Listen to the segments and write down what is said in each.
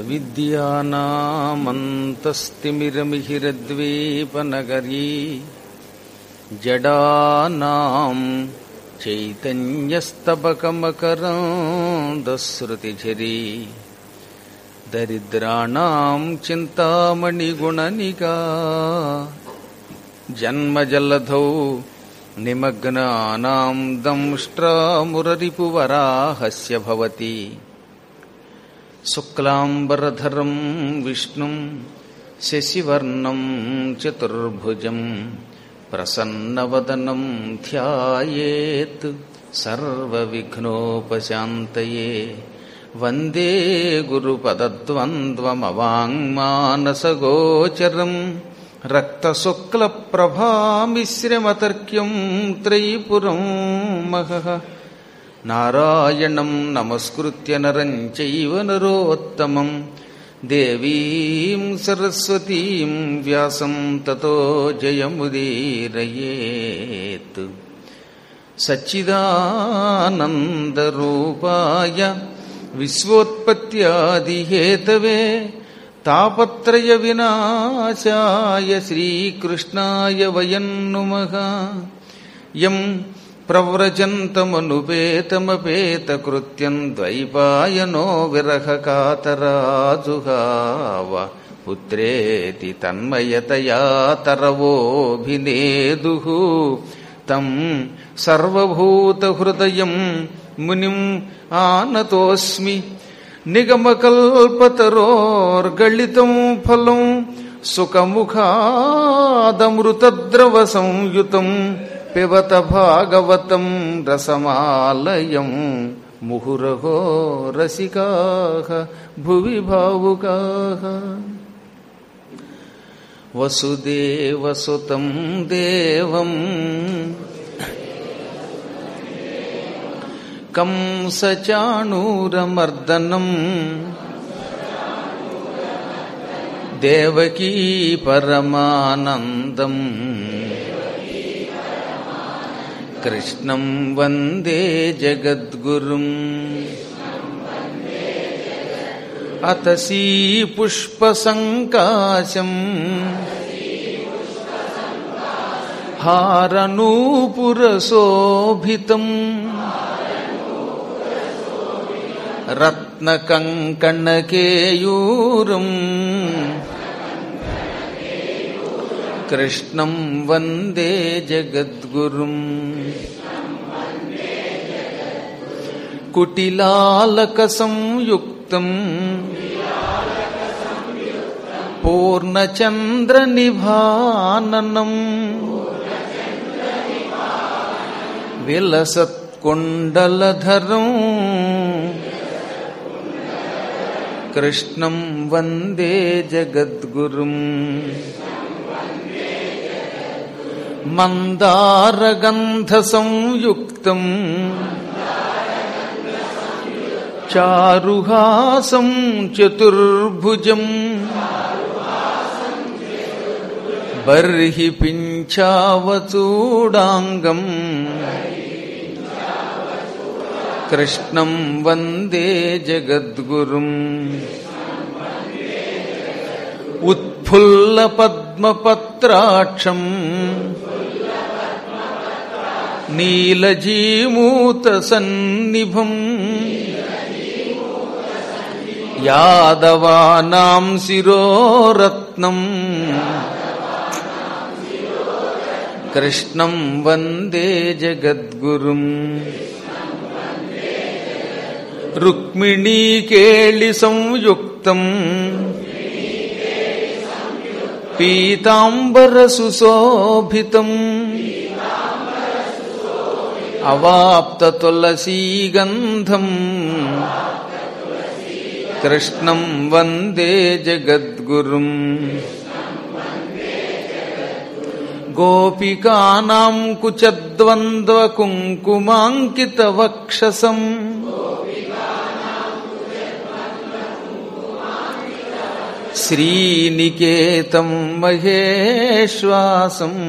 विद्यानामन्तस्तिमिरमिहिरद्वीपनगरी जडानां चैतन्यस्तबकमकरान्दस्रुतिझरी दरिद्राणां चिन्तामणिगुणनिका जन्मजलधौ निमग्नानां दंष्ट्रामुररिपुवराहस्य भवति शुक्लाम्बरधरं विष्णुं शशिवर्णं चतुर्भुजं प्रसन्नवदनं ध्यायेत् सर्वविघ्नोपशान्तये वन्दे गुरुपदद्वन्द्वमवाङ्मानसगोचरम् रक्तशुक्लप्रभामिश्रमतर्क्यं त्रयीपुरं महः नारायणं नमस्कृत्य नरं चैव नरोत्तमं देवीं सरस्वतीं व्यासं ततो जयमुदीरयेत् सच्चिदानन्दरूपाय विश्वोत्पत्त्यादिहेतवे तापत्रयविनाशाय श्रीकृष्णाय वयं नुमः यं प्रव्रजन्तमनुपेतमपेतकृत्यं द्वैपायनो विरहकातराजुहाव पुत्रेति तन्मयतया तरवोऽभिनेदुः तं सर्वभूतहृदयं मुनिम् आनतोऽस्मि निगमकल्पतरोर्गलितं फलं सुखमुखादमृतद्रवसंयुतं पिबत भागवतं रसमालयं मुहुरहो रसिकाः भुवि भावुकाः वसुदेवसुतं देवम् कंसचाणूरमर्दनम् देवकी परमानन्दम् कृष्णं वन्दे जगद्गुरुम् अतसी पुष्पसङ्काशम् हारनूपुरशोभितम् रत्नकङ्कणकेयूरम् कृष्णं वन्दे जगद्गुरुम् कुटिलालकसंयुक्तम् पूर्णचन्द्रनिभाननम् विलसत्कुण्डलधरम् कृष्णं वन्दे जगद्गुरुम् मन्दारगन्धसंयुक्तम् चारुहासं चतुर्भुजम् बर्हि पिञ्चावचूडाङ्गम् कृष्णं वन्दे जगद्गुरुम् उत्फुल्लपद्मपत्राक्षम् नीलजीमूतसन्निभम् यादवानां शिरोरत्नम् कृष्णं वन्दे जगद्गुरुम् रुक्मिणीकेळिसंयुक्तम् पीताम्बरसुशोभितम् अवाप्ततुलसीगन्धम् कृष्णं वन्दे जगद्गुरुम् गोपिकानां कुचद्वन्द्वकुङ्कुमाङ्कितवक्षसम् श्रीनिकेतं महेश्वासम्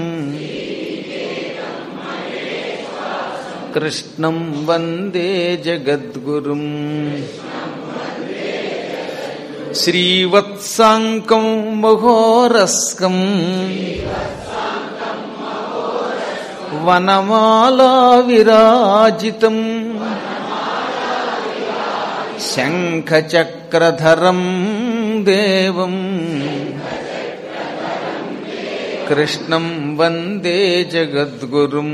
कृष्णं वन्दे जगद्गुरुम् శ్రీవత్సాంకం మహోరస్కం వనమాలా విరాజితం శంఖచక్రధరం దేవం కృష్ణం వందే జగద్గురుం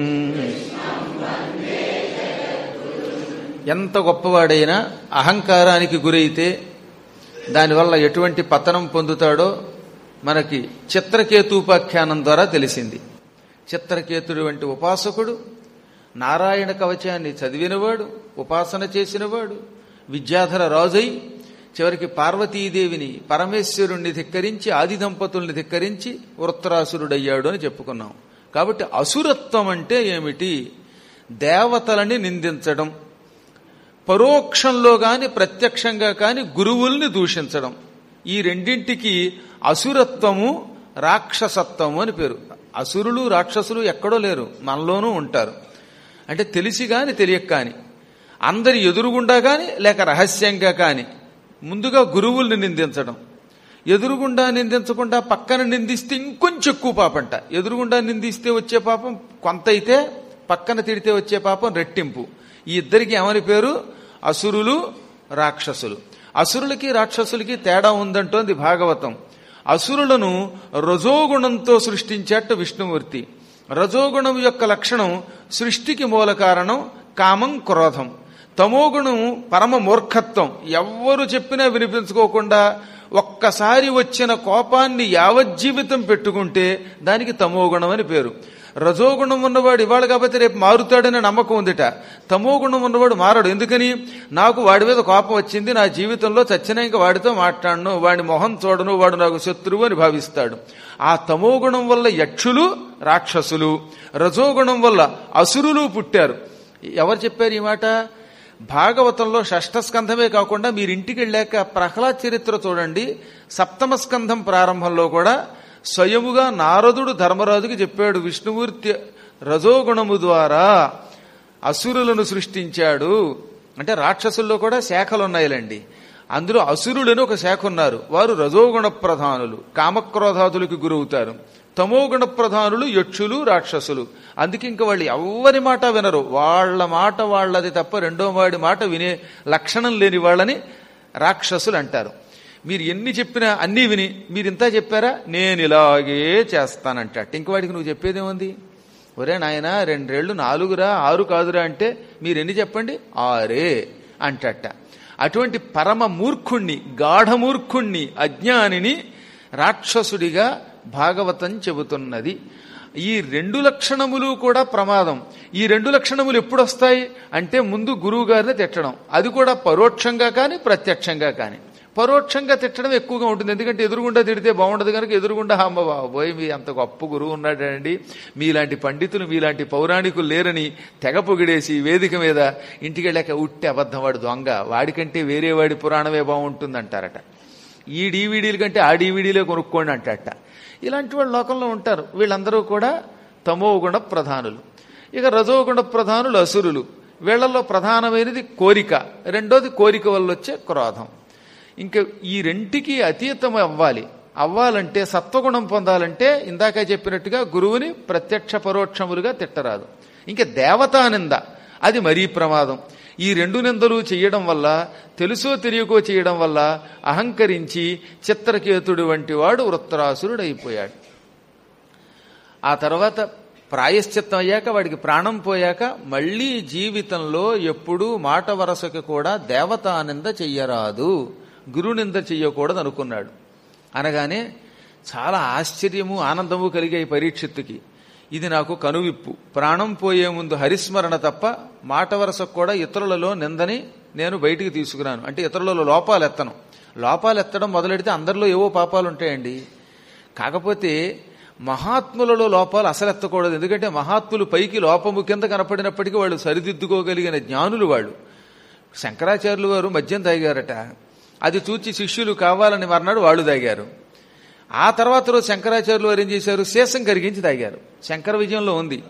ఎంత గొప్పవాడైనా అహంకారానికి గురైతే దానివల్ల ఎటువంటి పతనం పొందుతాడో మనకి చిత్రకేతూపాఖ్యానం ద్వారా తెలిసింది చిత్రకేతుడు వంటి ఉపాసకుడు నారాయణ కవచాన్ని చదివినవాడు ఉపాసన చేసినవాడు విద్యాధర రాజై చివరికి పార్వతీదేవిని పరమేశ్వరుణ్ణి ధిక్కరించి ఆది దంపతుల్ని ధిక్కరించి వృత్తరాసురుడయ్యాడు అని చెప్పుకున్నాం కాబట్టి అసురత్వం అంటే ఏమిటి దేవతలని నిందించడం పరోక్షంలో గాని ప్రత్యక్షంగా కాని గురువుల్ని దూషించడం ఈ రెండింటికి అసురత్వము రాక్షసత్వము అని పేరు అసురులు రాక్షసులు ఎక్కడో లేరు మనలోనూ ఉంటారు అంటే తెలిసి గాని తెలియక కాని అందరి ఎదురుగుండా గాని లేక రహస్యంగా కాని ముందుగా గురువుల్ని నిందించడం ఎదురుగుండా నిందించకుండా పక్కన నిందిస్తే ఇంకొంచెం ఎక్కువ పాపంట ఎదురుగుండా నిందిస్తే వచ్చే పాపం కొంత అయితే పక్కన తిడితే వచ్చే పాపం రెట్టింపు ఈ ఇద్దరికి ఏమని పేరు అసురులు రాక్షసులు అసురులకి రాక్షసులకి తేడా ఉందంటోంది భాగవతం అసురులను రజోగుణంతో సృష్టించేట విష్ణుమూర్తి రజోగుణం యొక్క లక్షణం సృష్టికి మూల కారణం కామం క్రోధం తమోగుణం పరమ మూర్ఖత్వం ఎవ్వరు చెప్పినా వినిపించుకోకుండా ఒక్కసారి వచ్చిన కోపాన్ని యావజ్జీవితం పెట్టుకుంటే దానికి తమోగుణం అని పేరు రజోగుణం ఉన్నవాడు ఇవాళ కాబట్టి రేపు మారుతాడనే నమ్మకం ఉందిట తమోగుణం ఉన్నవాడు మారడు ఎందుకని నాకు వాడి మీద కోపం వచ్చింది నా జీవితంలో చచ్చిన ఇంకా వాడితో మాట్లాడను వాడి మొహం చూడను వాడు నాకు శత్రువు అని భావిస్తాడు ఆ తమోగుణం వల్ల యక్షులు రాక్షసులు రజోగుణం వల్ల అసురులు పుట్టారు ఎవరు చెప్పారు ఈ మాట భాగవతంలో షష్ఠ స్కంధమే కాకుండా మీరు ఇంటికి వెళ్ళాక ప్రహ్లాద్ చరిత్ర చూడండి సప్తమ స్కంధం ప్రారంభంలో కూడా స్వయముగా నారదుడు ధర్మరాజుకి చెప్పాడు విష్ణుమూర్తి రజోగుణము ద్వారా అసురులను సృష్టించాడు అంటే రాక్షసుల్లో కూడా శాఖలు ఉన్నాయిలండి అందులో అసురులని ఒక శాఖ ఉన్నారు వారు రజోగుణ ప్రధానులు కామక్రోధాదులకు గురవుతారు తమోగుణ ప్రధానులు యక్షులు రాక్షసులు అందుకే ఇంక వాళ్ళు ఎవ్వరి మాట వినరు వాళ్ళ మాట వాళ్ళది తప్ప రెండో వాడి మాట వినే లక్షణం లేని వాళ్ళని రాక్షసులు అంటారు మీరు ఎన్ని చెప్పినా అన్నీ విని మీరు ఇంత చెప్పారా నేను ఇలాగే చేస్తానంట ఇంక వాడికి నువ్వు చెప్పేదేముంది ఒరే నాయన రెండేళ్లు నాలుగురా ఆరు కాదురా అంటే మీరు ఎన్ని చెప్పండి ఆరే అంటట అటువంటి పరమ మూర్ఖుణ్ణి గాఢమూర్ఖుణ్ణి అజ్ఞానిని రాక్షసుడిగా భాగవతం చెబుతున్నది ఈ రెండు లక్షణములు కూడా ప్రమాదం ఈ రెండు లక్షణములు ఎప్పుడు వస్తాయి అంటే ముందు గురువు గారిని తిట్టడం అది కూడా పరోక్షంగా కానీ ప్రత్యక్షంగా కానీ పరోక్షంగా తిట్టడం ఎక్కువగా ఉంటుంది ఎందుకంటే ఎదురుగుండా తిడితే బాగుండదు కనుక ఎదురుగుండా అమ్మ బాబోయ్ మీ అంత గొప్ప గురువు ఉన్నాడండి మీలాంటి పండితులు మీలాంటి పౌరాణికులు లేరని తెగ పొగిడేసి వేదిక మీద ఇంటికి వెళ్ళాక ఉట్టి అబద్ధం వాడు దొంగ వాడికంటే వేరే వాడి పురాణమే బాగుంటుంది అంటారట ఈ డీవీడీల కంటే ఆ డీవీడీలే కొనుక్కోండి అంటట ఇలాంటి వాళ్ళు లోకంలో ఉంటారు వీళ్ళందరూ కూడా తమోగుణ ప్రధానులు ఇక రజోగుణ ప్రధానులు అసురులు వీళ్లలో ప్రధానమైనది కోరిక రెండోది కోరిక వల్ల వచ్చే క్రోధం ఇంకా ఈ రెంటికి అతీతం అవ్వాలి అవ్వాలంటే సత్వగుణం పొందాలంటే ఇందాక చెప్పినట్టుగా గురువుని ప్రత్యక్ష పరోక్షములుగా తిట్టరాదు ఇంకా దేవతానింద అది మరీ ప్రమాదం ఈ రెండు నిందలు చేయడం వల్ల తెలుసో తెలియకో చేయడం వల్ల అహంకరించి చిత్రకేతుడు వంటి వాడు వృత్తరాసురుడైపోయాడు ఆ తర్వాత ప్రాయశ్చిత్తం అయ్యాక వాడికి ప్రాణం పోయాక మళ్లీ జీవితంలో ఎప్పుడూ మాట వరసకి కూడా దేవతానింద చెయ్యరాదు గురునింద చెయ్యకూడదు అనుకున్నాడు అనగానే చాలా ఆశ్చర్యము ఆనందము కలిగాయి పరీక్షిత్తుకి ఇది నాకు కనువిప్పు ప్రాణం పోయే ముందు హరిస్మరణ తప్ప మాట వరసకు కూడా ఇతరులలో నిందని నేను బయటికి తీసుకున్నాను అంటే ఇతరులలో లోపాలు ఎత్తను లోపాలు ఎత్తడం మొదలెడితే అందరిలో ఏవో పాపాలు ఉంటాయండి కాకపోతే మహాత్ములలో లోపాలు అసలు ఎత్తకూడదు ఎందుకంటే మహాత్ములు పైకి లోపము కింద కనపడినప్పటికీ వాళ్ళు సరిదిద్దుకోగలిగిన జ్ఞానులు వాళ్ళు శంకరాచార్యులు వారు మద్యం తాగారట అది చూచి శిష్యులు కావాలని మర్నాడు వాళ్ళు తాగారు ఆ తర్వాత రోజు శంకరాచార్యులు వారు ఏం చేశారు శేషం కరిగించి తాగారు శంకర విజయంలో ఉంది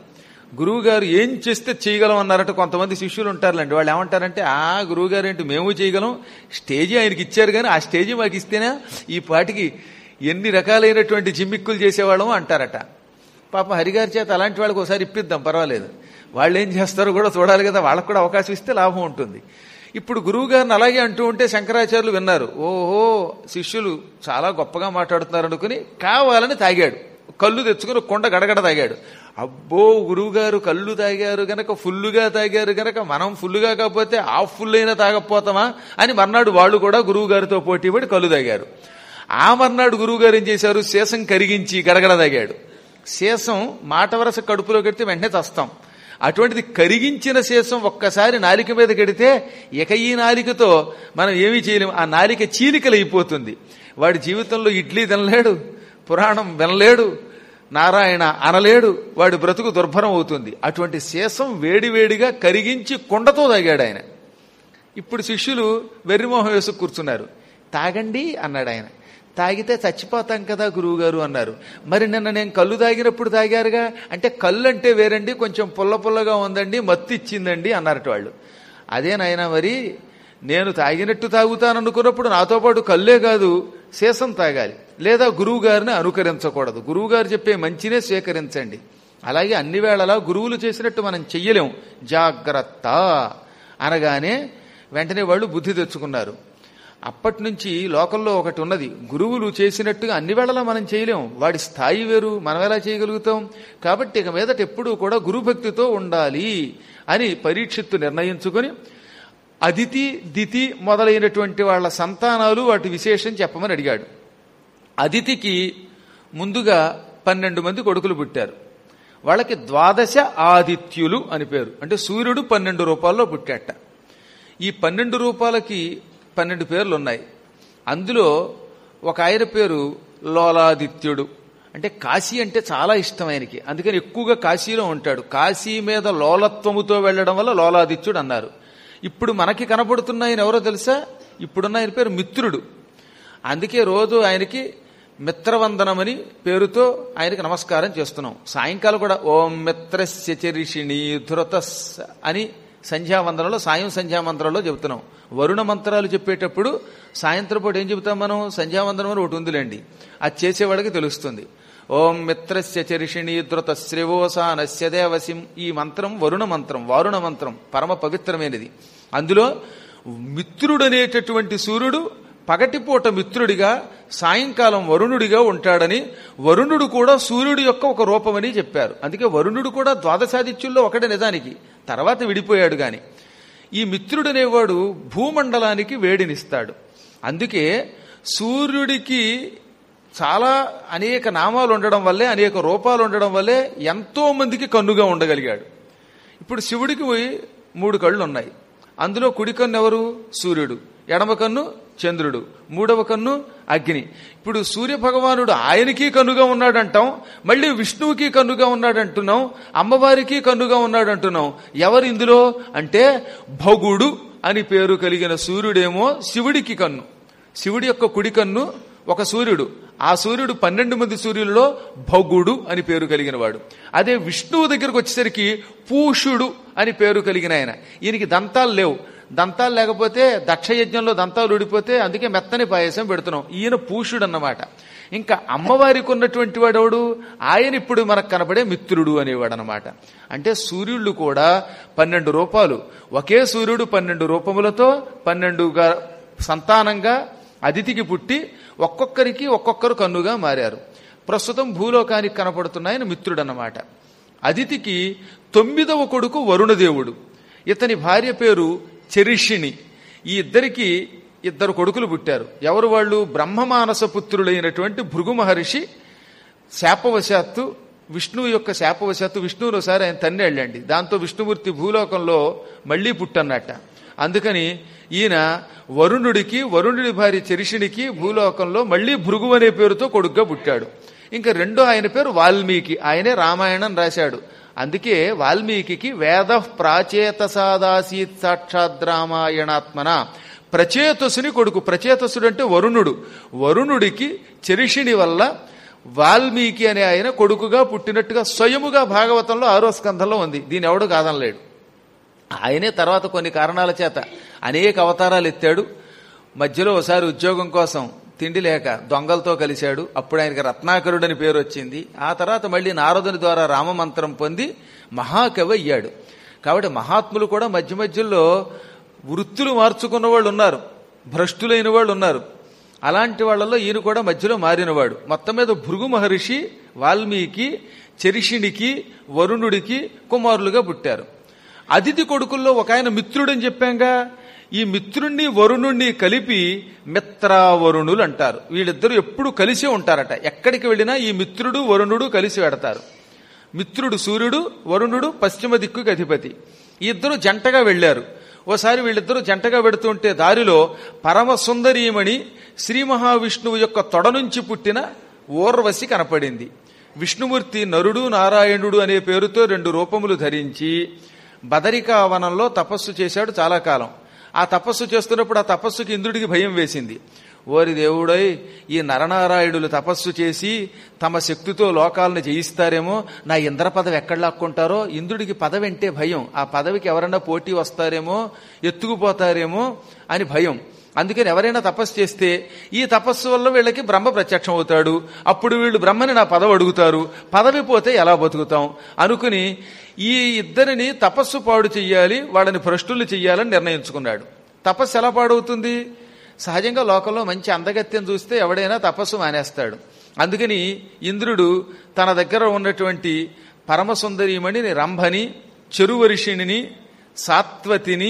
గురువు గారు ఏం చేస్తే చేయగలం అన్నారట కొంతమంది శిష్యులు ఉంటారులేండి వాళ్ళు ఏమంటారంటే ఆ గురువు గారు ఏంటి మేము చేయగలం స్టేజీ ఆయనకి ఇచ్చారు కానీ ఆ స్టేజీ మాకు ఇస్తేనే ఈ పాటికి ఎన్ని రకాలైనటువంటి జిమ్మిక్కులు చేసేవాళ్ళం అంటారట పాప హరిగారి చేత అలాంటి వాళ్ళకి ఒకసారి ఇప్పిద్దాం పర్వాలేదు వాళ్ళు ఏం చేస్తారో కూడా చూడాలి కదా వాళ్ళకు కూడా అవకాశం ఇస్తే లాభం ఉంటుంది ఇప్పుడు గురువు గారిని అలాగే అంటూ ఉంటే శంకరాచార్యులు విన్నారు ఓహో శిష్యులు చాలా గొప్పగా మాట్లాడుతున్నారు అనుకుని కావాలని తాగాడు కళ్ళు తెచ్చుకుని కొండ గడగడ తాగాడు అబ్బో గురువు గారు కళ్ళు తాగారు గనక ఫుల్లుగా తాగారు గనక మనం ఫుల్లుగా కాకపోతే హాఫ్ ఫుల్ అయినా తాగకపోతామా అని మర్నాడు వాళ్ళు కూడా గురువు గారితో పోటీ పడి కళ్ళు తాగారు ఆ మర్నాడు గురువు గారు ఏం చేశారు శేషం కరిగించి గడగడ తాగాడు శేషం మాట వరస కడుపులో కడితే వెంటనే చస్తాం అటువంటిది కరిగించిన శేషం ఒక్కసారి నాలిక మీద కడితే ఇక ఈ నాలికతో మనం ఏమీ చేయలేము ఆ నాలిక చీలికలైపోతుంది వాడి జీవితంలో ఇడ్లీ తినలేడు పురాణం వినలేడు నారాయణ అనలేడు వాడి బ్రతుకు దుర్భరం అవుతుంది అటువంటి శేషం వేడివేడిగా కరిగించి కుండతో తాగాడు ఆయన ఇప్పుడు శిష్యులు వెర్రిమోహం వేసు కూర్చున్నారు తాగండి అన్నాడు ఆయన తాగితే చచ్చిపోతాం కదా గురువుగారు అన్నారు మరి నిన్న నేను కళ్ళు తాగినప్పుడు తాగారుగా అంటే కళ్ళు అంటే వేరండి కొంచెం పుల్ల పుల్లగా ఉందండి మత్తు ఇచ్చిందండి అన్నారట వాళ్ళు అదేనాయనా మరి నేను తాగినట్టు తాగుతాననుకున్నప్పుడు నాతో పాటు కళ్ళే కాదు శేషం తాగాలి లేదా గురువు గారిని అనుకరించకూడదు గురువు గారు చెప్పే మంచినే స్వీకరించండి అలాగే అన్ని వేళలా గురువులు చేసినట్టు మనం చెయ్యలేం జాగ్రత్త అనగానే వెంటనే వాళ్ళు బుద్ధి తెచ్చుకున్నారు అప్పటి నుంచి లోకంలో ఒకటి ఉన్నది గురువులు చేసినట్టుగా అన్ని వేళలా మనం చేయలేం వాడి స్థాయి వేరు మనం ఎలా చేయగలుగుతాం కాబట్టి ఇక మీదట ఎప్పుడూ కూడా గురుభక్తితో ఉండాలి అని పరీక్షిత్తు నిర్ణయించుకొని అదితి దితి మొదలైనటువంటి వాళ్ళ సంతానాలు వాటి విశేషం చెప్పమని అడిగాడు అదితికి ముందుగా పన్నెండు మంది కొడుకులు పుట్టారు వాళ్ళకి ద్వాదశ ఆదిత్యులు అని పేరు అంటే సూర్యుడు పన్నెండు రూపాల్లో పుట్టాట ఈ పన్నెండు రూపాలకి పన్నెండు పేర్లు ఉన్నాయి అందులో ఒక ఆయన పేరు లోలాదిత్యుడు అంటే కాశీ అంటే చాలా ఇష్టం ఆయనకి అందుకని ఎక్కువగా కాశీలో ఉంటాడు కాశీ మీద లోలత్వముతో వెళ్ళడం వల్ల లోలాదిత్యుడు అన్నారు ఇప్పుడు మనకి కనపడుతున్న ఆయన ఎవరో తెలుసా ఇప్పుడున్న ఆయన పేరు మిత్రుడు అందుకే రోజు ఆయనకి మిత్రవందనమని పేరుతో ఆయనకి నమస్కారం చేస్తున్నాం సాయంకాలం కూడా ఓం మిత్రస్య చరిషిణి ధృతస్ అని సంధ్యావందనంలో సాయం సంధ్యామంత్రంలో చెబుతున్నాం వరుణ మంత్రాలు చెప్పేటప్పుడు సాయంత్రం పూట ఏం చెబుతాం మనం సంధ్యావందనం అని ఒకటి ఉందిలేండి అది చేసేవాడికి తెలుస్తుంది ఓం మిత్రస్య చరిషిణి ధృత శ్రివోసానస్య దేవసిం ఈ మంత్రం వరుణ మంత్రం వారుణ మంత్రం పరమ పవిత్రమైనది అందులో మిత్రుడనేటటువంటి సూర్యుడు పగటిపూట మిత్రుడిగా సాయంకాలం వరుణుడిగా ఉంటాడని వరుణుడు కూడా సూర్యుడి యొక్క ఒక రూపమని చెప్పారు అందుకే వరుణుడు కూడా ద్వాదశాదిత్యుల్లో ఒకటే నిజానికి తర్వాత విడిపోయాడు గాని ఈ మిత్రుడనేవాడు భూమండలానికి వేడినిస్తాడు అందుకే సూర్యుడికి చాలా అనేక నామాలు ఉండడం వల్లే అనేక రూపాలు ఉండడం వల్లే ఎంతో మందికి కన్నుగా ఉండగలిగాడు ఇప్పుడు శివుడికి పోయి మూడు కళ్ళు ఉన్నాయి అందులో కుడి కన్ను ఎవరు సూర్యుడు ఎడమ కన్ను చంద్రుడు మూడవ కన్ను అగ్ని ఇప్పుడు సూర్య భగవానుడు ఆయనకి కన్నుగా ఉన్నాడంటాం మళ్ళీ విష్ణువుకి కన్నుగా ఉన్నాడంటున్నాం అమ్మవారికి కన్నుగా ఉన్నాడంటున్నాం ఎవరు ఇందులో అంటే భగుడు అని పేరు కలిగిన సూర్యుడేమో శివుడికి కన్ను శివుడి యొక్క కుడి కన్ను ఒక సూర్యుడు ఆ సూర్యుడు పన్నెండు మంది సూర్యులలో భగుడు అని పేరు కలిగిన వాడు అదే విష్ణువు దగ్గరకు వచ్చేసరికి పూషుడు అని పేరు కలిగిన ఆయన ఈయనకి దంతాలు లేవు దంతాలు లేకపోతే దక్షయజ్ఞంలో దంతాలు ఊడిపోతే అందుకే మెత్తని పాయసం పెడుతున్నాం ఈయన పూషుడు అన్నమాట ఇంకా అమ్మవారికి ఉన్నటువంటి వాడెవడు ఆయన ఇప్పుడు మనకు కనబడే మిత్రుడు అనేవాడు అనమాట అంటే సూర్యుళ్ళు కూడా పన్నెండు రూపాలు ఒకే సూర్యుడు పన్నెండు రూపములతో పన్నెండుగా సంతానంగా అతిథికి పుట్టి ఒక్కొక్కరికి ఒక్కొక్కరు కన్నుగా మారారు ప్రస్తుతం భూలోకానికి కనపడుతున్నాయన మిత్రుడన్నమాట అదితికి తొమ్మిదవ కొడుకు వరుణదేవుడు ఇతని భార్య పేరు చెరిషిణి ఈ ఇద్దరికి ఇద్దరు కొడుకులు పుట్టారు ఎవరు వాళ్ళు బ్రహ్మమానస పుత్రులైనటువంటి భృగు మహర్షి శాపవశాత్తు విష్ణువు యొక్క శాపవశాత్తు విష్ణువుని ఒకసారి ఆయన తన్ని వెళ్ళండి దాంతో విష్ణుమూర్తి భూలోకంలో మళ్లీ పుట్టన్నట్ట అందుకని ఈయన వరుణుడికి వరుణుడి భార్య చరిషినికి భూలోకంలో మళ్లీ భృగు అనే పేరుతో కొడుగ్గా పుట్టాడు ఇంకా రెండో ఆయన పేరు వాల్మీకి ఆయనే రామాయణం రాశాడు అందుకే వాల్మీకి వేద ప్రాచేత సాదాసీత్ సాక్షాద్ రామాయణాత్మన ప్రచేతసుని కొడుకు ప్రచేతసుడు అంటే వరుణుడు వరుణుడికి చరిషిణి వల్ల వాల్మీకి అనే ఆయన కొడుకుగా పుట్టినట్టుగా స్వయముగా భాగవతంలో ఆరో స్కంధంలో ఉంది దీని ఎవడు కాదనలేడు ఆయనే తర్వాత కొన్ని కారణాల చేత అనేక అవతారాలు ఎత్తాడు మధ్యలో ఒకసారి ఉద్యోగం కోసం తిండి లేక దొంగలతో కలిశాడు అప్పుడు ఆయనకి రత్నాకరుడని పేరు వచ్చింది ఆ తర్వాత మళ్ళీ నారదుని ద్వారా రామమంత్రం పొంది మహాకవి అయ్యాడు కాబట్టి మహాత్ములు కూడా మధ్య మధ్యలో వృత్తులు మార్చుకున్న వాళ్ళు ఉన్నారు భ్రష్టులైన వాళ్ళు ఉన్నారు అలాంటి వాళ్ళలో ఈయన కూడా మధ్యలో మారినవాడు మొత్తం మీద భృగు మహర్షి వాల్మీకి చరిషిణికి వరుణుడికి కుమారులుగా పుట్టారు అతిథి కొడుకుల్లో ఒక ఆయన మిత్రుడని చెప్పాంగా ఈ మిత్రుణ్ణి వరుణుణ్ణి కలిపి మిత్రావరుణులు అంటారు వీళ్ళిద్దరూ ఎప్పుడు కలిసే ఉంటారట ఎక్కడికి వెళ్ళినా ఈ మిత్రుడు వరుణుడు కలిసి వెడతారు మిత్రుడు సూర్యుడు వరుణుడు పశ్చిమ దిక్కుకి అధిపతి ఈ ఇద్దరు జంటగా వెళ్లారు ఓసారి వీళ్ళిద్దరూ జంటగా వెడుతుంటే దారిలో పరమ సుందరీమణి శ్రీ మహావిష్ణువు యొక్క తొడ నుంచి పుట్టిన ఓర్వశి కనపడింది విష్ణుమూర్తి నరుడు నారాయణుడు అనే పేరుతో రెండు రూపములు ధరించి బదరికావనంలో తపస్సు చేశాడు చాలా కాలం ఆ తపస్సు చేస్తున్నప్పుడు ఆ తపస్సుకి ఇంద్రుడికి భయం వేసింది ఓరి దేవుడై ఈ నరనారాయణులు తపస్సు చేసి తమ శక్తితో లోకాలను జయిస్తారేమో నా ఇంద్ర పదవి ఎక్కడ లాక్కుంటారో ఇంద్రుడికి పదవి అంటే భయం ఆ పదవికి ఎవరైనా పోటీ వస్తారేమో ఎత్తుకుపోతారేమో అని భయం అందుకని ఎవరైనా తపస్సు చేస్తే ఈ తపస్సు వల్ల వీళ్ళకి బ్రహ్మ ప్రత్యక్షం అవుతాడు అప్పుడు వీళ్ళు బ్రహ్మని నా పదవి అడుగుతారు పదవి పోతే ఎలా బతుకుతాం అనుకుని ఈ ఇద్దరిని తపస్సు పాడు చెయ్యాలి వాళ్ళని భ్రష్టులు చెయ్యాలని నిర్ణయించుకున్నాడు తపస్సు ఎలా పాడవుతుంది సహజంగా లోకంలో మంచి అందగత్యం చూస్తే ఎవడైనా తపస్సు మానేస్తాడు అందుకని ఇంద్రుడు తన దగ్గర ఉన్నటువంటి పరమసుందరీమణిని రంభని చెరువరిషిణిని సాత్వతిని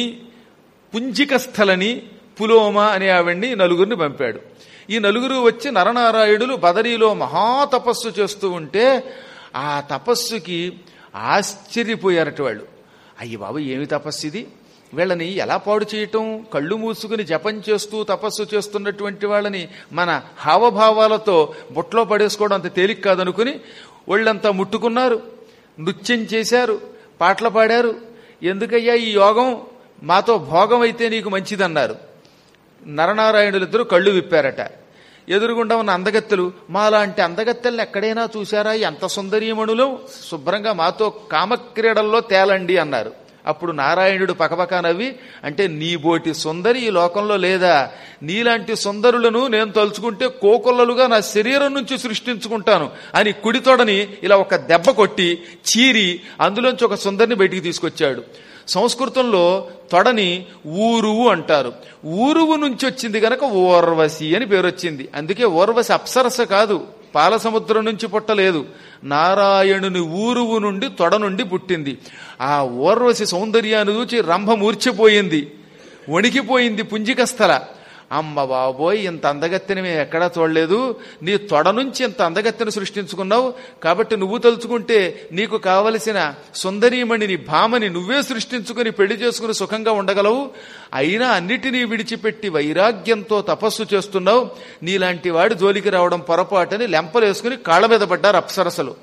పుంజికస్థలని పులోమ అనే ఆవిడ్ని నలుగురిని పంపాడు ఈ నలుగురు వచ్చి నరనారాయణులు బదరీలో మహాతపస్సు చేస్తూ ఉంటే ఆ తపస్సుకి ఆశ్చర్యపోయారట వాళ్ళు అయ్యి బాబు ఏమి తపస్సు ఇది వీళ్ళని ఎలా పాడు చేయటం కళ్ళు మూసుకుని జపం చేస్తూ తపస్సు చేస్తున్నటువంటి వాళ్ళని మన హావభావాలతో బుట్లో పడేసుకోవడం అంత తేలిక కాదనుకుని ఒళ్ళంతా ముట్టుకున్నారు నృత్యం చేశారు పాటలు పాడారు ఎందుకయ్యా ఈ యోగం మాతో భోగం అయితే నీకు మంచిదన్నారు నరనారాయణులిద్దరూ కళ్ళు విప్పారట ఎదురుగుండా ఉన్న అందగత్తెలు మాలాంటి అందగత్తెల్ని ఎక్కడైనా చూశారా ఎంత సుందరీమణులు శుభ్రంగా మాతో కామక్రీడల్లో తేలండి అన్నారు అప్పుడు నారాయణుడు పకపక నవ్వి అంటే నీ బోటి సుందరి ఈ లోకంలో లేదా నీలాంటి సుందరులను నేను తలుచుకుంటే కోకొల్లలుగా నా శరీరం నుంచి సృష్టించుకుంటాను అని కుడితోడని ఇలా ఒక దెబ్బ కొట్టి చీరి అందులోంచి ఒక సుందరిని బయటికి తీసుకొచ్చాడు సంస్కృతంలో తొడని ఊరువు అంటారు ఊరువు నుంచి వచ్చింది గనక ఓర్వశి అని పేరు వచ్చింది అందుకే ఓర్వశి అప్సరస కాదు పాలసముద్రం నుంచి పుట్టలేదు నారాయణుని ఊరువు నుండి తొడ నుండి పుట్టింది ఆ ఓర్వశి సౌందర్యాన్ని చూచి రంభ మూర్చిపోయింది వణికిపోయింది పుంజికస్థల అమ్మ బాబోయ్ ఇంత అందగత్తెని మేము ఎక్కడా చూడలేదు నీ తొడ నుంచి ఇంత అందగత్తెను సృష్టించుకున్నావు కాబట్టి నువ్వు తలుచుకుంటే నీకు కావలసిన సుందరీమణిని భామని నువ్వే సృష్టించుకుని పెళ్లి చేసుకుని సుఖంగా ఉండగలవు అయినా అన్నిటినీ విడిచిపెట్టి వైరాగ్యంతో తపస్సు చేస్తున్నావు నీలాంటి వాడి జోలికి రావడం పొరపాటని లెంపలేసుకుని కాళ్ళ మీద పడ్డారు అప్సరసలు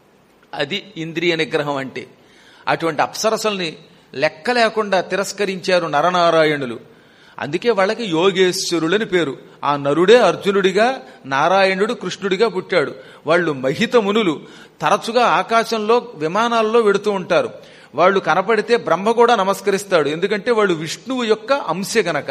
అది ఇంద్రియ నిగ్రహం అంటే అటువంటి అప్సరసల్ని లెక్క లేకుండా తిరస్కరించారు నరనారాయణులు అందుకే వాళ్ళకి యోగేశ్వరులని పేరు ఆ నరుడే అర్జునుడిగా నారాయణుడు కృష్ణుడిగా పుట్టాడు వాళ్ళు మహిత మునులు తరచుగా ఆకాశంలో విమానాల్లో వెడుతూ ఉంటారు వాళ్ళు కనపడితే బ్రహ్మ కూడా నమస్కరిస్తాడు ఎందుకంటే వాళ్ళు విష్ణువు యొక్క అంశ గనక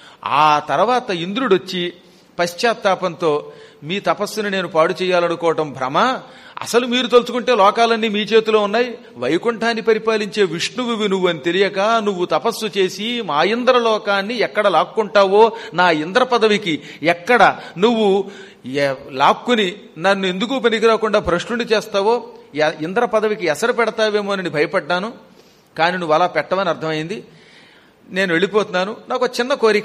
ఆ తర్వాత ఇంద్రుడొచ్చి పశ్చాత్తాపంతో మీ తపస్సుని నేను పాడు చేయాలనుకోవటం భ్రమ అసలు మీరు తలుచుకుంటే లోకాలన్నీ మీ చేతిలో ఉన్నాయి వైకుంఠాన్ని పరిపాలించే విష్ణువు నువ్వు అని తెలియక నువ్వు తపస్సు చేసి మా ఇంద్రలోకాన్ని ఎక్కడ లాక్కుంటావో నా ఇంద్ర పదవికి ఎక్కడ నువ్వు ఎ- లాక్కుని నన్ను ఎందుకు పనికిరాకుండా భ్రష్టుని చేస్తావో ఎ- ఇంద్ర పదవికి ఎసరు పెడతావేమో అని భయపడ్డాను కానీ నువ్వు అలా పెట్టమని అర్థమైంది నేను వెళ్ళిపోతున్నాను నాకు ఒక చిన్న కోరిక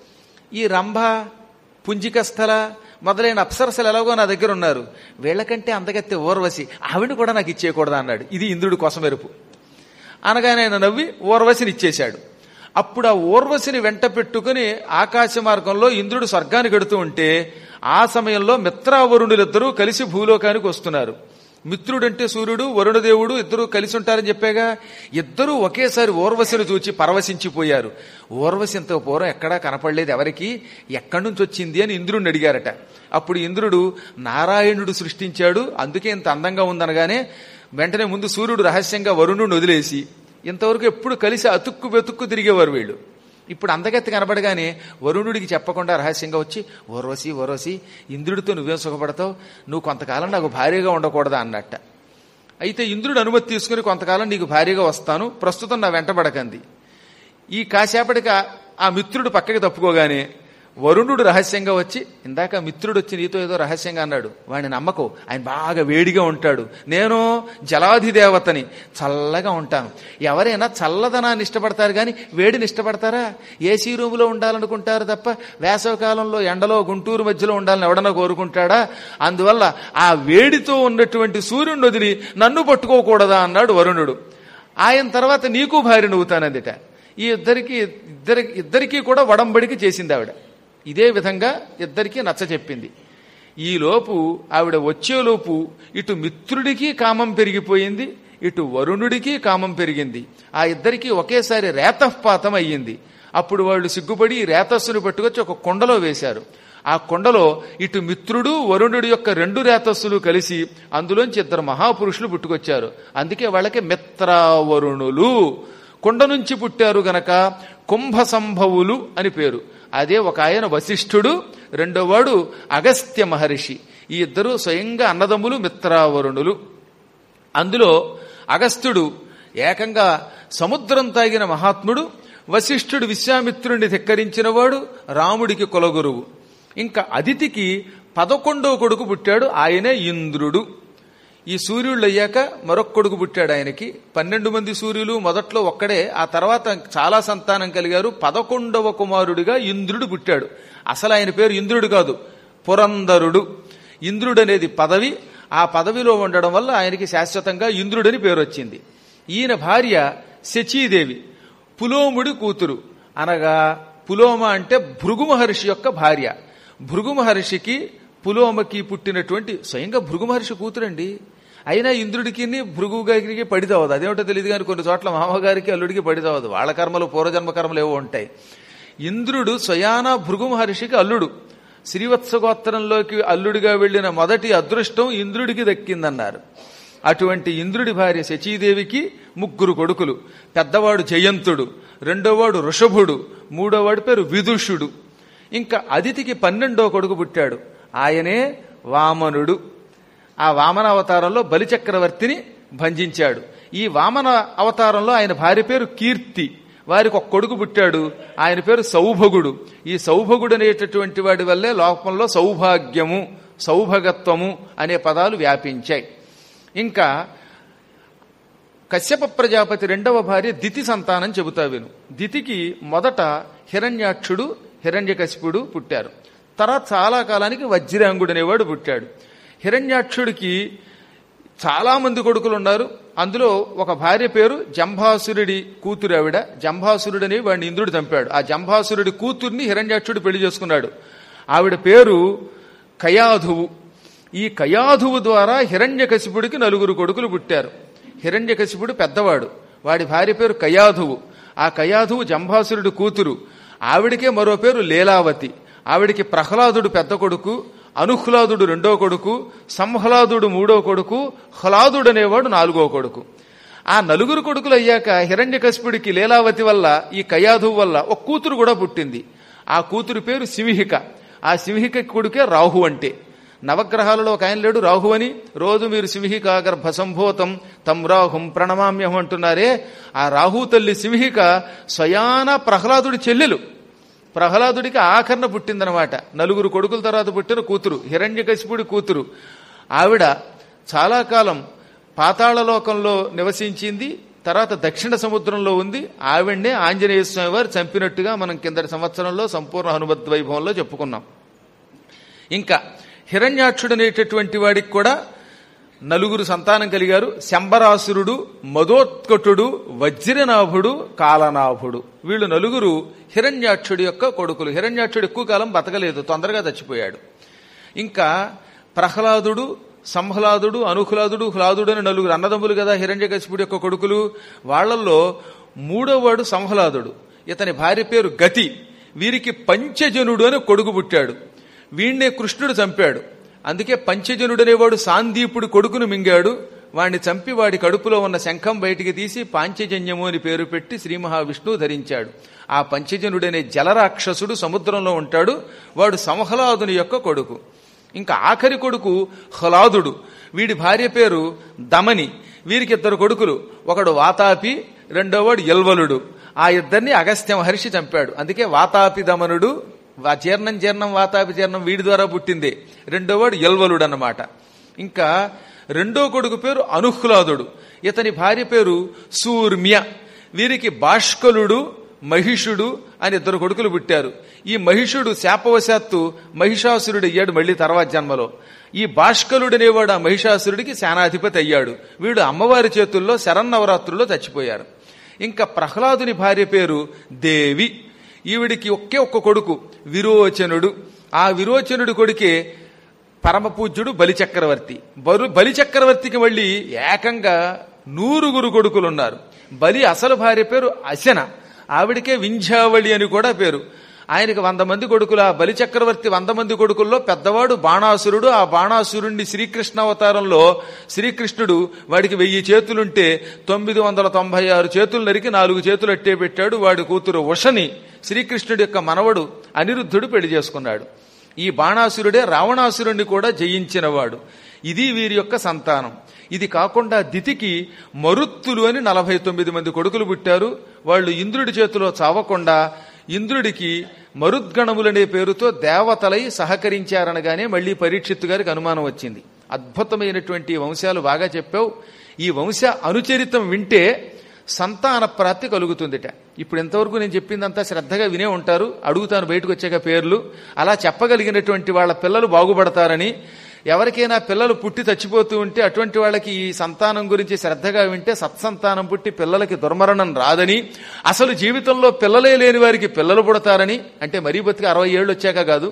ఈ రంభ పుంజికస్థల మొదలైన అప్సరసలు ఎలాగో నా దగ్గర ఉన్నారు వీళ్ళకంటే అందగత్తె ఓర్వశి ఆవిడ కూడా నాకు ఇచ్చేయకూడదు అన్నాడు ఇది ఇంద్రుడి కోసం మెరుపు అనగానే ఆయన నవ్వి ఓర్వశిని ఇచ్చేశాడు అప్పుడు ఆ ఓర్వశిని వెంట పెట్టుకుని ఆకాశ మార్గంలో ఇంద్రుడు స్వర్గానికి వెడుతూ ఉంటే ఆ సమయంలో మిత్రావరుణులిద్దరూ కలిసి భూలోకానికి వస్తున్నారు మిత్రుడంటే సూర్యుడు వరుణదేవుడు ఇద్దరు కలిసి ఉంటారని చెప్పాగా ఇద్దరూ ఒకేసారి ఊర్వశిని చూచి పరవశించిపోయారు ఊర్వశి ఇంత పూర్వం ఎక్కడా కనపడలేదు ఎవరికి ఎక్కడి నుంచి వచ్చింది అని ఇంద్రుడిని అడిగారట అప్పుడు ఇంద్రుడు నారాయణుడు సృష్టించాడు అందుకే ఇంత అందంగా ఉందనగానే వెంటనే ముందు సూర్యుడు రహస్యంగా వరుణుడిని వదిలేసి ఇంతవరకు ఎప్పుడు కలిసి అతుక్కు వెతుక్కు తిరిగేవారు వీళ్ళు ఇప్పుడు అందగత్తి కనబడగానే వరుణుడికి చెప్పకుండా రహస్యంగా వచ్చి ఓర్వసి ఓర్వసి ఇంద్రుడితో నువ్వేం సుఖపడతావు నువ్వు కొంతకాలం నాకు భార్యగా ఉండకూడదా అన్నట్ట అయితే ఇంద్రుడు అనుమతి తీసుకుని కొంతకాలం నీకు భార్యగా వస్తాను ప్రస్తుతం నా వెంటబడకంది ఈ కాసేపటికి ఆ- ఆ మిత్రుడు పక్కకి తప్పుకోగానే వరుణుడు రహస్యంగా వచ్చి ఇందాక మిత్రుడు వచ్చి నీతో ఏదో రహస్యంగా అన్నాడు వాడిని నమ్మకం ఆయన బాగా వేడిగా ఉంటాడు నేను జలాధిదేవతని చల్లగా ఉంటాను ఎవరైనా చల్లదనాన్ని ఇష్టపడతారు కానీ వేడిని ఇష్టపడతారా ఏసీ రూములో ఉండాలనుకుంటారు తప్ప వేసవకాలంలో ఎండలో గుంటూరు మధ్యలో ఉండాలని ఎవడన్నా కోరుకుంటాడా అందువల్ల ఆ వేడితో ఉన్నటువంటి సూర్యుడిని వదిలి నన్ను పట్టుకోకూడదా అన్నాడు వరుణుడు ఆయన తర్వాత నీకు భార్య నవ్వుతానందిట ఈ ఇద్దరికి ఇద్దరికి ఇద్దరికీ కూడా వడంబడికి చేసింది ఆవిడ ఇదే విధంగా ఇద్దరికీ నచ్చ చెప్పింది ఈలోపు ఆవిడ వచ్చేలోపు ఇటు మిత్రుడికి కామం పెరిగిపోయింది ఇటు వరుణుడికి కామం పెరిగింది ఆ ఇద్దరికి ఒకేసారి రేతఃపాతం అయ్యింది అప్పుడు వాళ్ళు సిగ్గుపడి ఈ రేతస్సును పట్టుకొచ్చి ఒక కొండలో వేశారు ఆ కొండలో ఇటు మిత్రుడు వరుణుడి యొక్క రెండు రేతస్సులు కలిసి అందులోంచి ఇద్దరు మహాపురుషులు పుట్టుకొచ్చారు అందుకే వాళ్ళకి మిత్రావరుణులు కొండ నుంచి పుట్టారు గనక కుంభ సంభవులు అని పేరు అదే ఒక ఆయన వశిష్ఠుడు రెండోవాడు అగస్త్య మహర్షి ఈ ఇద్దరు స్వయంగా అన్నదమ్ములు మిత్రావరుణులు అందులో అగస్త్యుడు ఏకంగా సముద్రం తాగిన మహాత్ముడు వశిష్ఠుడు విశ్వామిత్రుడిని ధిక్కరించినవాడు రాముడికి కులగురువు ఇంకా అదితికి పదకొండో కొడుకు పుట్టాడు ఆయనే ఇంద్రుడు ఈ సూర్యుళ్ళు అయ్యాక మరొక కొడుకు పుట్టాడు ఆయనకి పన్నెండు మంది సూర్యులు మొదట్లో ఒక్కడే ఆ తర్వాత చాలా సంతానం కలిగారు పదకొండవ కుమారుడిగా ఇంద్రుడు పుట్టాడు అసలు ఆయన పేరు ఇంద్రుడు కాదు పురంధరుడు ఇంద్రుడు అనేది పదవి ఆ పదవిలో ఉండడం వల్ల ఆయనకి శాశ్వతంగా ఇంద్రుడని పేరు వచ్చింది ఈయన భార్య శచీదేవి పులోముడి కూతురు అనగా పులోమ అంటే భృగు మహర్షి యొక్క భార్య భృగు మహర్షికి పులోమకి పుట్టినటువంటి స్వయంగా భృగు మహర్షి కూతురండి అయినా ఇంద్రుడికి భృగు గారికి పడితవదు అదేమిటో తెలియదు కానీ కొన్ని చోట్ల మామగారికి అల్లుడికి పడితవదు వాళ్ళ కర్మలు పూర్వజన్మ కర్మలు ఏవో ఉంటాయి ఇంద్రుడు స్వయాన భృగు మహర్షికి అల్లుడు శ్రీవత్స గోత్రంలోకి అల్లుడిగా వెళ్లిన మొదటి అదృష్టం ఇంద్రుడికి దక్కిందన్నారు అటువంటి ఇంద్రుడి భార్య శచీదేవికి ముగ్గురు కొడుకులు పెద్దవాడు జయంతుడు రెండోవాడు ఋషభుడు మూడోవాడి పేరు విదుషుడు ఇంకా అదితికి పన్నెండో కొడుకు పుట్టాడు ఆయనే వామనుడు ఆ వామన అవతారంలో బలిచక్రవర్తిని భంజించాడు ఈ వామన అవతారంలో ఆయన భార్య పేరు కీర్తి వారికి ఒక కొడుకు పుట్టాడు ఆయన పేరు సౌభగుడు ఈ సౌభగుడు అనేటటువంటి వాడి వల్లే లోకంలో సౌభాగ్యము సౌభగత్వము అనే పదాలు వ్యాపించాయి ఇంకా కశ్యప ప్రజాపతి రెండవ భార్య దితి సంతానం చెబుతా విను దితికి మొదట హిరణ్యాక్షుడు హిరణ్యకశిపుడు పుట్టారు తర్వాత చాలా కాలానికి వజ్రాంగుడు అనేవాడు పుట్టాడు హిరణ్యాక్షుడికి చాలా మంది కొడుకులు ఉన్నారు అందులో ఒక భార్య పేరు జంభాసురుడి కూతురు ఆవిడ జంభాసురుడని వాడిని ఇంద్రుడు చంపాడు ఆ జంభాసురుడి కూతుర్ని హిరణ్యాక్షుడు పెళ్లి చేసుకున్నాడు ఆవిడ పేరు కయాధువు ఈ కయాధువు ద్వారా హిరణ్యకశిపుడికి నలుగురు కొడుకులు పుట్టారు హిరణ్యకశిపుడు పెద్దవాడు వాడి భార్య పేరు కయాధువు ఆ కయాధువు జంభాసురుడి కూతురు ఆవిడికే మరో పేరు లీలావతి ఆవిడికి ప్రహ్లాదుడు పెద్ద కొడుకు అనుహ్లాదుడు రెండో కొడుకు సంహ్లాదుడు మూడో కొడుకు హ్లాదుడు అనేవాడు నాలుగో కొడుకు ఆ నలుగురు కొడుకులు అయ్యాక హిరణ్యకశిపుడికి లీలావతి వల్ల ఈ కయాధువు వల్ల ఒక కూతురు కూడా పుట్టింది ఆ కూతురు పేరు సింహిక ఆ సింహిక కొడుకే రాహు అంటే నవగ్రహాలలో ఒక ఆయన లేడు రాహు అని రోజు మీరు సింహిక గర్భ సంభూతం తం రాహుం ప్రణమామ్యం అంటున్నారే ఆ రాహు తల్లి సింహిక స్వయాన ప్రహ్లాదుడి చెల్లెలు ప్రహ్లాదుడికి ఆఖరణ పుట్టిందనమాట నలుగురు కొడుకుల తర్వాత పుట్టిన కూతురు హిరణ్యకశిపుడి కూతురు ఆవిడ చాలా కాలం పాతాళలోకంలో నివసించింది తర్వాత దక్షిణ సముద్రంలో ఉంది ఆవిడ్నే ఆంజనేయ స్వామి వారు చంపినట్టుగా మనం కిందటి సంవత్సరంలో సంపూర్ణ హనుమద్ వైభవంలో చెప్పుకున్నాం ఇంకా హిరణ్యాక్షుడు అనేటటువంటి వాడికి కూడా నలుగురు సంతానం కలిగారు శంబరాసురుడు మదోత్కటుడు వజ్రనాభుడు కాలనాభుడు వీళ్ళు నలుగురు హిరణ్యాక్షుడి యొక్క కొడుకులు హిరణ్యాక్షుడు ఎక్కువ కాలం బతకలేదు తొందరగా చచ్చిపోయాడు ఇంకా ప్రహ్లాదుడు సంహ్లాదుడు అనుహ్లాదుడు హ్లాదుడు అని నలుగురు అన్నదమ్ములు కదా హిరణ్యకశిపుడి యొక్క కొడుకులు వాళ్ళల్లో మూడోవాడు సంహ్లాదుడు ఇతని భార్య పేరు గతి వీరికి పంచజనుడు అని కొడుకు పుట్టాడు వీణ్ణే కృష్ణుడు చంపాడు అందుకే పంచజనుడు అనేవాడు సాందీపుడు కొడుకును మింగాడు వాణ్ణి చంపి వాడి కడుపులో ఉన్న శంఖం బయటికి తీసి పాంచజన్యము అని పేరు పెట్టి శ్రీ మహావిష్ణువు ధరించాడు ఆ పంచజనుడనే జలరాక్షసుడు సముద్రంలో ఉంటాడు వాడు సంహ్లాదుని యొక్క కొడుకు ఇంకా ఆఖరి కొడుకు హ్లాదుడు వీడి భార్య పేరు దమని వీరికి ఇద్దరు కొడుకులు ఒకడు వాతాపి రెండోవాడు ఎల్వలుడు ఆ ఇద్దరిని అగస్త్య మహర్షి చంపాడు అందుకే వాతాపి దమనుడు వా- జీర్ణం జీర్ణం వాతాపి జీర్ణం వీడి ద్వారా పుట్టిందే రెండోవాడు ఎల్వలుడు అన్నమాట ఇంకా రెండో కొడుకు పేరు అనుహ్లాదుడు ఇతని భార్య పేరు సూర్మ్య వీరికి బాష్కలుడు మహిషుడు అని ఇద్దరు కొడుకులు పుట్టారు ఈ మహిషుడు శాపవశాత్తు మహిషాసురుడు అయ్యాడు మళ్ళీ తర్వాత జన్మలో ఈ బాష్కలుడు అనేవాడు ఆ మహిషాసురుడికి సేనాధిపతి అయ్యాడు వీడు అమ్మవారి చేతుల్లో శరన్నవరాత్రుల్లో చచ్చిపోయారు ఇంకా ప్రహ్లాదుని భార్య పేరు దేవి ఈవిడికి ఒకే ఒక్క కొడుకు విరోచనుడు ఆ విరోచనుడి కొడుకే పరమపూజ్యుడు బలిచక్రవర్తి బరు బలిచక్రవర్తికి మళ్ళీ ఏకంగా నూరుగురు కొడుకులు ఉన్నారు బలి అసలు భార్య పేరు అశన ఆవిడికే వింధ్యావళి అని కూడా పేరు ఆయనకి వంద మంది కొడుకులు ఆ బలిచక్రవర్తి వంద మంది కొడుకుల్లో పెద్దవాడు బాణాసురుడు ఆ బాణాసురుణ్ణి శ్రీకృష్ణ అవతారంలో శ్రీకృష్ణుడు వాడికి వెయ్యి చేతులుంటే తొమ్మిది వందల తొంభై ఆరు చేతులు నరికి నాలుగు చేతులు అట్టే పెట్టాడు వాడి కూతురు ఉషని శ్రీకృష్ణుడి యొక్క మనవడు అనిరుద్ధుడు పెళ్లి చేసుకున్నాడు ఈ బాణాసురుడే రావణాసురుణ్ణి కూడా జయించినవాడు ఇది వీరి యొక్క సంతానం ఇది కాకుండా దితికి మరుత్తులు అని నలభై తొమ్మిది మంది కొడుకులు పుట్టారు వాళ్ళు ఇంద్రుడి చేతిలో చావకుండా ఇంద్రుడికి మరుద్గణములనే పేరుతో దేవతలై సహకరించారనగానే మళ్ళీ పరీక్షిత్తు గారికి అనుమానం వచ్చింది అద్భుతమైనటువంటి ఈ వంశాలు బాగా చెప్పావు ఈ వంశ అనుచరితం వింటే సంతాన ప్రాప్తి కలుగుతుందిట ఇప్పుడు ఎంతవరకు నేను చెప్పిందంతా శ్రద్ధగా వినే ఉంటారు అడుగుతాను బయటకు వచ్చాక పేర్లు అలా చెప్పగలిగినటువంటి వాళ్ళ పిల్లలు బాగుపడతారని ఎవరికైనా పిల్లలు పుట్టి చచ్చిపోతూ ఉంటే అటువంటి వాళ్ళకి ఈ సంతానం గురించి శ్రద్ధగా వింటే సత్సంతానం పుట్టి పిల్లలకి దుర్మరణం రాదని అసలు జీవితంలో పిల్లలే లేని వారికి పిల్లలు పుడతారని అంటే మరీ బతికి అరవై ఏళ్ళు వచ్చాక కాదు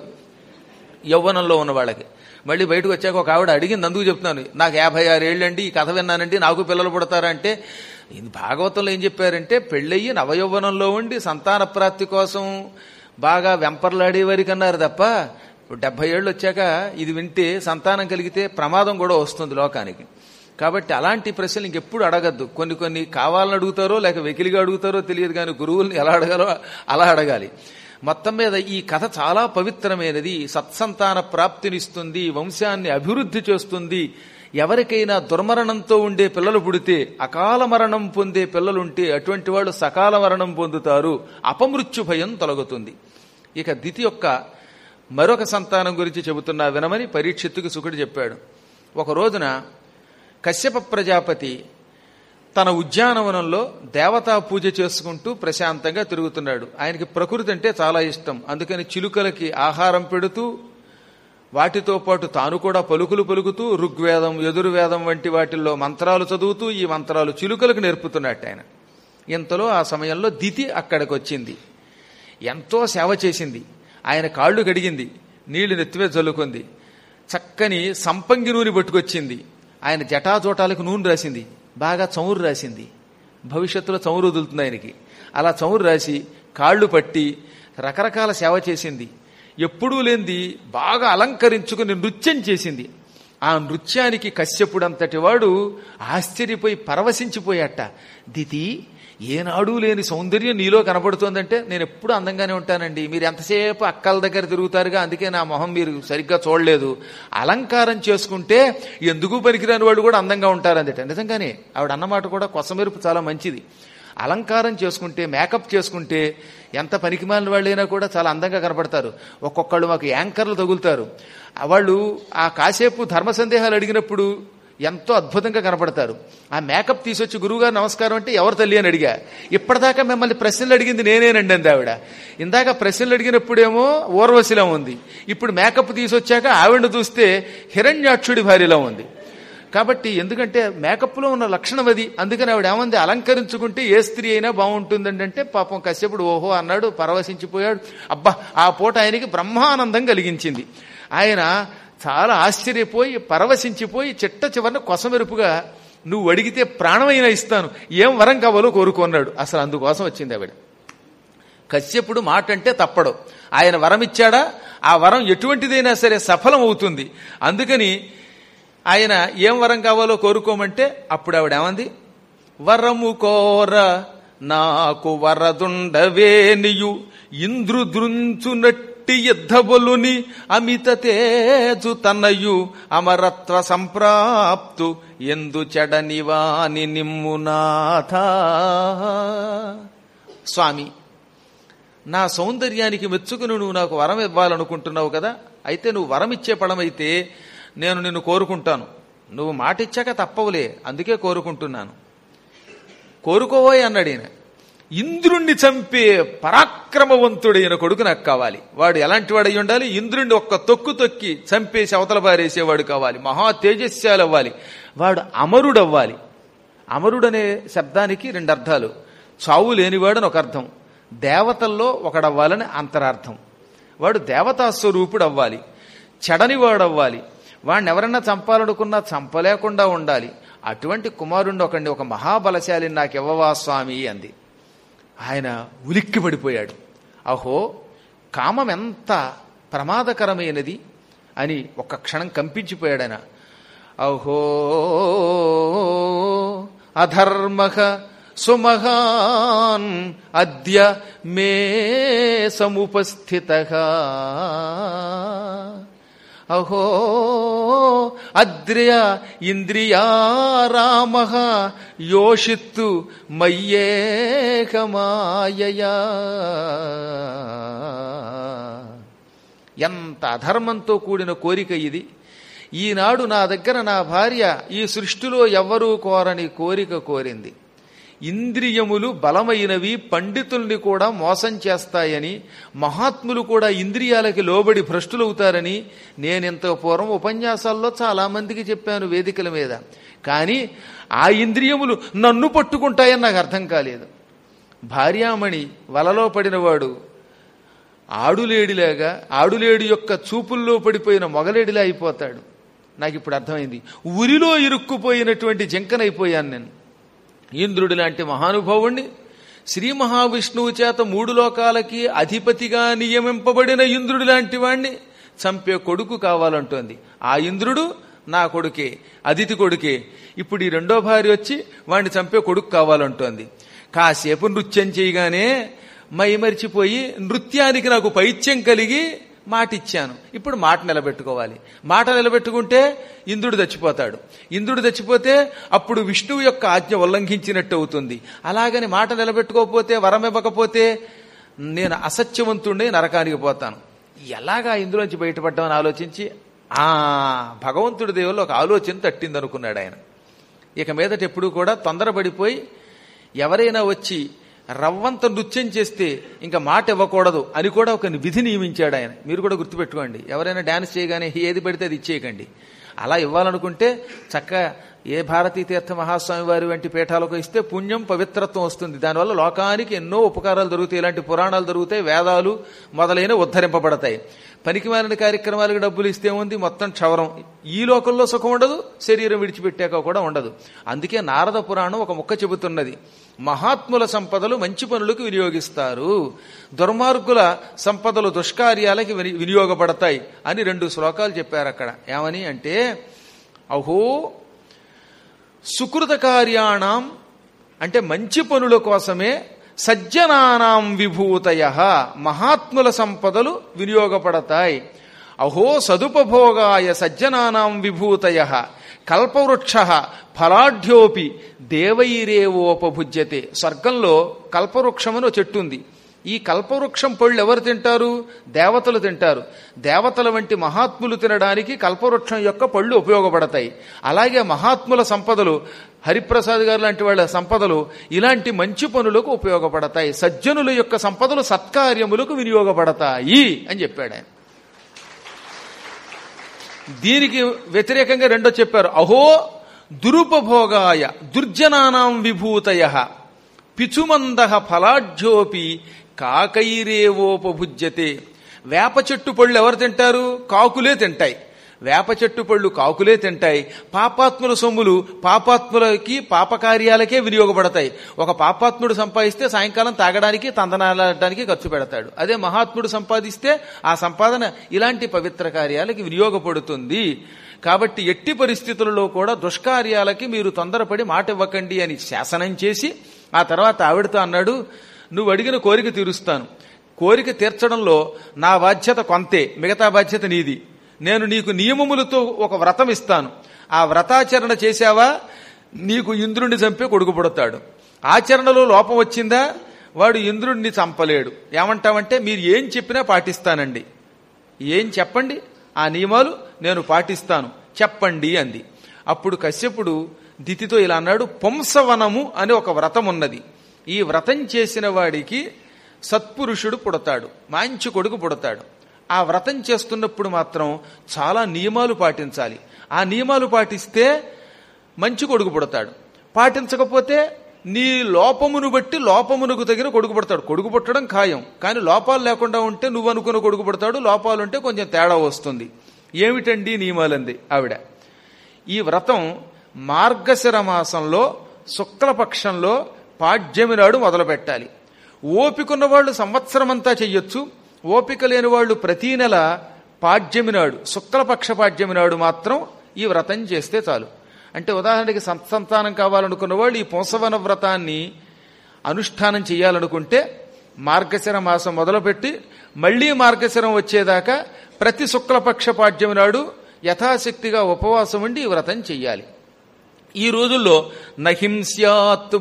యవ్వనంలో ఉన్న వాళ్ళకి మళ్ళీ బయటకు వచ్చాక ఒక ఆవిడ అడిగింది అందుకు చెప్తున్నాను నాకు యాభై ఆరు ఏళ్ళండి ఈ కథ విన్నానండి నాకు పిల్లలు పుడతారంటే ఇది భాగవతంలో ఏం చెప్పారంటే పెళ్ళయ్యి నవయౌవనంలో ఉండి సంతాన ప్రాప్తి కోసం బాగా వెంపర్లాడేవారికి అన్నారు తప్ప ఇప్పుడు డెబ్బై ఏళ్ళు వచ్చాక ఇది వింటే సంతానం కలిగితే ప్రమాదం కూడా వస్తుంది లోకానికి కాబట్టి అలాంటి ప్రశ్నలు ఇంకెప్పుడు అడగద్దు కొన్ని కొన్ని కావాలని అడుగుతారో లేక వెకిలిగా అడుగుతారో తెలియదు కానీ గురువుల్ని ఎలా అడగాలో అలా అడగాలి మొత్తం మీద ఈ కథ చాలా పవిత్రమైనది సత్సంతాన ప్రాప్తినిస్తుంది వంశాన్ని అభివృద్ధి చేస్తుంది ఎవరికైనా దుర్మరణంతో ఉండే పిల్లలు పుడితే అకాల మరణం పొందే పిల్లలుంటే అటువంటి వాళ్ళు సకాల మరణం పొందుతారు అపమృత్యు భయం తొలగుతుంది ఇక దితి యొక్క మరొక సంతానం గురించి చెబుతున్నా వినమని పరీక్షిత్తుకు సుకుడు చెప్పాడు ఒక రోజున కశ్యప ప్రజాపతి తన ఉద్యానవనంలో దేవతా పూజ చేసుకుంటూ ప్రశాంతంగా తిరుగుతున్నాడు ఆయనకి ప్రకృతి అంటే చాలా ఇష్టం అందుకని చిలుకలకి ఆహారం పెడుతూ వాటితో పాటు తాను కూడా పలుకులు పలుకుతూ ఋగ్వేదం ఎదురువేదం వంటి వాటిల్లో మంత్రాలు చదువుతూ ఈ మంత్రాలు చిలుకలకు నేర్పుతున్నట్టు ఆయన ఇంతలో ఆ సమయంలో దితి అక్కడికి వచ్చింది ఎంతో సేవ చేసింది ఆయన కాళ్ళు కడిగింది నీళ్లు నెత్తివే జల్లుకుంది చక్కని సంపంగి నూనె పట్టుకొచ్చింది ఆయన జటాజోటాలకు నూనె రాసింది బాగా చమురు రాసింది భవిష్యత్తులో చమురు వదులుతుంది ఆయనకి అలా చమురు రాసి కాళ్ళు పట్టి రకరకాల సేవ చేసింది ఎప్పుడూ లేనిది బాగా అలంకరించుకుని నృత్యం చేసింది ఆ నృత్యానికి కశ్యపుడంతటి వాడు ఆశ్చర్యపోయి పరవశించిపోయాట దితి ఏనాడు లేని సౌందర్యం నీలో కనపడుతోందంటే నేను ఎప్పుడు అందంగానే ఉంటానండి మీరు ఎంతసేపు అక్కల దగ్గర తిరుగుతారుగా అందుకే నా మొహం మీరు సరిగ్గా చూడలేదు అలంకారం చేసుకుంటే ఎందుకు పనికిరాని వాళ్ళు కూడా అందంగా ఉంటారు అందట నిజంగానే ఆవిడ అన్నమాట కూడా కొసమెరుపు చాలా మంచిది అలంకారం చేసుకుంటే మేకప్ చేసుకుంటే ఎంత పనికిమాలిన వాళ్ళైనా కూడా చాలా అందంగా కనపడతారు ఒక్కొక్కళ్ళు మాకు యాంకర్లు తగులుతారు ఆ వాళ్ళు ఆ కాసేపు ధర్మ సందేహాలు అడిగినప్పుడు ఎంతో అద్భుతంగా కనపడతారు ఆ మేకప్ తీసుకొచ్చి గురువుగారు నమస్కారం అంటే ఎవరు తల్లి అని అడిగా ఇప్పటిదాకా మిమ్మల్ని ప్రశ్నలు అడిగింది నేనేనండి అంది ఆవిడ ఇందాక ప్రశ్నలు అడిగినప్పుడేమో ఊర్వశిలా ఉంది ఇప్పుడు మేకప్ తీసుకొచ్చాక ఆవిడను చూస్తే హిరణ్యాక్షుడి భార్యలా ఉంది కాబట్టి ఎందుకంటే మేకప్లో ఉన్న లక్షణం అది అందుకని ఆవిడ ఏమంది అలంకరించుకుంటే ఏ స్త్రీ అయినా బాగుంటుందండి అంటే పాపం కశ్యపుడు ఓహో అన్నాడు పరవశించిపోయాడు అబ్బా ఆ పూట ఆయనకి బ్రహ్మానందం కలిగించింది ఆయన చాలా ఆశ్చర్యపోయి పరవశించిపోయి చిట్ట చివరన కొసమెరుపుగా నువ్వు అడిగితే ప్రాణమైనా ఇస్తాను ఏం వరం కావాలో కోరుకున్నాడు అసలు అందుకోసం వచ్చింది ఆవిడ కశ్యపుడు మాట అంటే తప్పడు ఆయన వరం ఇచ్చాడా ఆ వరం ఎటువంటిదైనా సరే సఫలం అవుతుంది అందుకని ఆయన ఏం వరం కావాలో కోరుకోమంటే అప్పుడు ఆవిడ ఏమంది వరము కోర నాకు వరదుండవేనియు ఇంద్రుదృంచునట్టి యుద్ధబలుని అమిత తేజు తనయు అమరత్వ సంప్రాప్తు ఎందు చెడనివాని నిమ్మునాథ స్వామి నా సౌందర్యానికి మెచ్చుకుని నువ్వు నాకు వరం ఇవ్వాలనుకుంటున్నావు కదా అయితే నువ్వు వరం ఇచ్చే పడమైతే నేను నిన్ను కోరుకుంటాను నువ్వు మాట ఇచ్చాక తప్పవులే అందుకే కోరుకుంటున్నాను కోరుకోవోయ్ అన్నాడు ఈయన ఇంద్రుణ్ణి చంపే పరాక్రమవంతుడైన కొడుకు నాకు కావాలి వాడు ఎలాంటి వాడై ఉండాలి ఇంద్రుణ్ణి ఒక్క తొక్కు తొక్కి చంపేసి అవతల పారేసేవాడు కావాలి మహా తేజస్యాలు అవ్వాలి వాడు అమరుడవ్వాలి అమరుడనే శబ్దానికి రెండు అర్థాలు చావు లేనివాడని ఒక అర్థం దేవతల్లో ఒకడవ్వాలని అంతరార్థం వాడు దేవతా స్వరూపుడు అవ్వాలి చెడనివాడు అవ్వాలి వాడిని ఎవరన్నా చంపాలనుకున్నా చంపలేకుండా ఉండాలి అటువంటి కుమారుణ్ణి ఒకండి ఒక మహాబలశాలిని నాకు ఇవ్వవా స్వామి అంది ఆయన ఉలిక్కి పడిపోయాడు అహో కామం ఎంత ప్రమాదకరమైనది అని ఒక్క క్షణం కంపించిపోయాడు ఆయన అహో అధర్మః సుమహాన్ అద్య మే సముపస్థిత అహో అద్ర్య ఇంద్రియారామ యోషిత్తు మయ్యేకమాయయా ఎంత అధర్మంతో కూడిన కోరిక ఇది ఈనాడు నా దగ్గర నా భార్య ఈ సృష్టిలో ఎవ్వరూ కోరని కోరిక కోరింది ఇంద్రియములు బలమైనవి పండితుల్ని కూడా మోసం చేస్తాయని మహాత్ములు కూడా ఇంద్రియాలకి లోబడి భ్రష్టులవుతారని నేనింత పూర్వం ఉపన్యాసాల్లో చాలా మందికి చెప్పాను వేదికల మీద కానీ ఆ ఇంద్రియములు నన్ను పట్టుకుంటాయని నాకు అర్థం కాలేదు భార్యామణి వలలో పడినవాడు ఆడులేడిలాగా ఆడులేడి యొక్క చూపుల్లో పడిపోయిన మొగలేడిలా అయిపోతాడు నాకు ఇప్పుడు అర్థమైంది ఉరిలో ఇరుక్కుపోయినటువంటి జంకనైపోయాను నేను ఇంద్రుడి లాంటి మహానుభావుణ్ణి శ్రీ మహావిష్ణువు చేత మూడు లోకాలకి అధిపతిగా నియమింపబడిన ఇంద్రుడి లాంటి వాణ్ణి చంపే కొడుకు కావాలంటోంది ఆ ఇంద్రుడు నా కొడుకే అదితి కొడుకే ఇప్పుడు ఈ రెండో భార్య వచ్చి వాణ్ణి చంపే కొడుకు కావాలంటోంది కాసేపు నృత్యం చేయగానే మై మరిచిపోయి నృత్యానికి నాకు పైత్యం కలిగి మాట ఇచ్చాను ఇప్పుడు మాట నిలబెట్టుకోవాలి మాట నిలబెట్టుకుంటే ఇంద్రుడు చచ్చిపోతాడు ఇంద్రుడు చచ్చిపోతే అప్పుడు విష్ణువు యొక్క ఆజ్ఞ ఉల్లంఘించినట్టు అవుతుంది అలాగని మాట నిలబెట్టుకోకపోతే వరం ఇవ్వకపోతే నేను అసత్యవంతుణ్ణి నరకానికి పోతాను ఎలాగా ఇందులోంచి బయటపడ్డామని ఆలోచించి ఆ భగవంతుడి దేవుల్లో ఒక ఆలోచన తట్టింది అనుకున్నాడు ఆయన ఇక మీదట ఎప్పుడు కూడా తొందరపడిపోయి ఎవరైనా వచ్చి రవ్వంత నృత్యం చేస్తే ఇంకా మాట ఇవ్వకూడదు అని కూడా ఒక విధి నియమించాడు ఆయన మీరు కూడా గుర్తుపెట్టుకోండి ఎవరైనా డాన్స్ చేయగానే ఏది పడితే అది ఇచ్చేయకండి అలా ఇవ్వాలనుకుంటే చక్కగా ఏ భారతీ తీర్థ మహాస్వామి వారి వంటి పీఠాలకు ఇస్తే పుణ్యం పవిత్రత్వం వస్తుంది దానివల్ల లోకానికి ఎన్నో ఉపకారాలు దొరుకుతాయి ఇలాంటి పురాణాలు దొరుకుతాయి వేదాలు మొదలైన ఉద్ధరింపబడతాయి పనికి మాలిన కార్యక్రమాలకు డబ్బులు ఇస్తే ఉంది మొత్తం క్షవరం ఈ లోకంలో సుఖం ఉండదు శరీరం విడిచిపెట్టాక కూడా ఉండదు అందుకే నారద పురాణం ఒక ముక్క చెబుతున్నది మహాత్ముల సంపదలు మంచి పనులకు వినియోగిస్తారు దుర్మార్గుల సంపదలు దుష్కార్యాలకి విని- వినియోగపడతాయి అని రెండు శ్లోకాలు చెప్పారు అక్కడ ఏమని అంటే అహో సుకృత కార్యాణం అంటే మంచి పనుల కోసమే సజ్జనానాం విభూతయ మహాత్ముల సంపదలు వినియోగపడతాయి అహో సదుపభోగాయ సజ్జనానాం విభూతయ కల్పవృక్ష ఫలాఢ్యోపి దేవైరేవోపభుజ్యతే స్వర్గంలో కల్పవృక్షమని ఒక చెట్టు ఉంది ఈ కల్పవృక్షం పళ్ళు ఎవరు తింటారు దేవతలు తింటారు దేవతల వంటి మహాత్ములు తినడానికి కల్పవృక్షం యొక్క పళ్ళు ఉపయోగపడతాయి అలాగే మహాత్ముల సంపదలు హరిప్రసాద్ గారు లాంటి వాళ్ళ సంపదలు ఇలాంటి మంచి పనులకు ఉపయోగపడతాయి సజ్జనుల యొక్క సంపదలు సత్కార్యములకు వినియోగపడతాయి అని చెప్పాడు ఆయన దీనికి వ్యతిరేకంగా రెండో చెప్పారు అహో దురుపభోగాయ దుర్జనానాం విభూతయ పిచుమంద ఫలాఢ్యోపి కాకైరేవోపభుజ్యతే వేప చెట్టు పళ్ళు ఎవరు తింటారు కాకులే తింటాయి వేప చెట్టు పళ్ళు కాకులే తింటాయి పాపాత్ముల సొమ్ములు పాపాత్ములకి పాపకార్యాలకే వినియోగపడతాయి ఒక పాపాత్ముడు సంపాదిస్తే సాయంకాలం తాగడానికి తందనాలడానికి ఖర్చు పెడతాడు అదే మహాత్ముడు సంపాదిస్తే ఆ సంపాదన ఇలాంటి పవిత్ర కార్యాలకి వినియోగపడుతుంది కాబట్టి ఎట్టి పరిస్థితులలో కూడా దుష్కార్యాలకి మీరు తొందరపడి మాట ఇవ్వకండి అని శాసనం చేసి ఆ తర్వాత ఆవిడతో అన్నాడు నువ్వు అడిగిన కోరిక తీరుస్తాను కోరిక తీర్చడంలో నా బాధ్యత కొంతే మిగతా బాధ్యత నీది నేను నీకు నియమములతో ఒక వ్రతం ఇస్తాను ఆ వ్రతాచరణ చేశావా నీకు ఇంద్రుణ్ణి చంపే కొడుకు పుడతాడు ఆచరణలో లోపం వచ్చిందా వాడు ఇంద్రుణ్ణి చంపలేడు ఏమంటావంటే మీరు ఏం చెప్పినా పాటిస్తానండి ఏం చెప్పండి ఆ నియమాలు నేను పాటిస్తాను చెప్పండి అంది అప్పుడు కశ్యపుడు దితితో ఇలా అన్నాడు పుంసవనము అని ఒక వ్రతం ఉన్నది ఈ వ్రతం చేసిన వాడికి సత్పురుషుడు పుడతాడు మంచి కొడుకు పుడతాడు ఆ వ్రతం చేస్తున్నప్పుడు మాత్రం చాలా నియమాలు పాటించాలి ఆ నియమాలు పాటిస్తే మంచి కొడుకు పుడతాడు పాటించకపోతే నీ లోపమును బట్టి లోపమునకు తగిన కొడుకు పుడతాడు కొడుకు పుట్టడం ఖాయం కానీ లోపాలు లేకుండా ఉంటే నువ్వు అనుకున్న కొడుకు పుడతాడు లోపాలు ఉంటే కొంచెం తేడా వస్తుంది ఏమిటండి నియమాలంది ఆవిడ ఈ వ్రతం మార్గశిర మాసంలో శుక్లపక్షంలో పాడ్యమి నాడు మొదలు పెట్టాలి ఓపికన్న వాళ్ళు సంవత్సరం అంతా చెయ్యొచ్చు ఓపిక లేని వాళ్ళు ప్రతీ నెల పాడ్యమి నాడు శుక్లపక్ష పాడ్యమి నాడు మాత్రం ఈ వ్రతం చేస్తే చాలు అంటే ఉదాహరణకి సత్సంతానం కావాలనుకున్న వాళ్ళు ఈ పుంసవన వ్రతాన్ని అనుష్ఠానం చేయాలనుకుంటే మార్గశిర మాసం మొదలుపెట్టి మళ్లీ మార్గశిరం వచ్చేదాకా ప్రతి శుక్లపక్ష పాడ్యమి నాడు యథాశక్తిగా ఉపవాసం ఉండి ఈ వ్రతం చెయ్యాలి ఈ రోజుల్లో నహింస్యాత్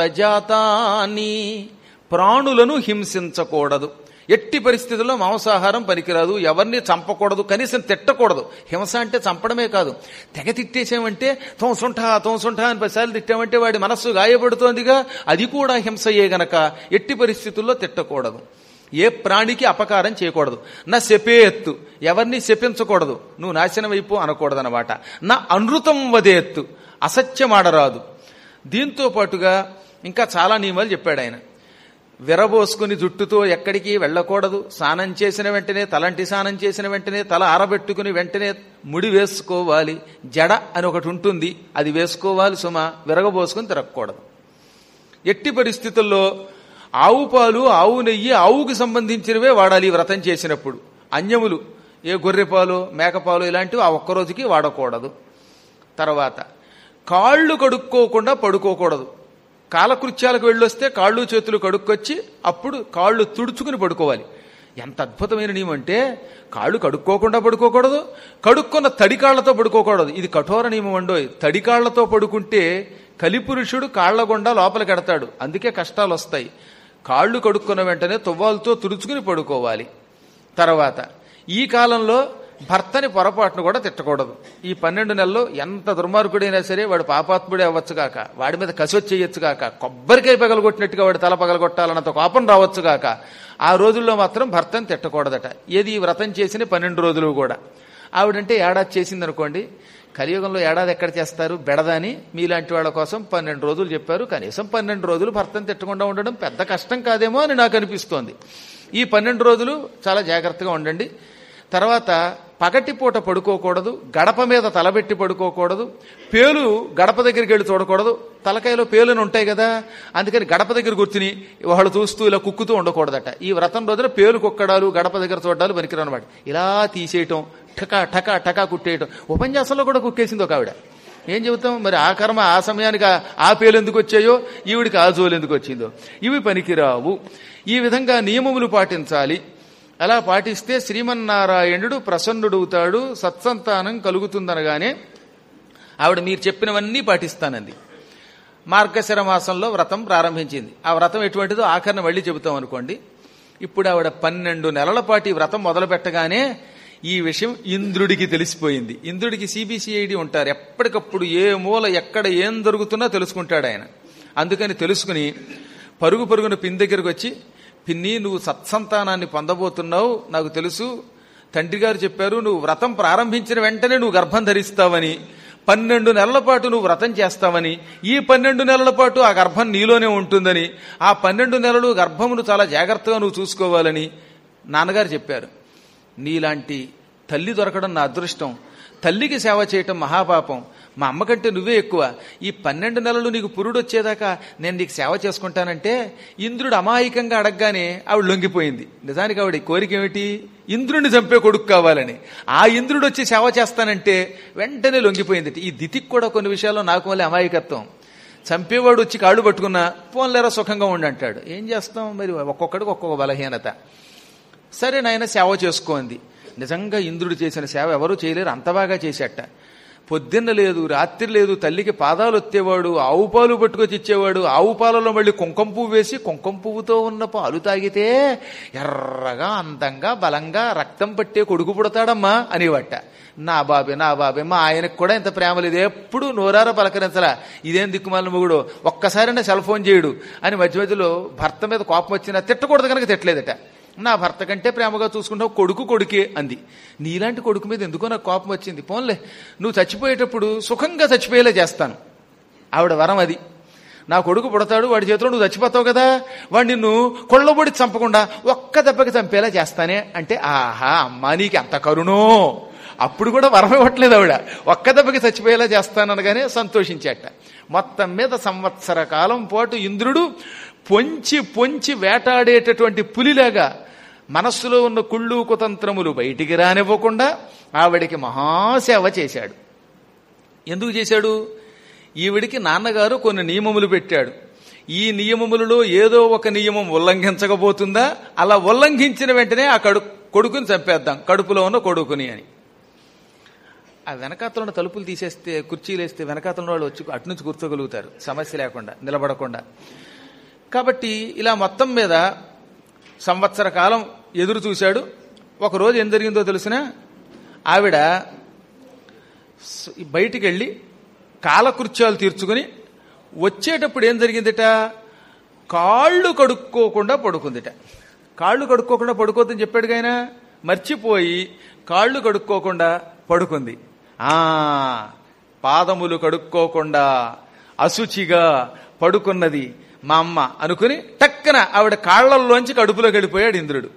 భూతజాతాని ప్రాణులను హింసించకూడదు ఎట్టి పరిస్థితుల్లో మాంసాహారం పనికిరాదు ఎవరిని చంపకూడదు కనీసం తిట్టకూడదు హింస అంటే చంపడమే కాదు తెగ తిట్టేసామంటే తోసుంఠా తోసుంఠా అని పదిసార్లు తిట్టామంటే వాడి మనస్సు గాయపడుతోందిగా అది కూడా హింసయే గనక ఎట్టి పరిస్థితుల్లో తిట్టకూడదు ఏ ప్రాణికి అపకారం చేయకూడదు నా శపేత్తు ఎవరిని శపించకూడదు నువ్వు నాశనం అయిపో అనకూడదు అనమాట నా అనృతం వదేత్తు అసత్యమాడరాదు దీంతో పాటుగా ఇంకా చాలా నియమాలు చెప్పాడు ఆయన విరబోసుకుని జుట్టుతో ఎక్కడికి వెళ్ళకూడదు స్నానం చేసిన వెంటనే తలంటి స్నానం చేసిన వెంటనే తల ఆరబెట్టుకుని వెంటనే ముడి వేసుకోవాలి జడ అని ఒకటి ఉంటుంది అది వేసుకోవాలి సుమ విరగబోసుకుని తిరగకూడదు ఎట్టి పరిస్థితుల్లో ఆవు పాలు ఆవు నెయ్యి ఆవుకి సంబంధించినవే వాడాలి ఈ వ్రతం చేసినప్పుడు అన్యములు ఏ గొర్రెపాలు మేకపాలు ఇలాంటివి ఆ ఒక్కరోజుకి వాడకూడదు తర్వాత కాళ్ళు కడుక్కోకుండా పడుకోకూడదు కాలకృత్యాలకు వెళ్ళొస్తే కాళ్ళు చేతులు కడుక్కొచ్చి అప్పుడు కాళ్ళు తుడుచుకుని పడుకోవాలి ఎంత అద్భుతమైన నియమం అంటే కాళ్ళు కడుక్కోకుండా పడుకోకూడదు కడుక్కున్న తడి కాళ్లతో పడుకోకూడదు ఇది కఠోర నియమం అండోయ్ తడి కాళ్లతో పడుకుంటే కలిపురుషుడు కాళ్ల గుండా లోపలికి ఎడతాడు అందుకే కష్టాలు వస్తాయి కాళ్ళు కడుక్కున్న వెంటనే తువ్వాలతో తుడుచుకుని పడుకోవాలి తర్వాత ఈ కాలంలో భర్తని పొరపాటును కూడా తిట్టకూడదు ఈ పన్నెండు నెలల్లో ఎంత దుర్మార్గుడైనా సరే వాడు పాపాత్ముడే అవ్వచ్చు కాక వాడి మీద కసొచ్చి చేయొచ్చు కాక కొబ్బరికాయ పగలగొట్టినట్టుగా వాడి తల పగలగొట్టాలన్నంత కోపం రావచ్చు కాక ఆ రోజుల్లో మాత్రం భర్తని తిట్టకూడదట ఏది ఈ వ్రతం చేసిన పన్నెండు రోజులు కూడా ఆవిడంటే ఏడాది చేసింది అనుకోండి కలియుగంలో ఏడాది ఎక్కడ చేస్తారు బెడదని మీలాంటి వాళ్ళ కోసం పన్నెండు రోజులు చెప్పారు కనీసం పన్నెండు రోజులు భర్తను తిట్టకుండా ఉండడం పెద్ద కష్టం కాదేమో అని నాకు అనిపిస్తోంది ఈ పన్నెండు రోజులు చాలా జాగ్రత్తగా ఉండండి తర్వాత పగటిపూట పడుకోకూడదు గడప మీద తలబెట్టి పడుకోకూడదు పేలు గడప దగ్గరికి వెళ్ళి చూడకూడదు తలకాయలో పేలుని ఉంటాయి కదా అందుకని గడప దగ్గర కూర్చుని వాళ్ళు చూస్తూ ఇలా కుక్కుతూ ఉండకూడదట ఈ వ్రతం రోజున పేలు కుక్కడాలు గడప దగ్గర చూడాలు పనికిరనమాట ఇలా తీసేయటం టకా టకా టకా కుట్టేయటం ఉపన్యాసంలో కూడా కుక్కేసింది ఒక ఆవిడ ఏం చెబుతాం మరి ఆ కర్మ ఆ సమయానికి ఆ పేలు ఎందుకు వచ్చాయో ఈవిడికి ఆ జోలు ఎందుకు వచ్చిందో ఇవి పనికిరావు ఈ విధంగా నియమములు పాటించాలి అలా పాటిస్తే శ్రీమన్నారాయణుడు ప్రసన్నుడవుతాడు సత్సంతానం కలుగుతుందనగానే ఆవిడ మీరు చెప్పినవన్నీ పాటిస్తానంది మార్గశిర మాసంలో వ్రతం ప్రారంభించింది ఆ వ్రతం ఎటువంటిదో ఆఖరిని మళ్ళీ చెబుతాం అనుకోండి ఇప్పుడు ఆవిడ పన్నెండు నెలల పాటు ఈ వ్రతం మొదలు పెట్టగానే ఈ విషయం ఇంద్రుడికి తెలిసిపోయింది ఇంద్రుడికి సిబిసిఐడి ఉంటారు ఎప్పటికప్పుడు ఏ మూల ఎక్కడ ఏం దొరుకుతున్నా తెలుసుకుంటాడు ఆయన అందుకని తెలుసుకుని పరుగు పరుగున పిన్ దగ్గరకు వచ్చి పిన్ని నువ్వు సత్సంతానాన్ని పొందబోతున్నావు నాకు తెలుసు తండ్రి గారు చెప్పారు నువ్వు వ్రతం ప్రారంభించిన వెంటనే నువ్వు గర్భం ధరిస్తావని పన్నెండు నెలల పాటు నువ్వు వ్రతం చేస్తావని ఈ పన్నెండు నెలల పాటు ఆ గర్భం నీలోనే ఉంటుందని ఆ పన్నెండు నెలలు గర్భమును చాలా జాగ్రత్తగా నువ్వు చూసుకోవాలని నాన్నగారు చెప్పారు నీలాంటి తల్లి దొరకడం నా అదృష్టం తల్లికి సేవ చేయటం మహాపాపం మా అమ్మకంటే నువ్వే ఎక్కువ ఈ పన్నెండు నెలలు నీకు పురుడు వచ్చేదాకా నేను నీకు సేవ చేసుకుంటానంటే ఇంద్రుడు అమాయకంగా అడగగానే ఆవిడ లొంగిపోయింది నిజానికి ఆవిడ కోరిక ఏమిటి ఇంద్రుడిని చంపే కొడుకు కావాలని ఆ ఇంద్రుడు వచ్చి సేవ చేస్తానంటే వెంటనే లొంగిపోయింది ఈ దితికి కూడా కొన్ని విషయాల్లో నాకు మళ్ళీ అమాయకత్వం చంపేవాడు వచ్చి కాళ్ళు పట్టుకున్నా పోన్లేరా సుఖంగా ఉండి అంటాడు ఏం చేస్తాం మరి ఒక్కొక్కడికి ఒక్కొక్క బలహీనత సరే నాయన సేవ చేసుకోంది నిజంగా ఇంద్రుడు చేసిన సేవ ఎవరూ చేయలేరు అంత బాగా చేసేట పొద్దున్న లేదు రాత్రి లేదు తల్లికి పాదాలు ఒత్తేవాడు ఆవు పాలు పట్టుకొచ్చి ఇచ్చేవాడు ఆవు పాలలో మళ్ళీ కుంకం పువ్వు వేసి కుంకం పువ్వుతో ఉన్న పాలు తాగితే ఎర్రగా అందంగా బలంగా రక్తం పట్టే కొడుకు పుడతాడమ్మా అనేవట నా బాబే నా బాబే మా ఆయనకు కూడా ఇంత ప్రేమ లేదు ఎప్పుడు నోరార పలకరించలా ఇదేం దిక్కుమాలిన మొగుడు ఒక్కసారైనా సెల్ ఫోన్ చేయడు అని మధ్య మధ్యలో భర్త మీద కోపం వచ్చినా తిట్టకూడదు కనుక తిట్టలేదట నా భర్త కంటే ప్రేమగా చూసుకుంటావు కొడుకు కొడుకే అంది నీలాంటి కొడుకు మీద ఎందుకో నాకు కోపం వచ్చింది పోన్లే నువ్వు చచ్చిపోయేటప్పుడు సుఖంగా చచ్చిపోయేలా చేస్తాను ఆవిడ వరం అది నా కొడుకు పుడతాడు వాడి చేతిలో నువ్వు చచ్చిపోతావు కదా వాడు నిన్ను కొళ్ళబొడి చంపకుండా ఒక్క దెబ్బకి చంపేలా చేస్తానే అంటే ఆహా అమ్మా నీకు అంత కరుణో అప్పుడు కూడా వరం ఇవ్వట్లేదు ఆవిడ ఒక్క దెబ్బకి చచ్చిపోయేలా చేస్తాననగానే సంతోషించాట మొత్తం మీద సంవత్సర కాలం పాటు ఇంద్రుడు పొంచి పొంచి వేటాడేటటువంటి పులిలాగా మనస్సులో ఉన్న కుళ్ళు కుతంత్రములు బయటికి రానివ్వకుండా ఆవిడికి మహాసేవ చేశాడు ఎందుకు చేశాడు ఈవిడికి నాన్నగారు కొన్ని నియమములు పెట్టాడు ఈ నియమములలో ఏదో ఒక నియమం ఉల్లంఘించకపోతుందా అలా ఉల్లంఘించిన వెంటనే ఆ కడు కొడుకుని చంపేద్దాం కడుపులో ఉన్న కొడుకుని అని ఆ వెనకాతలో ఉన్న తలుపులు తీసేస్తే కుర్చీలు వేస్తే వెనకాతల వాళ్ళు వచ్చి అటు నుంచి కూర్చోగలుగుతారు సమస్య లేకుండా నిలబడకుండా కాబట్టి ఇలా మొత్తం మీద సంవత్సర కాలం ఎదురు చూశాడు ఒకరోజు ఏం జరిగిందో తెలిసిన ఆవిడ స- బయటికి వెళ్ళి కాలకృత్యాలు తీర్చుకుని వచ్చేటప్పుడు ఏం జరిగిందిట కాళ్ళు కడుక్కోకుండా పడుకుందిట కాళ్ళు కడుక్కోకుండా పడుకోవద్దని చెప్పాడు ఆయన మర్చిపోయి కాళ్ళు కడుక్కోకుండా పడుకుంది ఆ పాదములు కడుక్కోకుండా అశుచిగా పడుకున్నది మా అమ్మ అనుకుని టక్కన ఆవిడ కాళ్లల్లోంచి కడుపులోకి వెళ్ళిపోయాడు ఇంద్రుడు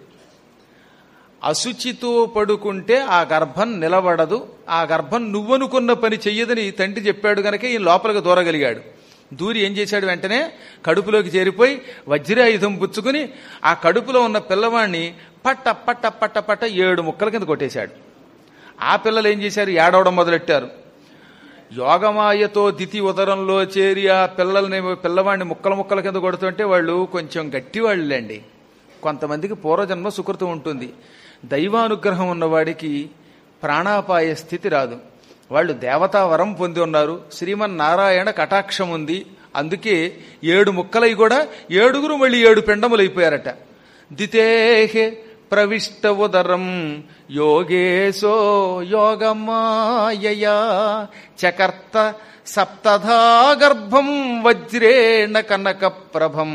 అశుచితో పడుకుంటే ఆ గర్భం నిలబడదు ఆ గర్భం నువ్వనుకున్న పని చెయ్యదని తండ్రి చెప్పాడు గనక ఈ లోపలికి దూరగలిగాడు దూరి ఏం చేశాడు వెంటనే కడుపులోకి చేరిపోయి వజ్రాయుధం పుచ్చుకుని ఆ కడుపులో ఉన్న పిల్లవాడిని పట్ట పట్ట పట్ట పట్ట ఏడు ముక్కల కింద కొట్టేశాడు ఆ పిల్లలు ఏం చేశారు ఏడవడం మొదలెట్టారు యోగమాయతో దితి ఉదరంలో చేరి ఆ పిల్లల్ని పిల్లవాడిని ముక్కల ముక్కల కింద కొడుతుంటే వాళ్ళు కొంచెం గట్టివాళ్ళండి కొంతమందికి పూర్వజన్మ సుకృతం ఉంటుంది దైవానుగ్రహం ఉన్నవాడికి ప్రాణాపాయ స్థితి రాదు వాళ్ళు దేవతా వరం పొంది ఉన్నారు శ్రీమన్నారాయణ కటాక్షం ఉంది అందుకే ఏడు ముక్కలై కూడా ఏడుగురు మళ్ళీ ఏడు పిండములైపోయారట దితేహే ప్రవిష్ట ఉదరం యోగేశో యోగమాయయా చకర్త సప్తధా గర్భం వజ్రేణ కనక ప్రభం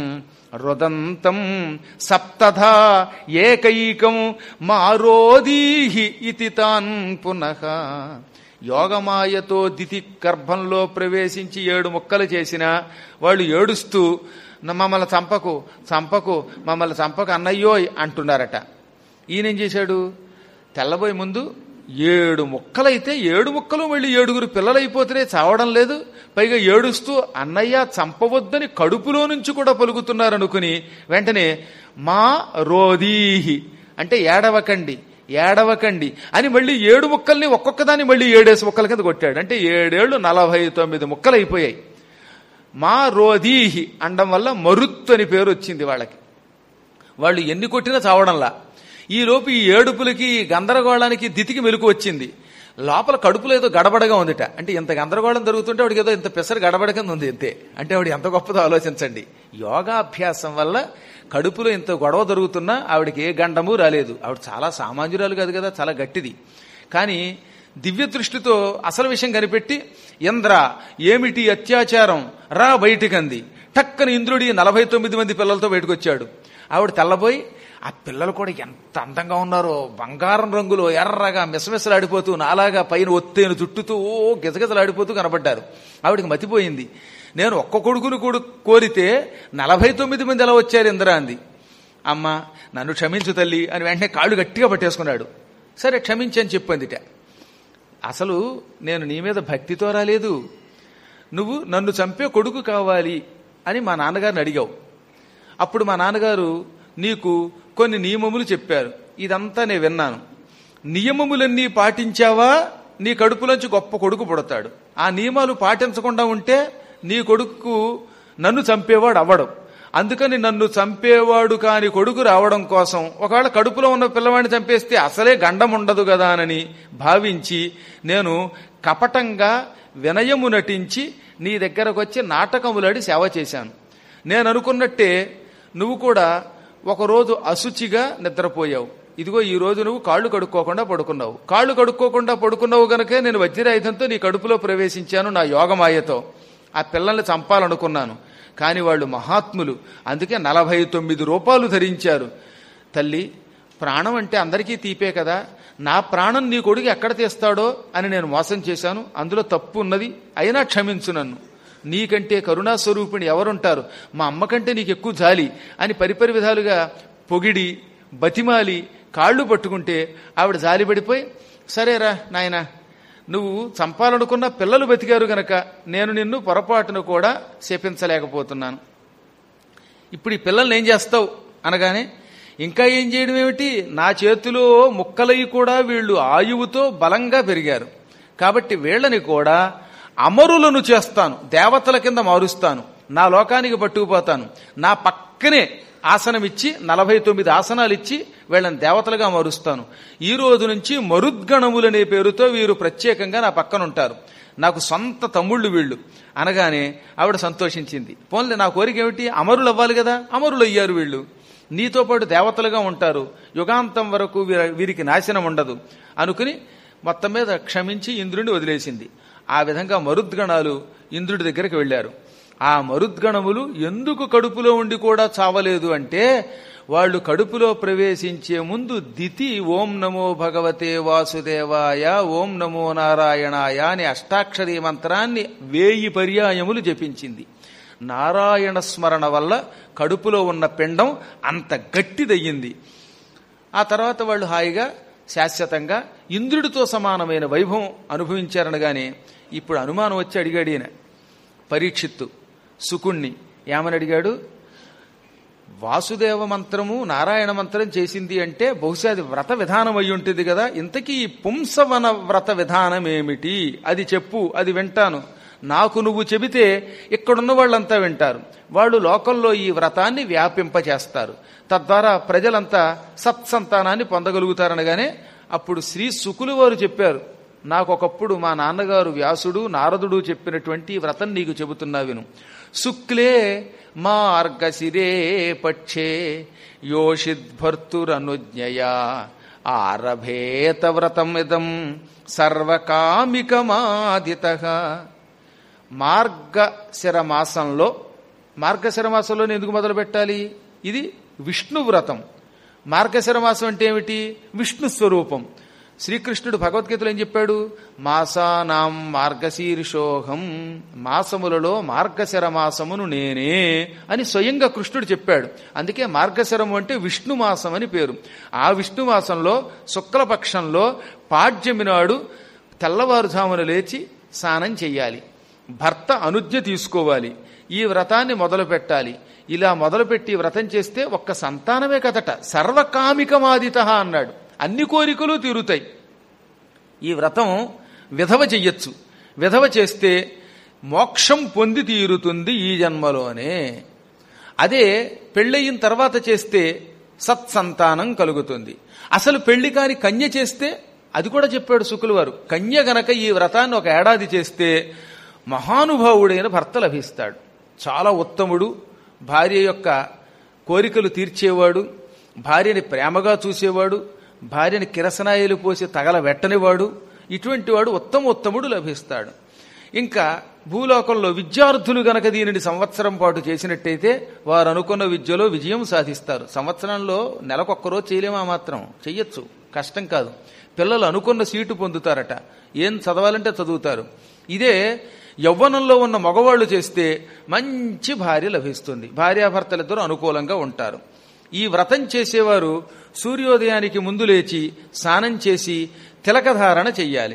రుదంతం సప్తధా ఏకైకం మారోదీహి ఇతి తాన్ పునః యోగమాయతో దితి గర్భంలో ప్రవేశించి ఏడు ముక్కలు చేసిన వాళ్ళు ఏడుస్తూ "నా మమ్మల్ని చంపకు చంపకు మమ్మల్ని చంపకు అన్నయ్యోయ్ అంటున్నారట ఈయనేం చేశాడు తెల్లబోయి ముందు ఏడు ముక్కలైతే ఏడు ముక్కలు మళ్ళీ ఏడుగురు పిల్లలైపోతేనే చావడం లేదు పైగా ఏడుస్తూ అన్నయ్య చంపవద్దని కడుపులో నుంచి కూడా పలుకుతున్నారనుకుని వెంటనే మా రోదీహి అంటే ఏడవకండి ఏడవకండి అని మళ్ళీ ఏడు ముక్కల్ని ఒక్కొక్క దాన్ని మళ్ళీ ఏడేసి ముక్కల కింద కొట్టాడు అంటే ఏడేళ్లు నలభై తొమ్మిది ముక్కలు అయిపోయాయి మా రోదీహి అండం వల్ల మరుత్తు అని పేరు వచ్చింది వాళ్ళకి వాళ్ళు ఎన్ని కొట్టినా చావడంలా ఈలోపు ఈ ఏడుపులకి ఈ గందరగోళానికి దితికి మెలకు వచ్చింది లోపల కడుపులో ఏదో గడబడగా ఉందిట అంటే ఇంత గందరగోళం జరుగుతుంటే ఆవిడకి ఏదో ఇంత పెసరు గడబడ కింద ఉంది అంతే అంటే ఆవిడ ఎంత గొప్పదో ఆలోచించండి యోగాభ్యాసం వల్ల కడుపులో ఇంత గొడవ జరుగుతున్నా ఆవిడకి ఏ గండము రాలేదు ఆవిడ చాలా సామాన్యురాలు కాదు కదా చాలా గట్టిది కానీ దివ్య దృష్టితో అసలు విషయం కనిపెట్టి ఇంద్ర ఏమిటి అత్యాచారం రా బయటికంది టక్కన ఇంద్రుడి నలభై తొమ్మిది మంది పిల్లలతో బయటకు వచ్చాడు ఆవిడ తెల్లబోయి ఆ పిల్లలు కూడా ఎంత అందంగా ఉన్నారో బంగారం రంగులో ఎర్రగా మిసమిసలాడిపోతూ నాలాగా పైన ఒత్తేను చుట్టుతూ ఓ గిజగిజలాడిపోతూ కనబడ్డారు ఆవిడకి మతిపోయింది నేను ఒక్క కొడుకును కూడా కోరితే నలభై తొమ్మిది మంది ఎలా వచ్చారు ఇందిరా అంది అమ్మ నన్ను క్షమించు తల్లి అని వెంటనే కాళ్ళు గట్టిగా పట్టేసుకున్నాడు సరే క్షమించని చెప్పిందిట అసలు నేను నీ మీద భక్తితో రాలేదు నువ్వు నన్ను చంపే కొడుకు కావాలి అని మా నాన్నగారిని అడిగావు అప్పుడు మా నాన్నగారు నీకు కొన్ని నియమములు చెప్పారు ఇదంతా నేను విన్నాను నియమములన్నీ పాటించావా నీ కడుపులోంచి గొప్ప కొడుకు పుడతాడు ఆ నియమాలు పాటించకుండా ఉంటే నీ కొడుకు నన్ను చంపేవాడు అవ్వడం అందుకని నన్ను చంపేవాడు కాని కొడుకు రావడం కోసం ఒకవేళ కడుపులో ఉన్న పిల్లవాడిని చంపేస్తే అసలే గండం ఉండదు కదా అని భావించి నేను కపటంగా వినయము నటించి నీ దగ్గరకు వచ్చి నాటకములాడి సేవ చేశాను నేను అనుకున్నట్టే నువ్వు కూడా ఒకరోజు అశుచిగా నిద్రపోయావు ఇదిగో ఈ రోజు నువ్వు కాళ్ళు కడుక్కోకుండా పడుకున్నావు కాళ్ళు కడుక్కోకుండా పడుకున్నావు గనకే నేను వజ్రాయుధంతో నీ కడుపులో ప్రవేశించాను నా యోగమాయతో ఆ పిల్లల్ని చంపాలనుకున్నాను కాని వాళ్ళు మహాత్ములు అందుకే నలభై తొమ్మిది రూపాయలు ధరించారు తల్లి ప్రాణం అంటే అందరికీ తీపే కదా నా ప్రాణం నీ కొడుకు ఎక్కడ తీస్తాడో అని నేను మోసం చేశాను అందులో తప్పు ఉన్నది అయినా క్షమించు నన్ను నీకంటే కరుణా స్వరూపిణి ఎవరుంటారు మా అమ్మ కంటే నీకు ఎక్కువ జాలి అని పరిపరి విధాలుగా పొగిడి బతిమాలి కాళ్ళు పట్టుకుంటే ఆవిడ జాలి పడిపోయి సరేరా నాయనా నువ్వు చంపాలనుకున్న పిల్లలు బతికారు గనక నేను నిన్ను పొరపాటును కూడా శపించలేకపోతున్నాను ఇప్పుడు ఈ పిల్లల్ని ఏం చేస్తావు అనగానే ఇంకా ఏం చేయడం ఏమిటి నా చేతిలో ముక్కలయి కూడా వీళ్ళు ఆయువుతో బలంగా పెరిగారు కాబట్టి వీళ్ళని కూడా అమరులను చేస్తాను దేవతల కింద మారుస్తాను నా లోకానికి పట్టుకుపోతాను నా పక్కనే ఆసనం ఇచ్చి నలభై తొమ్మిది ఆసనాలు ఇచ్చి వీళ్ళని దేవతలుగా మారుస్తాను ఈ రోజు నుంచి మరుద్గణములనే పేరుతో వీరు ప్రత్యేకంగా నా పక్కన ఉంటారు నాకు సొంత తమ్ముళ్ళు వీళ్ళు అనగానే ఆవిడ సంతోషించింది పోన్లే నా కోరిక ఏమిటి అమరులు అవ్వాలి కదా అమరులు అయ్యారు వీళ్ళు నీతో పాటు దేవతలుగా ఉంటారు యుగాంతం వరకు వీర- వీరికి నాశనం ఉండదు అనుకుని మొత్తం మీద క్షమించి ఇంద్రుడిని వదిలేసింది ఆ విధంగా మరుద్గణాలు ఇంద్రుడి దగ్గరికి వెళ్ళారు ఆ మరుద్గణములు ఎందుకు కడుపులో ఉండి కూడా చావలేదు అంటే వాళ్ళు కడుపులో ప్రవేశించే ముందు దితి ఓం నమో భగవతే వాసుదేవాయ ఓం నమో నారాయణాయ అని అష్టాక్షరీ మంత్రాన్ని వేయి పర్యాయములు జపించింది నారాయణ స్మరణ వల్ల కడుపులో ఉన్న పిండం అంత గట్టిదయ్యింది ఆ తర్వాత వాళ్ళు హాయిగా శాశ్వతంగా ఇంద్రుడితో సమానమైన వైభవం అనుభవించారనగానే ఇప్పుడు అనుమానం వచ్చి అడిగాడు ఈయన పరీక్షిత్తు సుకుణ్ణి ఏమని అడిగాడు వాసుదేవ మంత్రము నారాయణ మంత్రం చేసింది అంటే బహుశా అది వ్రత విధానం అయి ఉంటుంది కదా ఇంతకీ ఈ పుంసవన వ్రత విధానం ఏమిటి అది చెప్పు అది వింటాను నాకు నువ్వు చెబితే ఇక్కడున్న వాళ్ళంతా వింటారు వాళ్ళు లోకంలో ఈ వ్రతాన్ని వ్యాపింపచేస్తారు తద్వారా ప్రజలంతా సత్సంతానాన్ని పొందగలుగుతారనగానే అప్పుడు శ్రీ శుకులు వారు చెప్పారు నాకు ఒకప్పుడు మా నాన్నగారు వ్యాసుడు నారదుడు చెప్పినటువంటి ఈ వ్రతం నీకు చెబుతున్నా విను శుక్లే మార్గశిరే పక్షే యోషిద్భర్తురనుజ్ఞయా ఆరభేత వ్రతం ఇదం సర్వకామికమాదిత మార్గశిర మాసంలో మార్గశిర మాసంలో ఎందుకు మొదలు పెట్టాలి ఇది విష్ణు వ్రతం మార్గశిర మాసం అంటే ఏమిటి విష్ణు స్వరూపం శ్రీకృష్ణుడు భగవద్గీతలో ఏం చెప్పాడు మాసానాం మార్గశీర్షోహం మాసములలో మార్గశిర మాసమును నేనే అని స్వయంగా కృష్ణుడు చెప్పాడు అందుకే మార్గశిరము అంటే విష్ణు మాసం అని పేరు ఆ విష్ణు మాసంలో శుక్లపక్షంలో పాడ్యమి నాడు తెల్లవారుజామున లేచి స్నానం చెయ్యాలి భర్త అనుజ్ఞ తీసుకోవాలి ఈ వ్రతాన్ని మొదలు పెట్టాలి ఇలా మొదలుపెట్టి వ్రతం చేస్తే ఒక్క సంతానమే కదట సర్వకామికమాదిత అన్నాడు అన్ని కోరికలు తీరుతాయి ఈ వ్రతం విధవ చెయ్యొచ్చు విధవ చేస్తే మోక్షం పొంది తీరుతుంది ఈ జన్మలోనే అదే పెళ్ళయిన తర్వాత చేస్తే సత్సంతానం కలుగుతుంది అసలు పెళ్లి కాని కన్య చేస్తే అది కూడా చెప్పాడు శుకులు వారు కన్య గనక ఈ వ్రతాన్ని ఒక ఏడాది చేస్తే మహానుభావుడైన భర్త లభిస్తాడు చాలా ఉత్తముడు భార్య యొక్క కోరికలు తీర్చేవాడు భార్యని ప్రేమగా చూసేవాడు భార్యని కిరసనాయిలు పోసి తగల వెట్టనివాడు ఇటువంటి వాడు ఉత్తమ ఉత్తముడు లభిస్తాడు ఇంకా భూలోకంలో విద్యార్థులు గనక దీనిని సంవత్సరం పాటు చేసినట్టయితే వారు అనుకున్న విద్యలో విజయం సాధిస్తారు సంవత్సరంలో నెలకొక్కరోజు చేయలేమా మాత్రం చెయ్యొచ్చు కష్టం కాదు పిల్లలు అనుకున్న సీటు పొందుతారట ఏం చదవాలంటే చదువుతారు ఇదే యవ్వనంలో ఉన్న మగవాళ్ళు చేస్తే మంచి భార్య లభిస్తుంది భార్యాభర్తలిద్దరూ అనుకూలంగా ఉంటారు ఈ వ్రతం చేసేవారు సూర్యోదయానికి ముందు లేచి స్నానం చేసి తిలకధారణ చెయ్యాలి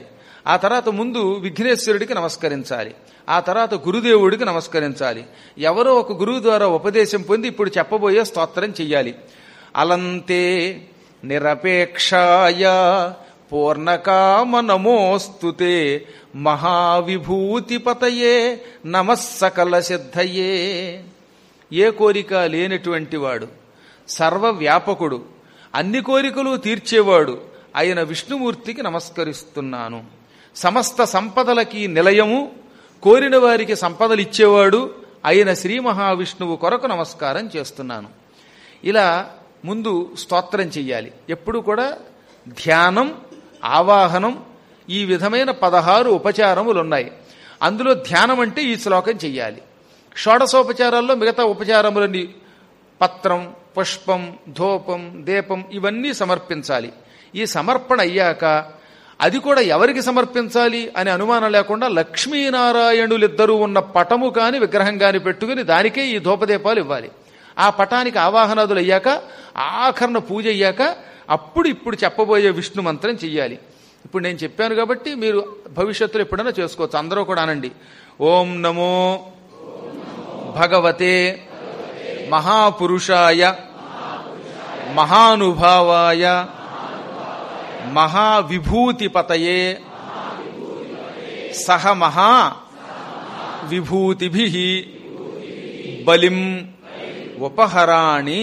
ఆ తర్వాత ముందు విఘ్నేశ్వరుడికి నమస్కరించాలి ఆ తర్వాత గురుదేవుడికి నమస్కరించాలి ఎవరో ఒక గురువు ద్వారా ఉపదేశం పొంది ఇప్పుడు చెప్పబోయే స్తోత్రం చెయ్యాలి అలంతే నిరపేక్షాయ పూర్ణకామ నమోస్తుతే మహావిభూతిపతయే నమస్సకల సిద్ధయే ఏ కోరిక లేనటువంటి వాడు సర్వవ్యాపకుడు అన్ని కోరికలు తీర్చేవాడు అయిన విష్ణుమూర్తికి నమస్కరిస్తున్నాను సమస్త సంపదలకి నిలయము కోరిన వారికి సంపదలు ఇచ్చేవాడు అయిన శ్రీ మహావిష్ణువు కొరకు నమస్కారం చేస్తున్నాను ఇలా ముందు స్తోత్రం చెయ్యాలి ఎప్పుడు కూడా ధ్యానం ఆవాహనం ఈ విధమైన పదహారు ఉపచారములు ఉన్నాయి అందులో ధ్యానం అంటే ఈ శ్లోకం చెయ్యాలి షోడశోపచారాల్లో మిగతా ఉపచారములని పత్రం పుష్పం ధూపం దీపం ఇవన్నీ సమర్పించాలి ఈ సమర్పణ అయ్యాక అది కూడా ఎవరికి సమర్పించాలి అనే అనుమానం లేకుండా లక్ష్మీనారాయణులిద్దరూ ఉన్న పటము కాని విగ్రహం కాని పెట్టుకుని దానికే ఈ ధూపదీపాలు ఇవ్వాలి ఆ పటానికి ఆవాహనాదులు అయ్యాక ఆఖరణ పూజ అయ్యాక అప్పుడు ఇప్పుడు చెప్పబోయే విష్ణు మంత్రం చెయ్యాలి ఇప్పుడు నేను చెప్పాను కాబట్టి మీరు భవిష్యత్తులో ఎప్పుడైనా చేసుకోవచ్చు అందరూ కూడా అనండి ఓం నమో భగవతే మహాపురుషాయ మహానుభావాయ మహావిభూతిపతయే సహ మహా విభూతిభి బలిం ఉపహరాణి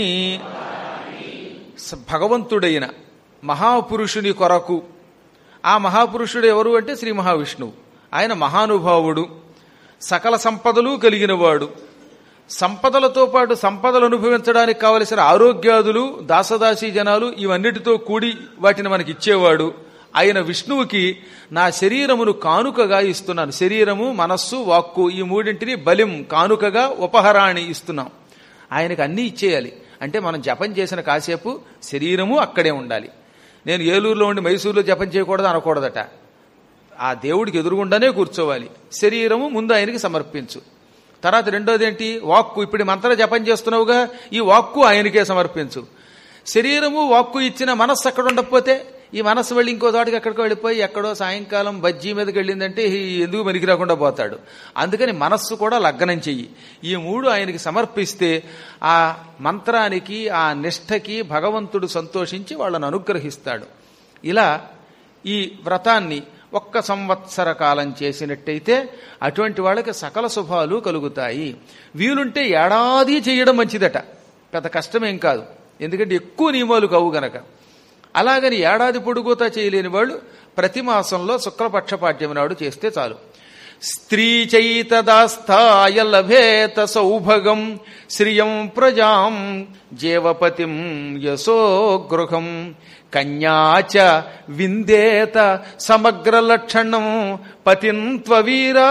స- భగవంతుడైన మహాపురుషుని కొరకు ఆ మహాపురుషుడు ఎవరు అంటే శ్రీ మహావిష్ణువు ఆయన మహానుభావుడు సకల సంపదలు కలిగినవాడు సంపదలతో పాటు సంపదలు అనుభవించడానికి కావలసిన ఆరోగ్యాదులు దాసదాసీ జనాలు ఇవన్నిటితో కూడి వాటిని మనకి ఇచ్చేవాడు ఆయన విష్ణువుకి నా శరీరమును కానుకగా ఇస్తున్నాను శరీరము మనస్సు వాక్కు ఈ మూడింటిని బలిం కానుకగా ఉపహరాణి ఇస్తున్నాం ఆయనకు అన్నీ ఇచ్చేయాలి అంటే మనం జపం చేసిన కాసేపు శరీరము అక్కడే ఉండాలి నేను ఏలూరులో ఉండి మైసూరులో జపం చేయకూడదు అనకూడదట ఆ దేవుడికి ఎదురుగుండానే కూర్చోవాలి శరీరము ముందు ఆయనకి సమర్పించు తర్వాత రెండోది ఏంటి వాక్కు ఇప్పుడు ఈ మంత్ర జపం చేస్తున్నావుగా ఈ వాక్కు ఆయనకే సమర్పించు శరీరము వాక్కు ఇచ్చిన మనస్సు అక్కడ ఉండకపోతే ఈ మనస్సు వెళ్ళి ఇంకో చోటకి ఎక్కడికో వెళ్ళిపోయి ఎక్కడో సాయంకాలం బజ్జీ మీదకి వెళ్ళిందంటే ఈ ఎందుకు పనికి రాకుండా పోతాడు అందుకని మనస్సు కూడా లగ్నం చెయ్యి ఈ మూడు ఆయనకి సమర్పిస్తే ఆ మంత్రానికి ఆ నిష్ఠకి భగవంతుడు సంతోషించి వాళ్ళను అనుగ్రహిస్తాడు ఇలా ఈ వ్రతాన్ని ఒక్క సంవత్సర కాలం చేసినట్టయితే అటువంటి వాళ్ళకి సకల శుభాలు కలుగుతాయి వీలుంటే ఏడాది చేయడం మంచిదట పెద్ద కష్టమేం కాదు ఎందుకంటే ఎక్కువ నియమాలు కావు గనక అలాగని ఏడాది పొడుగుతా చేయలేని వాళ్ళు ప్రతి మాసంలో శుక్లపక్ష పాడ్యం నాడు చేస్తే చాలు స్త్రీ చైతదాస్థాయ లభేత సౌభగం శ్రియం ప్రజాం జీవపతిం యశో గృహం కన్యాచ విందేత సమగ్ర లక్షణం పతింత్వీరా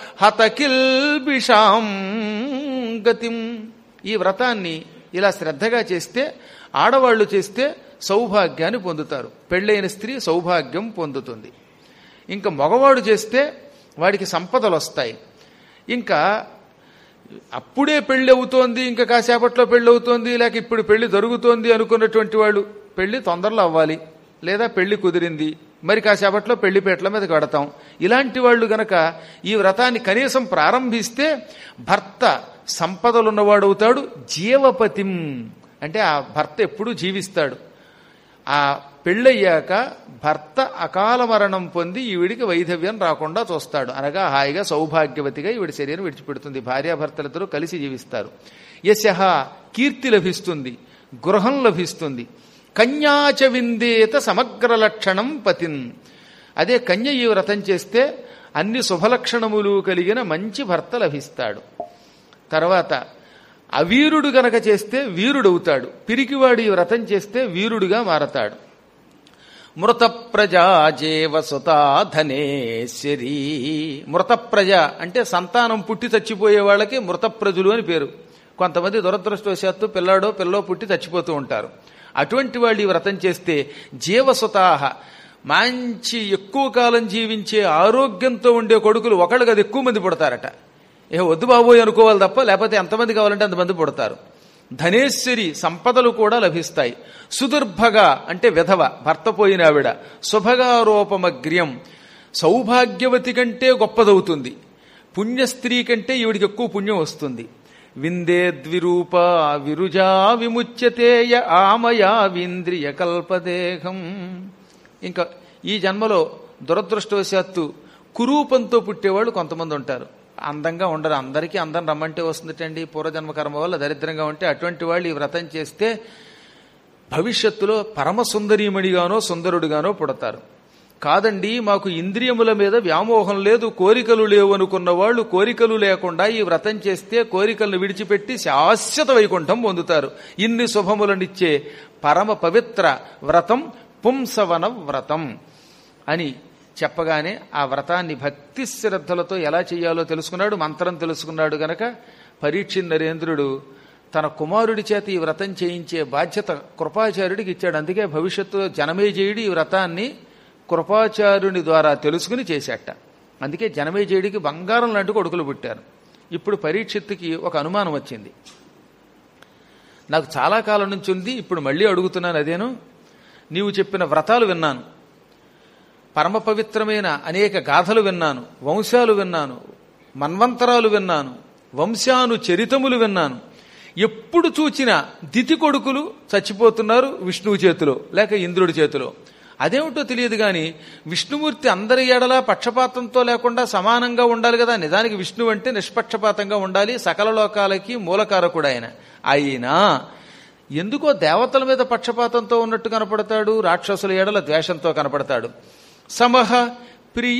హతకిల్బిషాం గతిం ఈ వ్రతాన్ని ఇలా శ్రద్ధగా చేస్తే ఆడవాళ్లు చేస్తే సౌభాగ్యాన్ని పొందుతారు పెళ్ళైన స్త్రీ సౌభాగ్యం పొందుతుంది ఇంకా మగవాడు చేస్తే వాడికి సంపదలు వస్తాయి ఇంకా అప్పుడే పెళ్లి అవుతోంది ఇంకా కాసేపట్లో పెళ్లి అవుతోంది లేక ఇప్పుడు పెళ్లి జరుగుతోంది అనుకున్నటువంటి వాళ్ళు పెళ్లి తొందరలో అవ్వాలి లేదా పెళ్లి కుదిరింది మరి కాసేపట్లో పెళ్లిపేటల మీద కడతాం ఇలాంటి వాళ్ళు గనక ఈ వ్రతాన్ని కనీసం ప్రారంభిస్తే భర్త సంపదలున్నవాడు అవుతాడు జీవపతిం అంటే ఆ భర్త ఎప్పుడూ జీవిస్తాడు ఆ పెళ్ళయ్యాక భర్త అకాల మరణం పొంది ఈవిడికి వైధవ్యం రాకుండా చూస్తాడు అనగా హాయిగా సౌభాగ్యవతిగా ఈవిడి శరీరం విడిచిపెడుతుంది భార్యాభర్తలిద్దరూ కలిసి జీవిస్తారు యశ కీర్తి లభిస్తుంది గృహం లభిస్తుంది కన్యాచ విందేత సమగ్ర లక్షణం పతిన్ అదే కన్య ఈ వ్రతం చేస్తే అన్ని శుభలక్షణములు కలిగిన మంచి భర్త లభిస్తాడు తర్వాత అవీరుడు గనక చేస్తే వీరుడవుతాడు పిరికివాడు ఈ వ్రతం చేస్తే వీరుడుగా మారతాడు మృత ప్రజాజేవ సుతా ధనేశ్వరి మృత ప్రజ అంటే సంతానం పుట్టి చచ్చిపోయే వాళ్ళకి మృత ప్రజలు అని పేరు కొంతమంది దురదృష్టవశాత్తు పిల్లాడో పిల్లో పుట్టి చచ్చిపోతూ ఉంటారు అటువంటి వాళ్ళు ఈ వ్రతం చేస్తే జీవసుతాహ మంచి ఎక్కువ కాలం జీవించే ఆరోగ్యంతో ఉండే కొడుకులు ఒకళ్ళు కదా ఎక్కువ మంది పుడతారట ఏ వద్దు బాబోయ్ అనుకోవాలి తప్ప లేకపోతే ఎంతమంది కావాలంటే అంతమంది పుడతారు ధనేశ్వరి సంపదలు కూడా లభిస్తాయి సుదుర్భగ అంటే విధవ భర్త పోయిన ఆవిడ శుభగారోపమగ్ర్యం సౌభాగ్యవతి కంటే గొప్పదవుతుంది పుణ్యస్త్రీ కంటే ఈవిడికి ఎక్కువ పుణ్యం వస్తుంది విందే ద్విరూప విరుజా విముచ్యతేయ ఆమయా వింద్రియ కల్పదేహం ఇంకా ఈ జన్మలో దురదృష్టవశాత్తు కురూపంతో పుట్టేవాళ్ళు కొంతమంది ఉంటారు అందంగా ఉండరు అందరికీ అందం రమ్మంటే వస్తుందటండి పూర్వజన్మ కర్మ వల్ల దరిద్రంగా ఉంటే అటువంటి వాళ్ళు ఈ వ్రతం చేస్తే భవిష్యత్తులో పరమ సుందరీమణిగానో సుందరుడిగానో పుడతారు కాదండి మాకు ఇంద్రియముల మీద వ్యామోహం లేదు కోరికలు లేవు అనుకున్న వాళ్ళు కోరికలు లేకుండా ఈ వ్రతం చేస్తే కోరికలను విడిచిపెట్టి శాశ్వత వైకుంఠం పొందుతారు ఇన్ని శుభములనిచ్చే పరమ పవిత్ర వ్రతం పుంసవన వ్రతం అని చెప్పగానే ఆ వ్రతాన్ని భక్తి శ్రద్ధలతో ఎలా చేయాలో తెలుసుకున్నాడు మంత్రం తెలుసుకున్నాడు గనక పరీక్ష నరేంద్రుడు తన కుమారుడి చేత ఈ వ్రతం చేయించే బాధ్యత కృపాచార్యుడికి ఇచ్చాడు అందుకే భవిష్యత్తులో జనమేజయుడు ఈ వ్రతాన్ని కృపాచార్యుని ద్వారా తెలుసుకుని చేశాట అందుకే జనమేజయుడికి బంగారం లాంటి కొడుకులు పుట్టారు ఇప్పుడు పరీక్షిత్తుకి ఒక అనుమానం వచ్చింది నాకు చాలా కాలం నుంచి ఉంది ఇప్పుడు మళ్ళీ అడుగుతున్నాను అదేను నీవు చెప్పిన వ్రతాలు విన్నాను పరమ పవిత్రమైన అనేక గాథలు విన్నాను వంశాలు విన్నాను మన్వంతరాలు విన్నాను వంశాను చరితములు విన్నాను ఎప్పుడు చూచిన దితి కొడుకులు చచ్చిపోతున్నారు విష్ణువు చేతిలో లేక ఇంద్రుడి చేతిలో అదేమిటో తెలియదు గాని విష్ణుమూర్తి అందరి ఎడలా పక్షపాతంతో లేకుండా సమానంగా ఉండాలి కదా నిజానికి విష్ణువు అంటే నిష్పక్షపాతంగా ఉండాలి సకల లోకాలకి మూలకారకుడు ఆయన అయినా ఎందుకో దేవతల మీద పక్షపాతంతో ఉన్నట్టు కనపడతాడు రాక్షసుల ఎడల ద్వేషంతో కనపడతాడు సమహ ప్రియ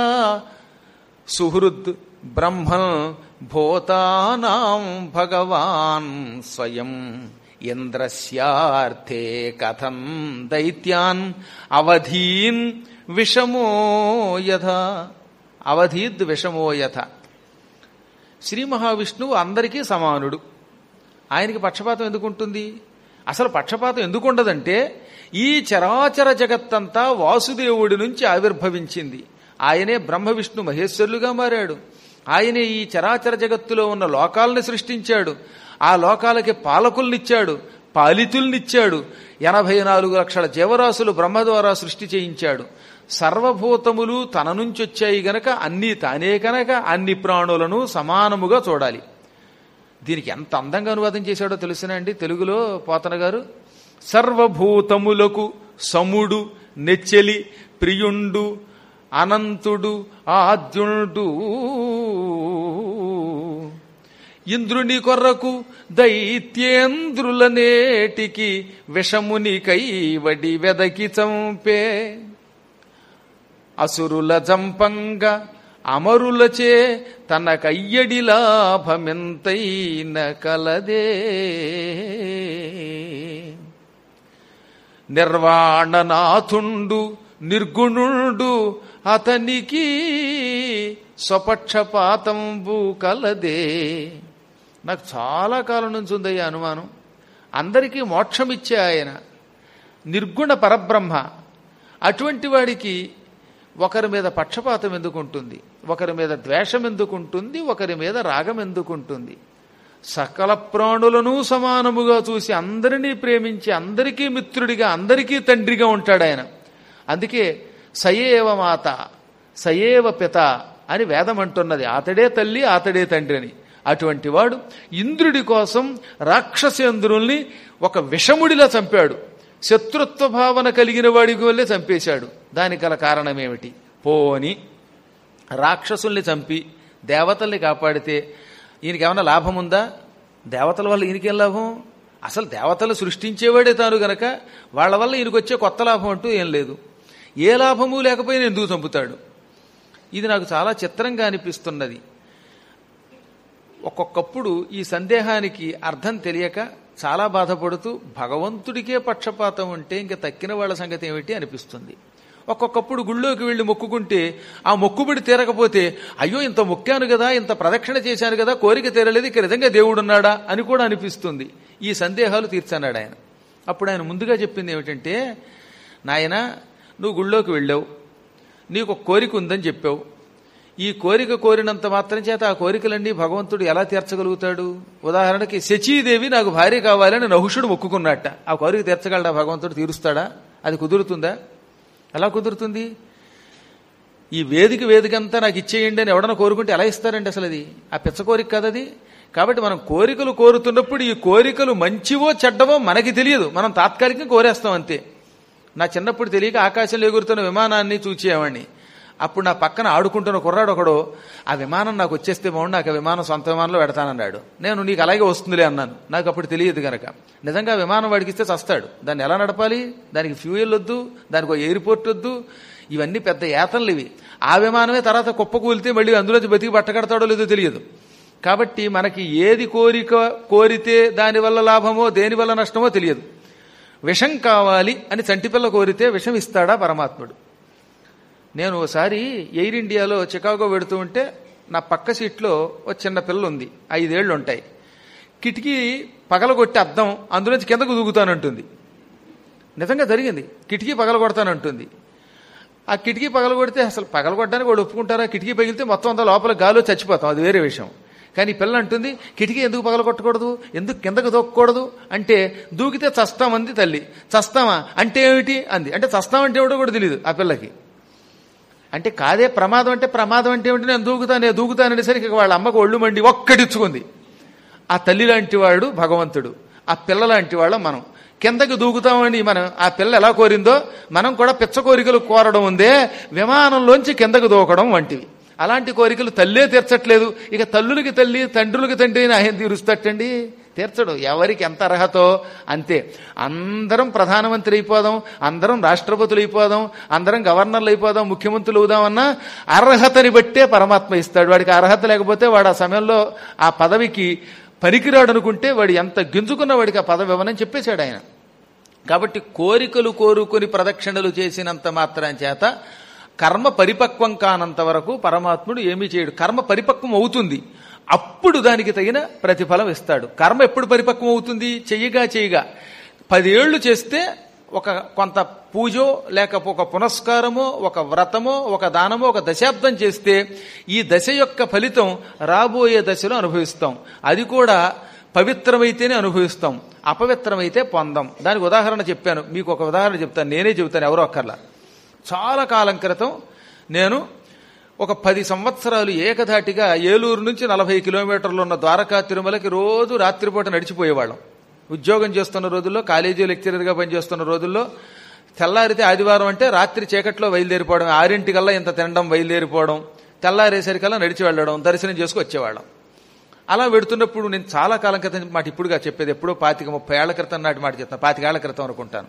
సుహృద్ బ్రహ్మన్ భూతానాం భగవాన్ స్వయం ఇంద్రస్యార్థే కథం దైత్యాన్ అవధీన్ విషమో యథ అవధీద్ విషమో యథ శ్రీ మహావిష్ణువు అందరికీ సమానుడు ఆయనకి పక్షపాతం ఎందుకు ఉంటుంది అసలు పక్షపాతం ఎందుకు ఉండదంటే ఈ చరాచర జగత్తంతా వాసుదేవుడి నుంచి ఆవిర్భవించింది ఆయనే బ్రహ్మ విష్ణు మహేశ్వరులుగా మారాడు ఆయనే ఈ చరాచర జగత్తులో ఉన్న లోకాలను సృష్టించాడు ఆ లోకాలకి పాలకుల్నిచ్చాడు పాలితుల్నిచ్చాడు ఎనభై నాలుగు లక్షల జీవరాశులు బ్రహ్మ ద్వారా సృష్టి చేయించాడు సర్వభూతములు తన నుంచి వచ్చాయి గనక అన్నీ తానే కనుక అన్ని ప్రాణులను సమానముగా చూడాలి దీనికి ఎంత అందంగా అనువాదం చేశాడో తెలుసునా అండి తెలుగులో పోతన గారు సర్వభూతములకు సముడు నెచ్చెలి ప్రియుండు అనంతుడు ఆద్యుండు ఇంద్రుని కొర్రకు దైత్యేంద్రుల నేటికి విషముని కైవడి వెదకి చంపే అసురుల జంపంగ అమరులచే తన కయ్యడి లాభమెంతైన కలదే నిర్వాణనాథుండు నిర్గుణుండు అతనికి స్వపక్షపాతంబు కలదే నాకు చాలా కాలం నుంచి ఉందయ్యా అనుమానం అందరికీ మోక్షమిచ్చే ఆయన నిర్గుణ పరబ్రహ్మ అటువంటి వాడికి ఒకరి మీద పక్షపాతం ఎందుకుంటుంది ఒకరి మీద ద్వేషం ఎందుకుంటుంది ఒకరి మీద రాగం ఎందుకుంటుంది సకల ప్రాణులను సమానముగా చూసి అందరినీ ప్రేమించి అందరికీ మిత్రుడిగా అందరికీ తండ్రిగా ఉంటాడు ఆయన అందుకే సయేవ మాత సయేవ పిత అని వేదం అంటున్నది అతడే తల్లి అతడే తండ్రి అని అటువంటి వాడు ఇంద్రుడి కోసం రాక్షసేంద్రుల్ని ఒక విషముడిలా చంపాడు శత్రుత్వ భావన కలిగిన వాడికి వల్లే చంపేశాడు దానికి గల కారణమేమిటి పోని రాక్షసుల్ని చంపి దేవతల్ని కాపాడితే ఈయనకి ఏమైనా లాభం ఉందా దేవతల వల్ల ఈయనకేం లాభం అసలు దేవతలు సృష్టించేవాడే తాను గనక వాళ్ళ వల్ల ఈయనకు వచ్చే కొత్త లాభం అంటూ ఏం లేదు ఏ లాభము లేకపోయినా ఎందుకు చంపుతాడు ఇది నాకు చాలా చిత్రంగా అనిపిస్తున్నది ఒక్కొక్కప్పుడు ఈ సందేహానికి అర్థం తెలియక చాలా బాధపడుతూ భగవంతుడికే పక్షపాతం ఉంటే ఇంక తక్కిన వాళ్ళ సంగతి ఏమిటి అనిపిస్తుంది ఒక్కొక్కప్పుడు గుళ్ళోకి వెళ్ళి మొక్కుకుంటే ఆ మొక్కుబడి తీరకపోతే అయ్యో ఇంత మొక్కాను కదా ఇంత ప్రదక్షిణ చేశాను కదా కోరిక తీరలేదు ఇక నిజంగా దేవుడున్నాడా అని కూడా అనిపిస్తుంది ఈ సందేహాలు తీర్చన్నాడు ఆయన అప్పుడు ఆయన ముందుగా చెప్పింది ఏమిటంటే నాయన నువ్వు గుళ్ళోకి వెళ్ళావు నీకు ఒక కోరిక ఉందని చెప్పావు ఈ కోరిక కోరినంత మాత్రం చేత ఆ కోరికలన్నీ భగవంతుడు ఎలా తీర్చగలుగుతాడు ఉదాహరణకి శచీదేవి నాకు భార్య కావాలని నహుషుడు మొక్కుకున్నట్ట ఆ కోరిక తీర్చగలడా భగవంతుడు తీరుస్తాడా అది కుదురుతుందా ఎలా కుదురుతుంది ఈ వేదిక వేదిక అంతా నాకు ఇచ్చేయండి అని ఎవడన్నా కోరుకుంటే ఎలా ఇస్తారండి అసలు అది ఆ పిచ్చ కోరిక కదా అది కాబట్టి మనం కోరికలు కోరుతున్నప్పుడు ఈ కోరికలు మంచివో చెడ్డవో మనకి తెలియదు మనం తాత్కాలికంగా కోరేస్తాం అంతే నా చిన్నప్పుడు తెలియక ఆకాశంలో ఎగురుతున్న విమానాన్ని చూచేవాడిని అప్పుడు నా పక్కన ఆడుకుంటున్న కుర్రాడు ఒకడు ఆ విమానం నాకు వచ్చేస్తే బాగుండు నాకు ఆ విమానం సొంత విమానంలో పెడతానన్నాడు నేను నీకు అలాగే వస్తుందిలే అన్నాను నాకు అప్పుడు తెలియదు కనుక నిజంగా ఆ విమానం వాడికి ఇస్తే చస్తాడు దాన్ని ఎలా నడపాలి దానికి ఫ్యూయల్ వద్దు దానికి ఒక ఎయిర్పోర్ట్ వద్దు ఇవన్నీ పెద్ద ఏతలు ఇవి ఆ విమానమే తర్వాత కుప్ప కూలితే మళ్ళీ అందులోంచి బతికి బట్టకడతాడో లేదో తెలియదు కాబట్టి మనకి ఏది కోరిక కోరితే దానివల్ల లాభమో దేనివల్ల నష్టమో తెలియదు విషం కావాలి అని చంటిపిల్ల కోరితే విషం ఇస్తాడా పరమాత్ముడు నేను ఒకసారి ఎయిర్ ఇండియాలో చికాగో పెడుతూ ఉంటే నా పక్క సీట్లో ఒక చిన్న పిల్ల ఉంది ఐదేళ్లు ఉంటాయి కిటికీ పగలగొట్టి అద్దం అందులోంచి కిందకు దూకుతానంటుంది నిజంగా జరిగింది కిటికీ పగలగొడతానంటుంది ఆ కిటికీ పగలగొడితే అసలు పగలగొట్టడానికి వాడు ఒప్పుకుంటారా కిటికీ పగిలితే మొత్తం అంతా లోపల గాలో చచ్చిపోతాం అది వేరే విషయం కానీ ఈ పిల్ల అంటుంది కిటికీ ఎందుకు పగలగొట్టకూడదు ఎందుకు కిందకు దూకకూడదు అంటే దూకితే చస్తామంది తల్లి చస్తామా అంటే ఏమిటి అంది అంటే చస్తామంటే ఏమిటో కూడా తెలియదు ఆ పిల్లకి అంటే కాదే ప్రమాదం అంటే ప్రమాదం అంటే ఏమిటి నేను దూకుతాను నేను దూకుతాను అనేసరికి ఇక వాళ్ళ అమ్మకు ఒళ్ళు మండి ఒక్కటిచ్చుకుంది ఆ తల్లి లాంటి వాడు భగవంతుడు ఆ పిల్ల లాంటి వాళ్ళ మనం కిందకి దూకుతామని మనం ఆ పిల్ల ఎలా కోరిందో మనం కూడా పిచ్చ కోరికలు కోరడం ఉందే విమానంలోంచి కిందకు దూకడం వంటివి అలాంటి కోరికలు తల్లే తీర్చట్లేదు ఇక తల్లులకి తల్లి తండ్రులకి తండ్రి ఆయన తీరుస్తట్టండి తీర్చడు ఎవరికి ఎంత అర్హతో అంతే అందరం ప్రధానమంత్రి అయిపోదాం అందరం రాష్ట్రపతులు అయిపోదాం అందరం గవర్నర్లు అయిపోదాం ముఖ్యమంత్రులు అవుదామన్నా అర్హతని బట్టే పరమాత్మ ఇస్తాడు వాడికి అర్హత లేకపోతే వాడు ఆ సమయంలో ఆ పదవికి పనికిరాడు అనుకుంటే వాడు ఎంత గింజుకున్న వాడికి ఆ పదవి ఇవ్వనని చెప్పేశాడు ఆయన కాబట్టి కోరికలు కోరుకొని ప్రదక్షిణలు చేసినంత మాత్రం చేత కర్మ పరిపక్వం కానంత వరకు పరమాత్ముడు ఏమీ చేయడు కర్మ పరిపక్వం అవుతుంది అప్పుడు దానికి తగిన ప్రతిఫలం ఇస్తాడు కర్మ ఎప్పుడు పరిపక్వం అవుతుంది చెయ్యగా చెయ్యగా పదేళ్లు చేస్తే ఒక కొంత పూజో లేక ఒక పునస్కారమో ఒక వ్రతమో ఒక దానమో ఒక దశాబ్దం చేస్తే ఈ దశ యొక్క ఫలితం రాబోయే దశలో అనుభవిస్తాం అది కూడా పవిత్రమైతేనే అనుభవిస్తాం అపవిత్రమైతే పొందం దానికి ఉదాహరణ చెప్పాను మీకు ఒక ఉదాహరణ చెప్తాను నేనే చెబుతాను ఎవరో అక్కర్లా చాలా కాలం క్రితం నేను ఒక పది సంవత్సరాలు ఏకధాటిగా ఏలూరు నుంచి నలభై కిలోమీటర్లు ఉన్న ద్వారకా తిరుమలకి రోజు రాత్రిపూట నడిచిపోయేవాళ్ళం ఉద్యోగం చేస్తున్న రోజుల్లో కాలేజీ లెక్చరర్గా పనిచేస్తున్న రోజుల్లో తెల్లారితే ఆదివారం అంటే రాత్రి చీకట్లో బయలుదేరిపోవడం ఆరింటికల్లా ఇంత తినడం బయలుదేరిపోవడం తెల్లారేసరికల్లా నడిచి వెళ్ళడం దర్శనం చేసుకు వచ్చేవాళ్ళం అలా వెడుతున్నప్పుడు నేను చాలా కాలం క్రితం మాట ఇప్పుడుగా చెప్పేది ఎప్పుడో పాతిక ముప్పై ఏళ్ల క్రితం నాటి మాట చెప్తాను పాతికేళ్ల క్రితం అనుకుంటాను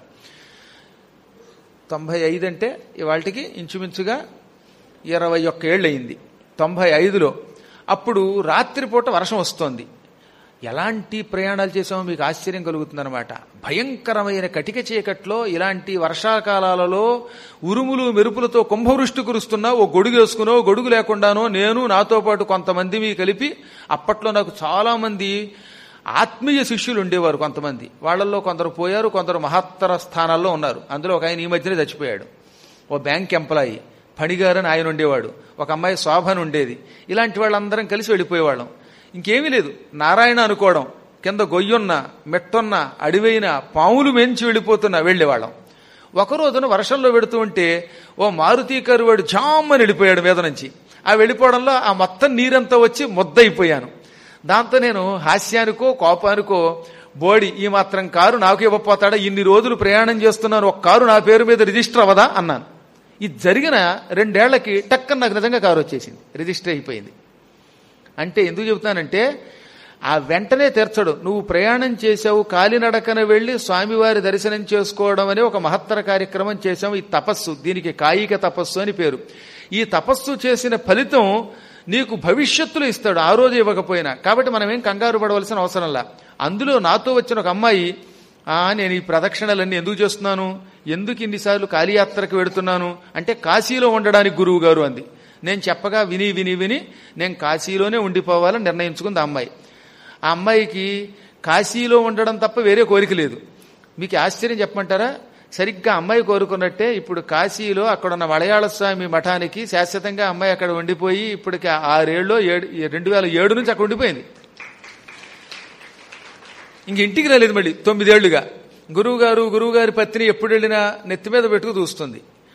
తొంభై ఐదు అంటే ఇవాళకి ఇంచుమించుగా ఇరవై ఒక్క ఏళ్ళు అయింది తొంభై ఐదులో అప్పుడు రాత్రిపూట వర్షం వస్తోంది ఎలాంటి ప్రయాణాలు చేసామో మీకు ఆశ్చర్యం కలుగుతుందన్నమాట భయంకరమైన కటిక చీకట్లో ఇలాంటి వర్షాకాలాలలో ఉరుములు మెరుపులతో కుంభవృష్టి కురుస్తున్నా ఓ గొడుగు వేసుకునో గొడుగు లేకుండానో నేను నాతో పాటు కొంతమంది మీ కలిపి అప్పట్లో నాకు చాలా మంది ఆత్మీయ శిష్యులు ఉండేవారు కొంతమంది వాళ్ళల్లో కొందరు పోయారు కొందరు మహత్తర స్థానాల్లో ఉన్నారు అందులో ఒక ఆయన ఈ మధ్యనే చచ్చిపోయాడు ఓ బ్యాంక్ ఎంప్లాయీ పణిగారని ఆయన ఉండేవాడు ఒక అమ్మాయి శోభన్ ఉండేది ఇలాంటి వాళ్ళందరం కలిసి వెళ్ళిపోయేవాళ్ళం ఇంకేమీ లేదు నారాయణ అనుకోవడం కింద గొయ్యున్న మెట్టున్న అడివైన పాములు మెంచి వెళ్ళిపోతున్నా వెళ్ళేవాళ్ళం ఒక రోజున వర్షంలో పెడుతూ ఉంటే ఓ మారుతీ కరువాడు జామ్మని వెళ్ళిపోయాడు మీద నుంచి ఆ వెళ్ళిపోవడంలో ఆ మొత్తం నీరంతా వచ్చి ముద్దయిపోయాను దాంతో నేను హాస్యానికో కోపానికో బోడి ఈ మాత్రం కారు నాకు ఇవ్వపోతాడా ఇన్ని రోజులు ప్రయాణం చేస్తున్నాను ఒక కారు నా పేరు మీద రిజిస్టర్ అవ్వదా అన్నాను ఇది జరిగిన రెండేళ్లకి టక్కన నాకు నిజంగా కారు వచ్చేసింది రిజిస్టర్ అయిపోయింది అంటే ఎందుకు చెబుతానంటే ఆ వెంటనే తెరచడు నువ్వు ప్రయాణం చేసావు కాలినడకన వెళ్లి స్వామివారి దర్శనం చేసుకోవడం అనే ఒక మహత్తర కార్యక్రమం చేశావు ఈ తపస్సు దీనికి కాయిక తపస్సు అని పేరు ఈ తపస్సు చేసిన ఫలితం నీకు భవిష్యత్తులో ఇస్తాడు ఆ రోజు ఇవ్వకపోయినా కాబట్టి మనం ఏం కంగారు పడవలసిన అవసరంలా అందులో నాతో వచ్చిన ఒక అమ్మాయి ఆ నేను ఈ ప్రదక్షిణలన్నీ ఎందుకు చేస్తున్నాను ఎందుకు ఇన్నిసార్లు కాళీయాత్రకు వెడుతున్నాను అంటే కాశీలో ఉండడానికి గురువు గారు అంది నేను చెప్పగా విని విని విని నేను కాశీలోనే ఉండిపోవాలని నిర్ణయించుకుంది ఆ అమ్మాయి ఆ అమ్మాయికి కాశీలో ఉండడం తప్ప వేరే కోరిక లేదు మీకు ఆశ్చర్యం చెప్పమంటారా సరిగ్గా అమ్మాయి కోరుకున్నట్టే ఇప్పుడు కాశీలో అక్కడ ఉన్న మలయాళ స్వామి మఠానికి శాశ్వతంగా అమ్మాయి అక్కడ ఉండిపోయి ఇప్పటికి ఆరేళ్ళు ఏడు రెండు వేల ఏడు నుంచి అక్కడ ఉండిపోయింది ఇంక ఇంటికి రాలేదు మళ్ళీ తొమ్మిదేళ్లుగా గురువు గారు గురువు గారి పత్ని ఎప్పుడు వెళ్ళినా నెత్తి మీద పెట్టుకు చూస్తుంది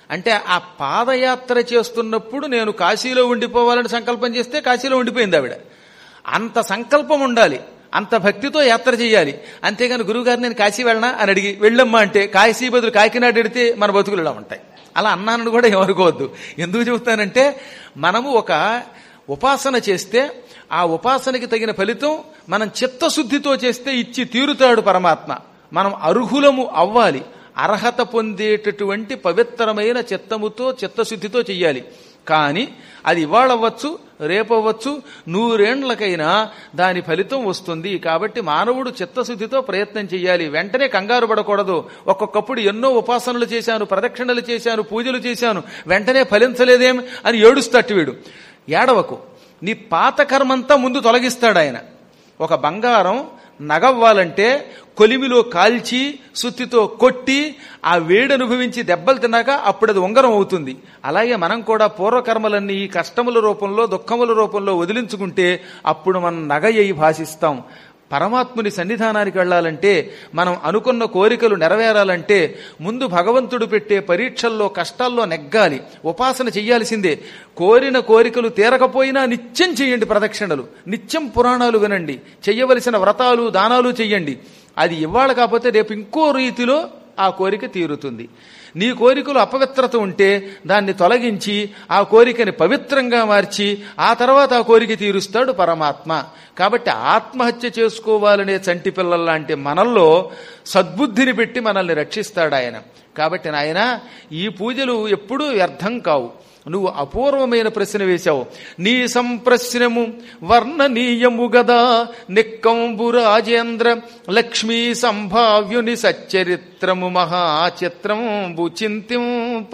అంటే ఆ పాదయాత్ర చేస్తున్నప్పుడు నేను కాశీలో ఉండిపోవాలని సంకల్పం చేస్తే కాశీలో ఉండిపోయింది ఆవిడ అంత సంకల్పం ఉండాలి అంత భక్తితో యాత్ర చేయాలి అంతేగాని గురువుగారు నేను కాశీ వెళ్ళనా అని అడిగి వెళ్ళమ్మా అంటే కాశీ బదులు కాకినాడ ఎడితే మన బతుకులు ఇలా ఉంటాయి అలా అన్నానని కూడా ఏమనుకోవద్దు ఎందుకు చెబుతానంటే మనము ఒక ఉపాసన చేస్తే ఆ ఉపాసనకి తగిన ఫలితం మనం చిత్తశుద్ధితో చేస్తే ఇచ్చి తీరుతాడు పరమాత్మ మనం అర్హులము అవ్వాలి అర్హత పొందేటటువంటి పవిత్రమైన చిత్తముతో చిత్తశుద్ధితో చెయ్యాలి కానీ అది ఇవాళ అవ్వచ్చు రేపవ్వచ్చు నూరేండ్లకైనా దాని ఫలితం వస్తుంది కాబట్టి మానవుడు చిత్తశుద్ధితో ప్రయత్నం చేయాలి వెంటనే కంగారు పడకూడదు ఒక్కొక్కప్పుడు ఎన్నో ఉపాసనలు చేశాను ప్రదక్షిణలు చేశాను పూజలు చేశాను వెంటనే ఫలించలేదేం అని ఏడుస్తట్టు వీడు ఏడవకు నీ పాత కర్మంతా ముందు తొలగిస్తాడు ఆయన ఒక బంగారం నగవ్వాలంటే కొలిమిలో కాల్చి సుత్తితో కొట్టి ఆ వేడి అనుభవించి దెబ్బలు తిన్నాక అప్పుడు అది ఉంగరం అవుతుంది అలాగే మనం కూడా పూర్వకర్మలన్నీ ఈ కష్టముల రూపంలో దుఃఖముల రూపంలో వదిలించుకుంటే అప్పుడు మనం నగ అయి భాషిస్తాం పరమాత్ముని సన్నిధానానికి వెళ్ళాలంటే మనం అనుకున్న కోరికలు నెరవేరాలంటే ముందు భగవంతుడు పెట్టే పరీక్షల్లో కష్టాల్లో నెగ్గాలి ఉపాసన చెయ్యాల్సిందే కోరిన కోరికలు తీరకపోయినా నిత్యం చెయ్యండి ప్రదక్షిణలు నిత్యం పురాణాలు వినండి చెయ్యవలసిన వ్రతాలు దానాలు చెయ్యండి అది ఇవాళ కాకపోతే రేపు ఇంకో రీతిలో ఆ కోరిక తీరుతుంది నీ కోరికలు అపవిత్రత ఉంటే దాన్ని తొలగించి ఆ కోరికని పవిత్రంగా మార్చి ఆ తర్వాత ఆ కోరిక తీరుస్తాడు పరమాత్మ కాబట్టి ఆత్మహత్య చేసుకోవాలనే చంటి పిల్లల్లాంటి మనల్లో సద్బుద్ధిని పెట్టి మనల్ని రక్షిస్తాడు ఆయన కాబట్టి నాయన ఈ పూజలు ఎప్పుడూ వ్యర్థం కావు నువ్వు అపూర్వమైన ప్రశ్న వేశావు నీ సంప్రశ్నము వర్ణనీయము గదా నిక్కంబు రాజేంద్ర లక్ష్మీ సంభావ్యుని సచ్చరిత్రము మహాచిత్రంబు చింతింప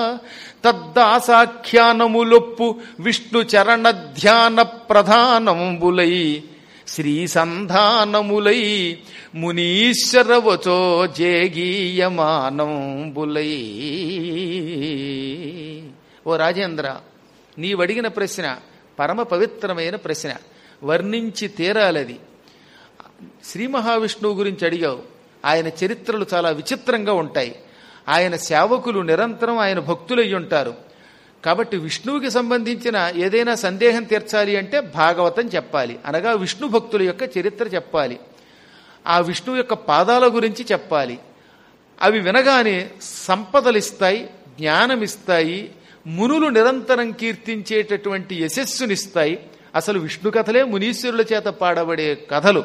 తద్దాసాఖ్యానములొప్పు విష్ణు చరణ ధ్యాన ప్రధానంబులై శ్రీ సంధానములై మునీశ్వరవచో జేగీయమానంబులై ఓ రాజేంద్ర నీవడిగిన ప్రశ్న పరమ పవిత్రమైన ప్రశ్న వర్ణించి తీరాలది శ్రీ మహావిష్ణువు గురించి అడిగావు ఆయన చరిత్రలు చాలా విచిత్రంగా ఉంటాయి ఆయన సేవకులు నిరంతరం ఆయన భక్తులయ్యి ఉంటారు కాబట్టి విష్ణువుకి సంబంధించిన ఏదైనా సందేహం తీర్చాలి అంటే భాగవతం చెప్పాలి అనగా విష్ణు భక్తుల యొక్క చరిత్ర చెప్పాలి ఆ విష్ణువు యొక్క పాదాల గురించి చెప్పాలి అవి వినగానే సంపదలిస్తాయి జ్ఞానమిస్తాయి మునులు నిరంతరం కీర్తించేటటువంటి యశస్సునిస్తాయి అసలు విష్ణు కథలే మునీశ్వరుల చేత పాడబడే కథలు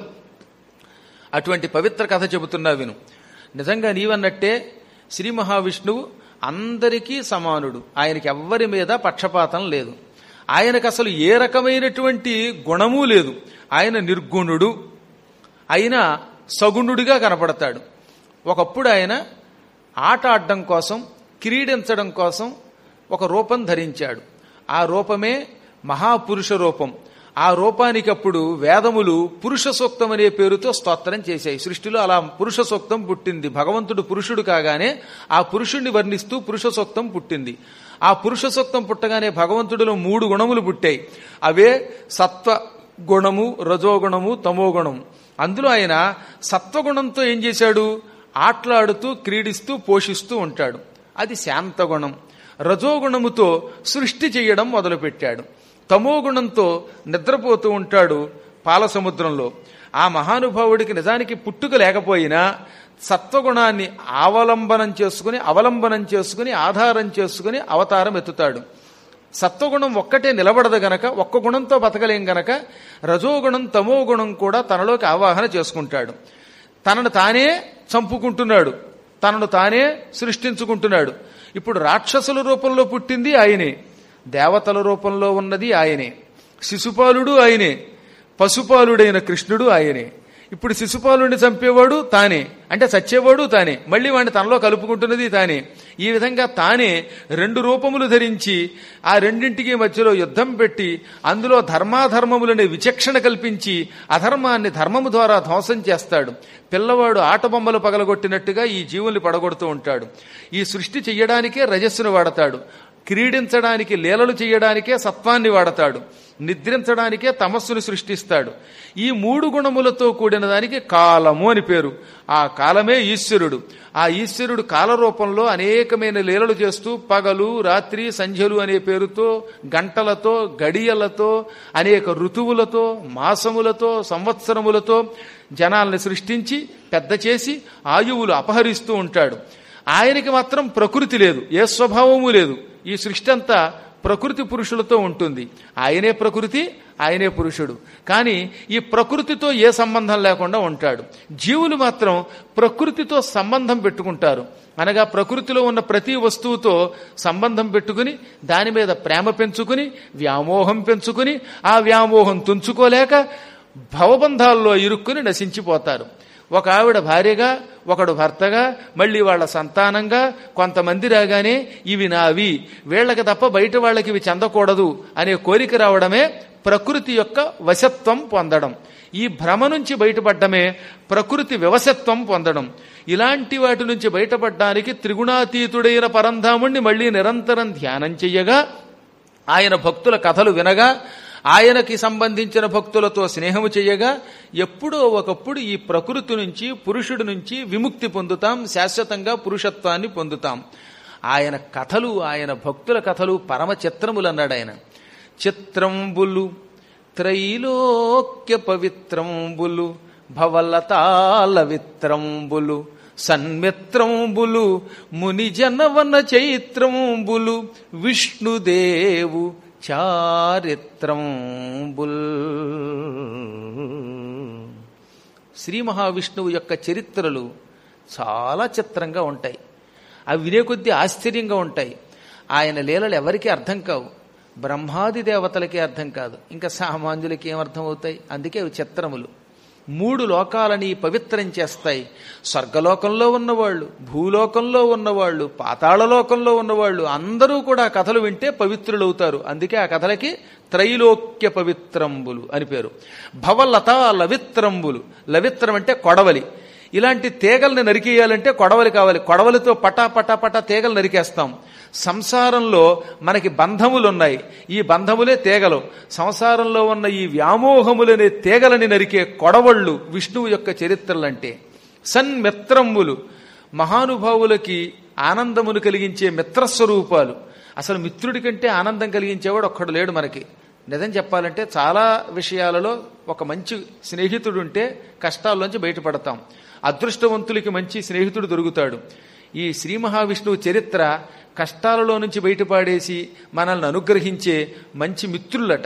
అటువంటి పవిత్ర కథ చెబుతున్నా విను నిజంగా నీవన్నట్టే శ్రీ మహావిష్ణువు అందరికీ సమానుడు ఆయనకి ఎవ్వరి మీద పక్షపాతం లేదు ఆయనకు అసలు ఏ రకమైనటువంటి గుణము లేదు ఆయన నిర్గుణుడు అయినా సగుణుడిగా కనపడతాడు ఒకప్పుడు ఆయన ఆట ఆడడం కోసం క్రీడించడం కోసం ఒక రూపం ధరించాడు ఆ రూపమే మహాపురుష రూపం ఆ రూపానికి అప్పుడు వేదములు పురుష సూక్తం అనే పేరుతో స్తోత్రం చేశాయి సృష్టిలో అలా పురుష సూక్తం పుట్టింది భగవంతుడు పురుషుడు కాగానే ఆ పురుషుణ్ణి వర్ణిస్తూ పురుష సూక్తం పుట్టింది ఆ పురుష సూక్తం పుట్టగానే భగవంతుడిలో మూడు గుణములు పుట్టాయి అవే సత్వ గుణము రజోగుణము తమోగుణము అందులో ఆయన సత్వగుణంతో ఏం చేశాడు ఆటలాడుతూ క్రీడిస్తూ పోషిస్తూ ఉంటాడు అది శాంతగుణం రజోగుణముతో సృష్టి చేయడం మొదలుపెట్టాడు తమోగుణంతో నిద్రపోతూ ఉంటాడు పాల సముద్రంలో ఆ మహానుభావుడికి నిజానికి పుట్టుక లేకపోయినా సత్వగుణాన్ని అవలంబనం చేసుకుని అవలంబనం చేసుకుని ఆధారం చేసుకుని అవతారం ఎత్తుతాడు సత్వగుణం ఒక్కటే నిలబడదు గనక ఒక్క గుణంతో బతకలేం గనక రజోగుణం తమోగుణం కూడా తనలోకి ఆవాహన చేసుకుంటాడు తనను తానే చంపుకుంటున్నాడు తనను తానే సృష్టించుకుంటున్నాడు ఇప్పుడు రాక్షసుల రూపంలో పుట్టింది ఆయనే దేవతల రూపంలో ఉన్నది ఆయనే శిశుపాలుడు ఆయనే పశుపాలుడైన కృష్ణుడు ఆయనే ఇప్పుడు శిశుపాలుడిని చంపేవాడు తానే అంటే చచ్చేవాడు తానే మళ్ళీ వాడిని తనలో కలుపుకుంటున్నది తానే ఈ విధంగా తానే రెండు రూపములు ధరించి ఆ రెండింటికి మధ్యలో యుద్ధం పెట్టి అందులో ధర్మాధర్మములనే విచక్షణ కల్పించి అధర్మాన్ని ధర్మము ద్వారా ధ్వంసం చేస్తాడు పిల్లవాడు ఆట బొమ్మలు పగలగొట్టినట్టుగా ఈ జీవుల్ని పడగొడుతూ ఉంటాడు ఈ సృష్టి చెయ్యడానికే రజస్సును వాడతాడు క్రీడించడానికి లీలలు చేయడానికే సత్వాన్ని వాడతాడు నిద్రించడానికే తమస్సును సృష్టిస్తాడు ఈ మూడు గుణములతో కూడిన దానికి కాలము అని పేరు ఆ కాలమే ఈశ్వరుడు ఆ ఈశ్వరుడు కాలరూపంలో అనేకమైన లీలలు చేస్తూ పగలు రాత్రి సంధ్యలు అనే పేరుతో గంటలతో గడియలతో అనేక ఋతువులతో మాసములతో సంవత్సరములతో జనాల్ని సృష్టించి పెద్ద చేసి ఆయువులు అపహరిస్తూ ఉంటాడు ఆయనకి మాత్రం ప్రకృతి లేదు ఏ స్వభావము లేదు ఈ సృష్టి అంతా ప్రకృతి పురుషులతో ఉంటుంది ఆయనే ప్రకృతి ఆయనే పురుషుడు కానీ ఈ ప్రకృతితో ఏ సంబంధం లేకుండా ఉంటాడు జీవులు మాత్రం ప్రకృతితో సంబంధం పెట్టుకుంటారు అనగా ప్రకృతిలో ఉన్న ప్రతి వస్తువుతో సంబంధం పెట్టుకుని దాని మీద ప్రేమ పెంచుకుని వ్యామోహం పెంచుకుని ఆ వ్యామోహం తుంచుకోలేక భవబంధాల్లో ఇరుక్కుని నశించిపోతారు ఒక ఆవిడ భార్యగా ఒకడు భర్తగా మళ్ళీ వాళ్ళ సంతానంగా కొంతమంది రాగానే ఇవి నావి వీళ్ళకి తప్ప బయట వాళ్ళకి ఇవి చెందకూడదు అనే కోరిక రావడమే ప్రకృతి యొక్క వశత్వం పొందడం ఈ భ్రమ నుంచి బయటపడ్డమే ప్రకృతి వ్యవసత్వం పొందడం ఇలాంటి వాటి నుంచి బయటపడడానికి త్రిగుణాతీతుడైన పరంధాముణ్ణి మళ్ళీ నిరంతరం ధ్యానం చెయ్యగా ఆయన భక్తుల కథలు వినగా ఆయనకి సంబంధించిన భక్తులతో స్నేహము చేయగా ఎప్పుడో ఒకప్పుడు ఈ ప్రకృతి నుంచి పురుషుడి నుంచి విముక్తి పొందుతాం శాశ్వతంగా పురుషత్వాన్ని పొందుతాం ఆయన కథలు ఆయన భక్తుల కథలు పరమ చిత్రములు అన్నాడు ఆయన చిత్రంబులు త్రైలోక్య పవిత్రంబులు భవలతాల విత్రంబులు సన్మిత్రంబులు ముని జనవన చైత్రంబులు విష్ణుదేవు చారిత్రంబుల్ శ్రీ మహావిష్ణువు యొక్క చరిత్రలు చాలా చిత్రంగా ఉంటాయి అవి వినే కొద్దీ ఆశ్చర్యంగా ఉంటాయి ఆయన లీలలు ఎవరికీ అర్థం కావు బ్రహ్మాది దేవతలకి అర్థం కాదు ఇంకా సామాన్యులకి ఏం అర్థం అవుతాయి అందుకే అవి చిత్రములు మూడు లోకాలని పవిత్రం చేస్తాయి స్వర్గలోకంలో ఉన్నవాళ్ళు భూలోకంలో ఉన్నవాళ్ళు పాతాళలోకంలో ఉన్నవాళ్ళు అందరూ కూడా ఆ కథలు వింటే పవిత్రులవుతారు అందుకే ఆ కథలకి త్రైలోక్య పవిత్రంబులు అని పేరు భవలత లవిత్రంబులు లవిత్రం అంటే కొడవలి ఇలాంటి తీగల్ని నరికేయాలంటే కొడవలి కావాలి కొడవలితో పటా పటా పటా తీగలు నరికేస్తాం సంసారంలో మనకి బంధములున్నాయి ఈ బంధములే తీగలు సంసారంలో ఉన్న ఈ వ్యామోహములనే తీగలని నరికే కొడవళ్ళు విష్ణువు యొక్క చరిత్రలంటే సన్మిత్రములు మహానుభావులకి ఆనందమును కలిగించే మిత్రస్వరూపాలు అసలు మిత్రుడి కంటే ఆనందం కలిగించేవాడు ఒక్కడు లేడు మనకి నిజం చెప్పాలంటే చాలా విషయాలలో ఒక మంచి స్నేహితుడు ఉంటే కష్టాల్లోంచి బయటపడతాం అదృష్టవంతులకి మంచి స్నేహితుడు దొరుకుతాడు ఈ శ్రీ మహావిష్ణువు చరిత్ర కష్టాలలో నుంచి బయటపడేసి మనల్ని అనుగ్రహించే మంచి మిత్రులట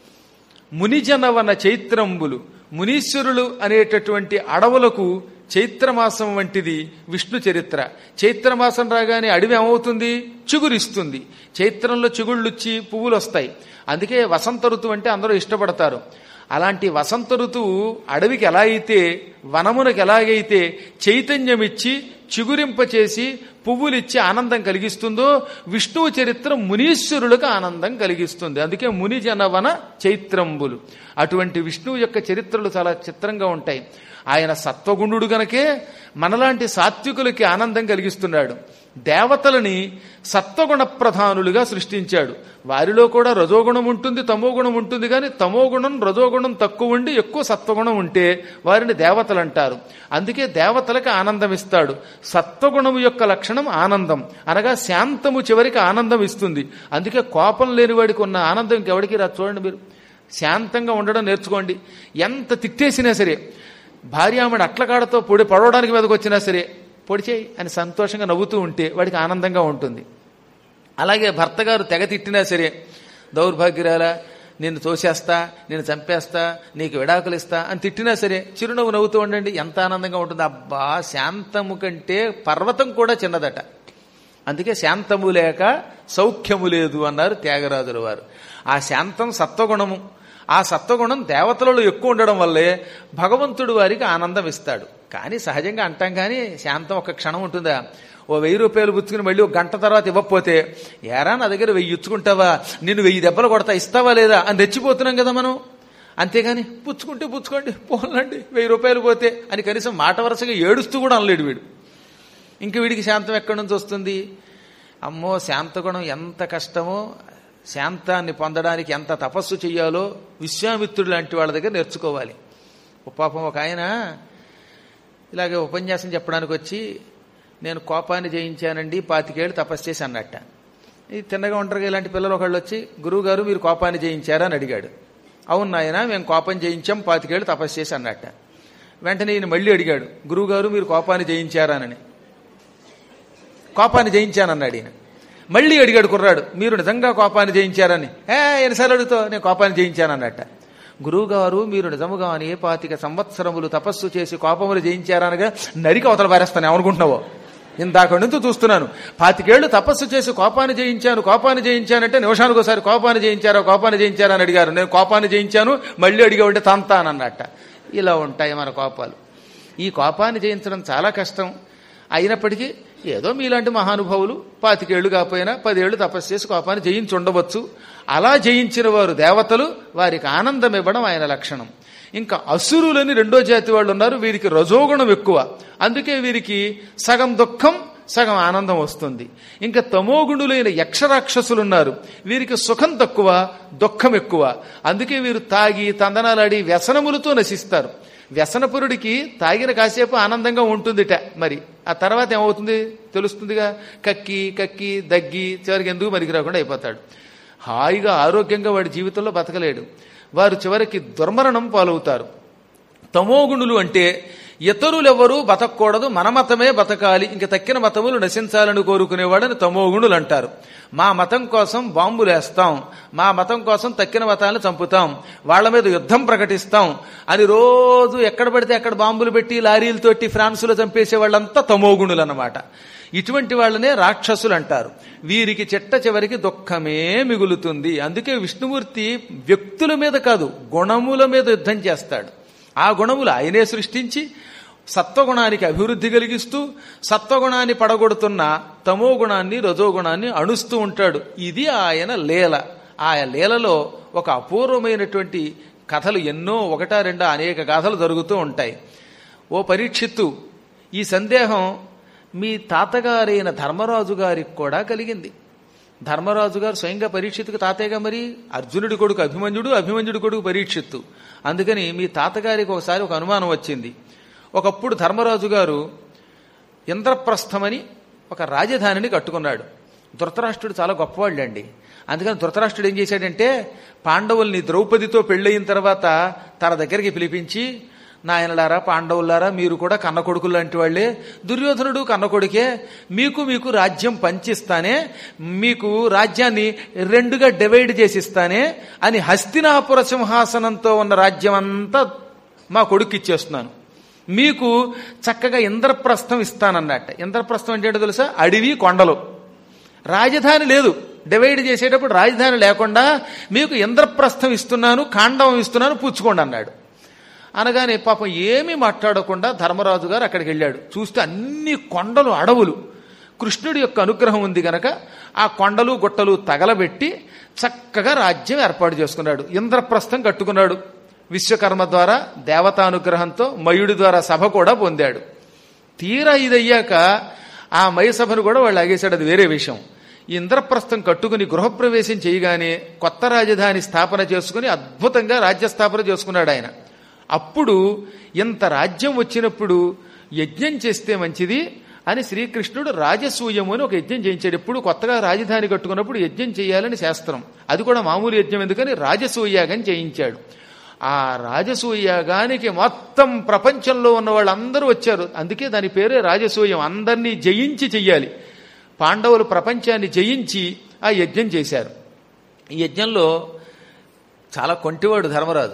మునిజనవన చైత్రంబులు మునీశ్వరులు అనేటటువంటి అడవులకు చైత్రమాసం వంటిది విష్ణు చరిత్ర చైత్రమాసం రాగానే అడవి ఏమవుతుంది చిగురిస్తుంది చైత్రంలో చిగుళ్ళుచ్చి పువ్వులు వస్తాయి అందుకే వసంత ఋతువు అంటే అందరూ ఇష్టపడతారు అలాంటి వసంత ఋతువు అడవికి ఎలా అయితే వనమునకు ఎలాగైతే చైతన్యమిచ్చి చిగురింపచేసి పువ్వులిచ్చి ఆనందం కలిగిస్తుందో విష్ణువు చరిత్ర మునీశ్వరులకు ఆనందం కలిగిస్తుంది అందుకే ముని జనవన చైత్రంబులు అటువంటి విష్ణువు యొక్క చరిత్రలు చాలా చిత్రంగా ఉంటాయి ఆయన సత్వగుణుడు గనకే మనలాంటి సాత్వికులకి ఆనందం కలిగిస్తున్నాడు దేవతలని సత్వగుణ ప్రధానులుగా సృష్టించాడు వారిలో కూడా రజోగుణం ఉంటుంది తమోగుణం ఉంటుంది కానీ తమోగుణం రజోగుణం తక్కువ ఉండి ఎక్కువ సత్వగుణం ఉంటే వారిని దేవతలు అంటారు అందుకే దేవతలకు ఆనందం ఇస్తాడు సత్వగుణము యొక్క లక్షణం ఆనందం అనగా శాంతము చివరికి ఆనందం ఇస్తుంది అందుకే కోపం లేని వాడికి ఉన్న ఆనందం ఇంకెవడికి రా చూడండి మీరు శాంతంగా ఉండడం నేర్చుకోండి ఎంత తిట్టేసినా సరే భార్యామణి అట్లకాడతో పొడి పడవడానికి మీదకి వచ్చినా సరే పొడిచేయి అని సంతోషంగా నవ్వుతూ ఉంటే వాడికి ఆనందంగా ఉంటుంది అలాగే భర్త గారు తెగ తిట్టినా సరే దౌర్భాగ్యురాలా నిన్ను తోసేస్తా నేను చంపేస్తా నీకు విడాకులు ఇస్తా అని తిట్టినా సరే చిరునవ్వు నవ్వుతూ ఉండండి ఎంత ఆనందంగా ఉంటుంది అబ్బా శాంతము కంటే పర్వతం కూడా చిన్నదట అందుకే శాంతము లేక సౌఖ్యము లేదు అన్నారు త్యాగరాజుల వారు ఆ శాంతం సత్వగుణము ఆ సత్వగుణం దేవతలలో ఎక్కువ ఉండడం వల్లే భగవంతుడు వారికి ఆనందం ఇస్తాడు కానీ సహజంగా అంటాం కానీ శాంతం ఒక క్షణం ఉంటుందా ఓ వెయ్యి రూపాయలు పుచ్చుకుని మళ్ళీ ఒక గంట తర్వాత ఇవ్వకపోతే ఏరా నా దగ్గర వెయ్యి ఇచ్చుకుంటావా నిన్ను వెయ్యి దెబ్బలు కొడతా ఇస్తావా లేదా అని రెచ్చిపోతున్నాం కదా మనం అంతేగాని పుచ్చుకుంటే పుచ్చుకోండి పోలండి వెయ్యి రూపాయలు పోతే అని కనీసం మాట వరుసగా ఏడుస్తూ కూడా అనలేడు వీడు ఇంక వీడికి శాంతం ఎక్కడి నుంచి వస్తుంది అమ్మో శాంతగుణం ఎంత కష్టమో శాంతాన్ని పొందడానికి ఎంత తపస్సు చెయ్యాలో విశ్వామిత్రుడు లాంటి వాళ్ళ దగ్గర నేర్చుకోవాలి ఓ పాపం ఒక ఆయన ఇలాగే ఉపన్యాసం చెప్పడానికి వచ్చి నేను కోపాన్ని జయించానండి పాతికేళ్ళు తపస్సు చేసి అన్నట్ట ఇది తిన్నగా ఉంటారు ఇలాంటి పిల్లలు ఒకళ్ళు వచ్చి గురువు గారు మీరు కోపాన్ని జయించారా అని అడిగాడు అవును నాయన మేము కోపం జయించాం పాతికేళ్ళు తపస్సు చేసి అన్నట్ట వెంటనే ఈయన మళ్ళీ అడిగాడు గురువు గారు మీరు కోపాన్ని జయించారానని కోపాన్ని జయించానన్నాడు ఈయన మళ్ళీ అడిగాడు కుర్రాడు మీరు నిజంగా కోపాన్ని జయించారని ఏ ఎన్నిసార్లు అడుగుతావు నేను కోపాన్ని జయించానన్నట్ట గురువుగారు మీరు నిజముగానే పాతిక సంవత్సరములు తపస్సు చేసి కోపములు జయించారనగా నరికి అవతల పారేస్తాను ఏమనుకుంటున్నావో ఇందాక నుంచి చూస్తున్నాను పాతికేళ్లు తపస్సు చేసి కోపాన్ని జయించాను కోపాన్ని జయించానంటే నిమిషానికి ఒకసారి కోపాన్ని జయించారా కోపాన్ని జయించారా అని అడిగారు నేను కోపాన్ని జయించాను మళ్ళీ అడిగావంటే తంతానన్నట్ట ఇలా ఉంటాయి మన కోపాలు ఈ కోపాన్ని జయించడం చాలా కష్టం అయినప్పటికీ ఏదో మీలాంటి మహానుభావులు పాతికేళ్లు కాకపోయినా పదేళ్లు తపస్సు చేసి కోపాన్ని జయించి ఉండవచ్చు అలా జయించిన వారు దేవతలు వారికి ఆనందం ఇవ్వడం ఆయన లక్షణం ఇంకా అసురులని రెండో జాతి వాళ్ళు ఉన్నారు వీరికి రజోగుణం ఎక్కువ అందుకే వీరికి సగం దుఃఖం సగం ఆనందం వస్తుంది ఇంకా తమోగుణులైన యక్షరాక్షసులు ఉన్నారు వీరికి సుఖం తక్కువ దుఃఖం ఎక్కువ అందుకే వీరు తాగి తందనాలాడి వ్యసనములతో నశిస్తారు వ్యసనపురుడికి తాగిన కాసేపు ఆనందంగా ఉంటుందిట మరి ఆ తర్వాత ఏమవుతుంది తెలుస్తుందిగా కక్కి కక్కి దగ్గి చివరికి ఎందుకు మరికి రాకుండా అయిపోతాడు హాయిగా ఆరోగ్యంగా వాడి జీవితంలో బతకలేడు వారు చివరికి దుర్మరణం పాలవుతారు తమోగుణులు అంటే ఇతరులెవరూ బతకూడదు మన మతమే బతకాలి ఇంక తక్కిన మతములు నశించాలని కోరుకునేవాడని తమోగుణులు అంటారు మా మతం కోసం బాంబులేస్తాం మా మతం కోసం తక్కిన మతాలను చంపుతాం వాళ్ళ మీద యుద్ధం ప్రకటిస్తాం అని రోజు ఎక్కడ పడితే అక్కడ బాంబులు పెట్టి లారీలతోటి ఫ్రాన్సులో చంపేసే వాళ్ళంతా తమోగుణులు అన్నమాట ఇటువంటి వాళ్ళనే రాక్షసులు అంటారు వీరికి చెట్ట చివరికి దుఃఖమే మిగులుతుంది అందుకే విష్ణుమూర్తి వ్యక్తుల మీద కాదు గుణముల మీద యుద్ధం చేస్తాడు ఆ గుణములు ఆయనే సృష్టించి సత్వగుణానికి అభివృద్ధి కలిగిస్తూ సత్వగుణాన్ని పడగొడుతున్న తమో గుణాన్ని రజోగుణాన్ని అణుస్తూ ఉంటాడు ఇది ఆయన లీల ఆ లీలలో ఒక అపూర్వమైనటువంటి కథలు ఎన్నో ఒకటా రెండా అనేక గాథలు జరుగుతూ ఉంటాయి ఓ పరీక్షిత్తు ఈ సందేహం మీ తాతగారైన ధర్మరాజు గారికి కూడా కలిగింది ధర్మరాజు గారు స్వయంగా పరీక్షిత్తుకు తాతయ్యగా మరి అర్జునుడి కొడుకు అభిమన్యుడు అభిమన్యుడి కొడుకు పరీక్షిత్తు అందుకని మీ తాతగారికి ఒకసారి ఒక అనుమానం వచ్చింది ఒకప్పుడు ధర్మరాజు గారు ఇంద్రప్రస్థమని ఒక రాజధానిని కట్టుకున్నాడు ధృతరాష్ట్రుడు చాలా గొప్పవాళ్ళండి అందుకని ధృతరాష్ట్రుడు ఏం చేశాడంటే పాండవుల్ని ద్రౌపదితో పెళ్ళయిన తర్వాత తన దగ్గరికి పిలిపించి నాయనలారా పాండవులారా మీరు కూడా కన్న కొడుకులు లాంటి వాళ్లే దుర్యోధనుడు కన్న కొడుకే మీకు మీకు రాజ్యం పంచిస్తానే మీకు రాజ్యాన్ని రెండుగా డివైడ్ చేసిస్తానే అని హస్తినాపుర సింహాసనంతో ఉన్న రాజ్యం అంతా మా కొడుకు ఇచ్చేస్తున్నాను మీకు చక్కగా ఇంద్రప్రస్థం ఇస్తానన్నట్ట ఇంద్రప్రస్థం అంటే ఏంటో తెలుసా అడవి కొండలు రాజధాని లేదు డివైడ్ చేసేటప్పుడు రాజధాని లేకుండా మీకు ఇంద్రప్రస్థం ఇస్తున్నాను కాండవం ఇస్తున్నాను పుచ్చుకోండి అన్నాడు అనగానే పాపం ఏమీ మాట్లాడకుండా ధర్మరాజు గారు అక్కడికి వెళ్ళాడు చూస్తే అన్ని కొండలు అడవులు కృష్ణుడి యొక్క అనుగ్రహం ఉంది గనక ఆ కొండలు గుట్టలు తగలబెట్టి చక్కగా రాజ్యం ఏర్పాటు చేసుకున్నాడు ఇంద్రప్రస్థం కట్టుకున్నాడు విశ్వకర్మ ద్వారా దేవతానుగ్రహంతో మయుడి ద్వారా సభ కూడా పొందాడు తీరా ఇదయ్యాక ఆ మయసభను కూడా వాళ్ళు ఆగేశాడు అది వేరే విషయం ఈ ఇంద్రప్రస్థం కట్టుకుని గృహప్రవేశం చేయగానే కొత్త రాజధాని స్థాపన చేసుకుని అద్భుతంగా రాజ్య స్థాపన చేసుకున్నాడు ఆయన అప్పుడు ఇంత రాజ్యం వచ్చినప్పుడు యజ్ఞం చేస్తే మంచిది అని శ్రీకృష్ణుడు రాజసూయము అని ఒక యజ్ఞం చేయించాడు ఎప్పుడు కొత్తగా రాజధాని కట్టుకున్నప్పుడు యజ్ఞం చేయాలని శాస్త్రం అది కూడా మామూలు యజ్ఞం ఎందుకని రాజసూయాగం చేయించాడు ఆ రాజసూయాగానికి మొత్తం ప్రపంచంలో ఉన్న వాళ్ళందరూ వచ్చారు అందుకే దాని పేరే రాజసూయం అందరినీ జయించి చెయ్యాలి పాండవులు ప్రపంచాన్ని జయించి ఆ యజ్ఞం చేశారు ఈ యజ్ఞంలో చాలా కొంటివాడు ధర్మరాజు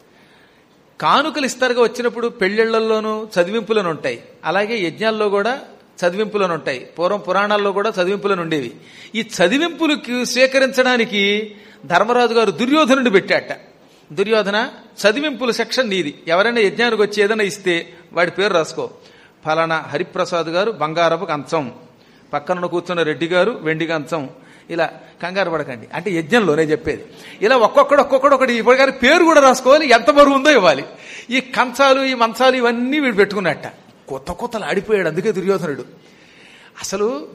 కానుకలు ఇస్తారుగా వచ్చినప్పుడు పెళ్లిళ్లలోనూ చదివింపులను ఉంటాయి అలాగే యజ్ఞాల్లో కూడా చదివింపులను ఉంటాయి పూర్వం పురాణాల్లో కూడా చదివింపులను ఉండేవి ఈ చదివింపులకు స్వీకరించడానికి ధర్మరాజు గారు దుర్యోధనుడు పెట్టాట దుర్యోధన చదివింపుల సెక్షన్ నీది ఎవరైనా యజ్ఞానికి వచ్చి ఏదైనా ఇస్తే వాడి పేరు రాసుకో ఫలానా హరిప్రసాద్ గారు బంగారపు కంచం పక్కన కూర్చున్న రెడ్డి గారు వెండి కంచం ఇలా కంగారు పడకండి అంటే యజ్ఞంలోనే చెప్పేది ఇలా ఒక్కొక్కడు ఒక్కొక్కడు ఒకటి ఇప్పుడు గారి పేరు కూడా రాసుకోవాలి ఎంత బరువు ఉందో ఇవ్వాలి ఈ కంచాలు ఈ మంచాలు ఇవన్నీ వీడు పెట్టుకున్నట్ట కొత్త కొత్తలు ఆడిపోయాడు అందుకే దుర్యోధనుడు అసలు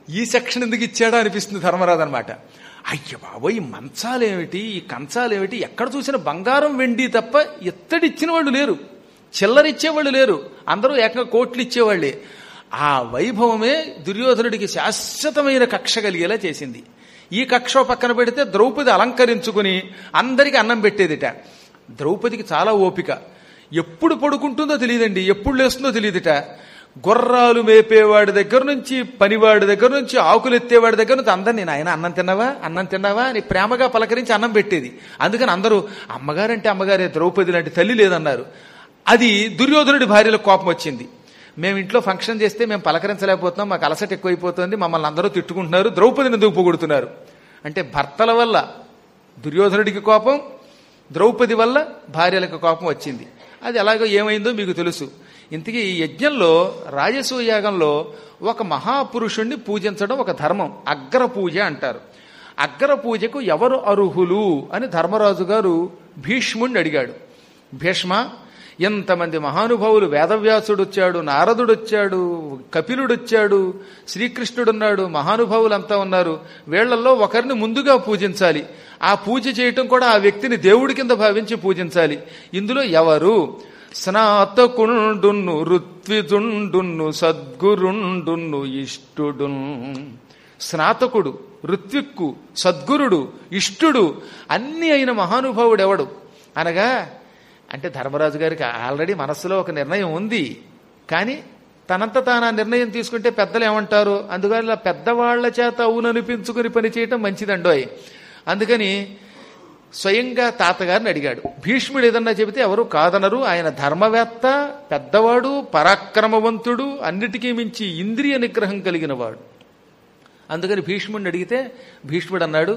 ఈ సెక్షన్ ఎందుకు ఇచ్చాడో అనిపిస్తుంది ధర్మరాజు అనమాట అయ్య బాబోయ్ ఈ మంచాలేమిటి ఈ కంచాలేమిటి ఎక్కడ చూసిన బంగారం వెండి తప్ప ఎత్తడిచ్చిన వాళ్ళు లేరు చిల్లరిచ్చేవాళ్ళు లేరు అందరూ ఏకంగా కోట్లు ఇచ్చేవాళ్ళే ఆ వైభవమే దుర్యోధనుడికి శాశ్వతమైన కక్ష కలిగేలా చేసింది ఈ కక్ష పక్కన పెడితే ద్రౌపది అలంకరించుకుని అందరికీ అన్నం పెట్టేదిట ద్రౌపదికి చాలా ఓపిక ఎప్పుడు పడుకుంటుందో తెలియదండి ఎప్పుడు లేస్తుందో తెలియదుట గుర్రాలు మేపేవాడి దగ్గర నుంచి పనివాడి దగ్గర నుంచి ఆకులు ఎత్తేవాడి దగ్గర నుంచి అందరినీ నాయన అన్నం తిన్నావా అన్నం తిన్నావా అని ప్రేమగా పలకరించి అన్నం పెట్టేది అందుకని అందరూ అమ్మగారంటే అమ్మగారే ద్రౌపది లాంటి తల్లి లేదన్నారు అది దుర్యోధనుడి భార్యలకు కోపం వచ్చింది మేము ఇంట్లో ఫంక్షన్ చేస్తే మేము పలకరించలేకపోతున్నాం మాకు అలసట ఎక్కువైపోతుంది మమ్మల్ని అందరూ తిట్టుకుంటున్నారు ద్రౌపదిని ఎందుకు పొగుడుతున్నారు అంటే భర్తల వల్ల దుర్యోధనుడికి కోపం ద్రౌపది వల్ల భార్యలకు కోపం వచ్చింది అది ఎలాగో ఏమైందో మీకు తెలుసు ఇంతకీ ఈ యజ్ఞంలో రాజసూయ యాగంలో ఒక మహాపురుషుణ్ణి పూజించడం ఒక ధర్మం అగ్ర పూజ అంటారు అగ్ర పూజకు ఎవరు అర్హులు అని ధర్మరాజు గారు భీష్ముణ్ణి అడిగాడు భీష్మ ఎంతమంది మహానుభావులు వేదవ్యాసుడు వచ్చాడు నారదుడు వచ్చాడు కపిలుడు వచ్చాడు శ్రీకృష్ణుడున్నాడు మహానుభావులంతా ఉన్నారు వీళ్లలో ఒకరిని ముందుగా పూజించాలి ఆ పూజ చేయటం కూడా ఆ వ్యక్తిని దేవుడి కింద భావించి పూజించాలి ఇందులో ఎవరు స్నాతకుండున్ను ఋత్విజుండున్ను సద్గురుండున్ను ఇష్టుడున్ స్నాతకుడు ఋత్విక్కు సద్గురుడు ఇష్టుడు అన్ని అయిన మహానుభావుడు ఎవడు అనగా అంటే ధర్మరాజు గారికి ఆల్రెడీ మనస్సులో ఒక నిర్ణయం ఉంది కానీ తనంత తాను ఆ నిర్ణయం తీసుకుంటే పెద్దలు ఏమంటారు అందుకని పెద్దవాళ్ల చేత అవుననిపించుకుని పని చేయటం మంచిదండోయ్ అందుకని స్వయంగా తాతగారిని అడిగాడు భీష్ముడు ఏదన్నా చెబితే ఎవరు కాదనరు ఆయన ధర్మవేత్త పెద్దవాడు పరాక్రమవంతుడు అన్నిటికీ మించి ఇంద్రియ నిగ్రహం కలిగిన వాడు అందుకని భీష్ముడిని అడిగితే భీష్ముడు అన్నాడు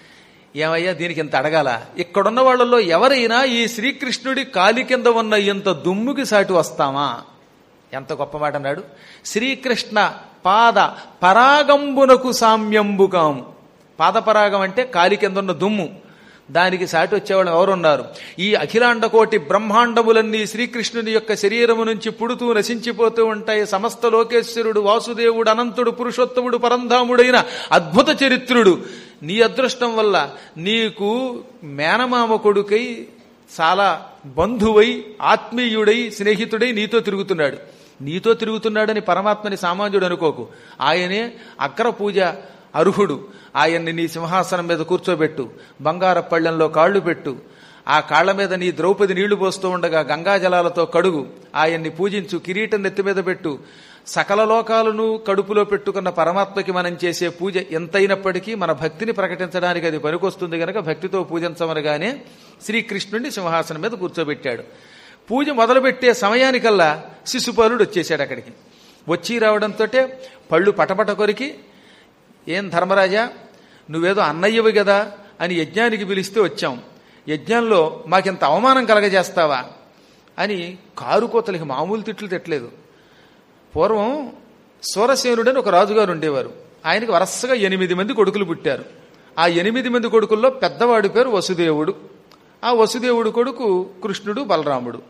ఏమయ్యా దీనికి ఇంత అడగాల ఇక్కడున్న వాళ్ళల్లో ఎవరైనా ఈ శ్రీకృష్ణుడి కాలి కింద ఉన్న ఇంత దుమ్ముకి సాటి వస్తామా ఎంత గొప్ప మాట అన్నాడు శ్రీకృష్ణ పాద పరాగంబునకు సామ్యంబుకాము పాదపరాగం అంటే కాలి కింద ఉన్న దుమ్ము దానికి సాటి వచ్చేవాళ్ళు ఎవరున్నారు ఈ అఖిలాండ కోటి బ్రహ్మాండములన్నీ శ్రీకృష్ణుని యొక్క శరీరము నుంచి పుడుతూ నశించిపోతూ ఉంటాయి సమస్త లోకేశ్వరుడు వాసుదేవుడు అనంతుడు పురుషోత్తముడు పరంధాముడైన అద్భుత చరిత్రుడు నీ అదృష్టం వల్ల నీకు మేనమామ కొడుకై చాలా బంధువై ఆత్మీయుడై స్నేహితుడై నీతో తిరుగుతున్నాడు నీతో తిరుగుతున్నాడని పరమాత్మని సామాన్యుడు అనుకోకు ఆయనే అగ్ర పూజ అర్హుడు ఆయన్ని నీ సింహాసనం మీద కూర్చోబెట్టు బంగార పళ్ళెంలో కాళ్ళు పెట్టు ఆ కాళ్ల మీద నీ ద్రౌపది నీళ్లు పోస్తూ ఉండగా గంగాజలాలతో కడుగు ఆయన్ని పూజించు కిరీటం నెత్తి మీద పెట్టు సకల లోకాలను కడుపులో పెట్టుకున్న పరమాత్మకి మనం చేసే పూజ ఎంతైనప్పటికీ మన భక్తిని ప్రకటించడానికి అది పనికొస్తుంది గనక భక్తితో పూజించమనగానే శ్రీకృష్ణుడిని సింహాసనం మీద కూర్చోబెట్టాడు పూజ మొదలుపెట్టే సమయానికల్లా శిశుపాలుడు వచ్చేసాడు అక్కడికి వచ్చి రావడంతో పళ్ళు పటపట కొరికి ఏం ధర్మరాజా నువ్వేదో అన్నయ్యవి కదా అని యజ్ఞానికి పిలిస్తే వచ్చాం యజ్ఞంలో మాకింత అవమానం కలగజేస్తావా అని కారుకోతలకి మామూలు తిట్లు తిట్టలేదు పూర్వం సూరసేనుడని ఒక రాజుగారు ఉండేవారు ఆయనకి వరసగా ఎనిమిది మంది కొడుకులు పుట్టారు ఆ ఎనిమిది మంది కొడుకుల్లో పెద్దవాడి పేరు వసుదేవుడు ఆ వసుదేవుడు కొడుకు కృష్ణుడు బలరాముడు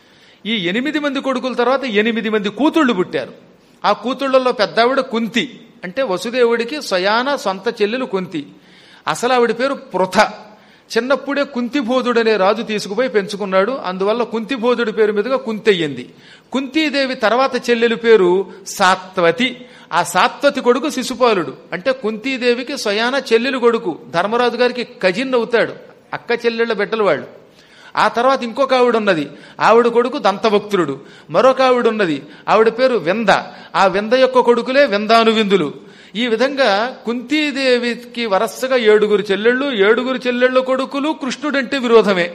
ఈ ఎనిమిది మంది కొడుకుల తర్వాత ఎనిమిది మంది కూతుళ్ళు పుట్టారు ఆ కూతుళ్లలో పెద్దావిడ కుంతి అంటే వసుదేవుడికి స్వయాన సొంత చెల్లెలు కుంతి అసలు ఆవిడ పేరు పృథ చిన్నప్పుడే కుంతిబోధుడనే రాజు తీసుకుపోయి పెంచుకున్నాడు అందువల్ల కుంతిబోధుడి పేరు మీదుగా కుంతి అయ్యింది కుంతీదేవి తర్వాత చెల్లెలు పేరు సాత్వతి ఆ సాత్వతి కొడుకు శిశుపాలుడు అంటే కుంతీదేవికి స్వయాన చెల్లెలు కొడుకు ధర్మరాజు గారికి కజిన్ అవుతాడు అక్క చెల్లెళ్ల బిడ్డలు వాళ్ళు ఆ తర్వాత ఇంకొక ఆవిడ ఉన్నది ఆవిడ కొడుకు దంతభక్తుడు మరొక ఆవిడ ఉన్నది ఆవిడ పేరు వింద ఆ వింద యొక్క కొడుకులే విందానువిందులు ఈ విధంగా కుంతీదేవికి వరసగా ఏడుగురు చెల్లెళ్ళు ఏడుగురు చెల్లెళ్ళ కొడుకులు కృష్ణుడంటే విరోధమే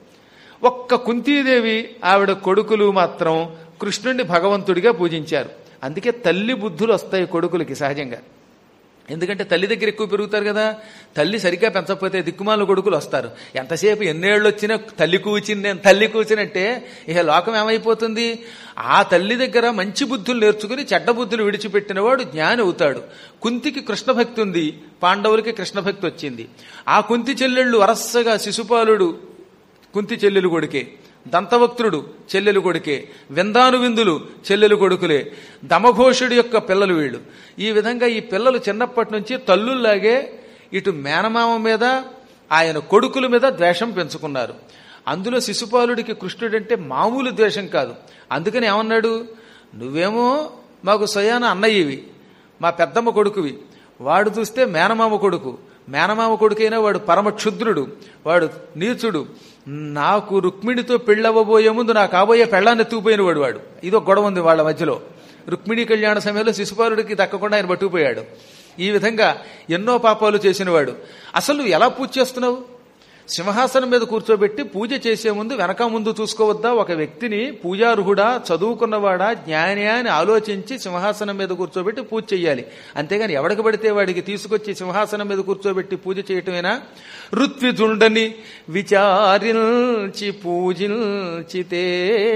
ఒక్క కుంతీదేవి ఆవిడ కొడుకులు మాత్రం కృష్ణుడిని భగవంతుడిగా పూజించారు అందుకే తల్లి బుద్ధులు వస్తాయి కొడుకులకి సహజంగా ఎందుకంటే తల్లి దగ్గర ఎక్కువ పెరుగుతారు కదా తల్లి సరిగ్గా పెంచకపోతే దిక్కుమాల కొడుకులు వస్తారు ఎంతసేపు ఎన్నేళ్ళు వచ్చినా తల్లి కూర్చుని నేను తల్లి కూర్చునంటే ఇక లోకం ఏమైపోతుంది ఆ తల్లి దగ్గర మంచి బుద్ధులు నేర్చుకుని చెడ్డ బుద్ధులు విడిచిపెట్టినవాడు జ్ఞాని అవుతాడు కుంతికి కృష్ణ భక్తి ఉంది పాండవులకి కృష్ణ భక్తి వచ్చింది ఆ కుంతి చెల్లెళ్ళు వరసగా శిశుపాలుడు కుంతి చెల్లెలు కొడుకే దంతవక్త్రుడు చెల్లెలు కొడుకే విందాను విందులు చెల్లెలు కొడుకులే దమఘోషుడి యొక్క పిల్లలు వీళ్ళు ఈ విధంగా ఈ పిల్లలు చిన్నప్పటి నుంచి తల్లుల్లాగే ఇటు మేనమామ మీద ఆయన కొడుకుల మీద ద్వేషం పెంచుకున్నారు అందులో శిశుపాలుడికి కృష్ణుడంటే మామూలు ద్వేషం కాదు అందుకని ఏమన్నాడు నువ్వేమో మాకు స్వయాన అన్నయ్యవి మా పెద్దమ్మ కొడుకువి వాడు చూస్తే మేనమామ కొడుకు మేనమామ కొడుకైనా వాడు పరమ క్షుద్రుడు వాడు నీచుడు నాకు రుక్మిణితో పెళ్ళవ్వబోయే ముందు నా కాబోయే పెళ్ళాన్ని ఎత్తుకుపోయిన వాడు వాడు ఇదో గొడవ ఉంది వాళ్ళ మధ్యలో రుక్మిణి కళ్యాణ సమయంలో శిశుపాలుడికి దక్కకుండా ఆయన పట్టుకుపోయాడు ఈ విధంగా ఎన్నో పాపాలు చేసినవాడు అసలు నువ్వు ఎలా పూజ చేస్తున్నావు సింహాసనం మీద కూర్చోబెట్టి పూజ చేసే ముందు వెనక ముందు చూసుకోవద్దా ఒక వ్యక్తిని పూజార్హుడా చదువుకున్నవాడా జ్ఞాని అని ఆలోచించి సింహాసనం మీద కూర్చోబెట్టి పూజ చేయాలి అంతేగాని ఎవడికి పడితే వాడికి తీసుకొచ్చి సింహాసనం మీద కూర్చోబెట్టి పూజ చేయటమేనా ఋత్విజుండని విచారించి పూజించితే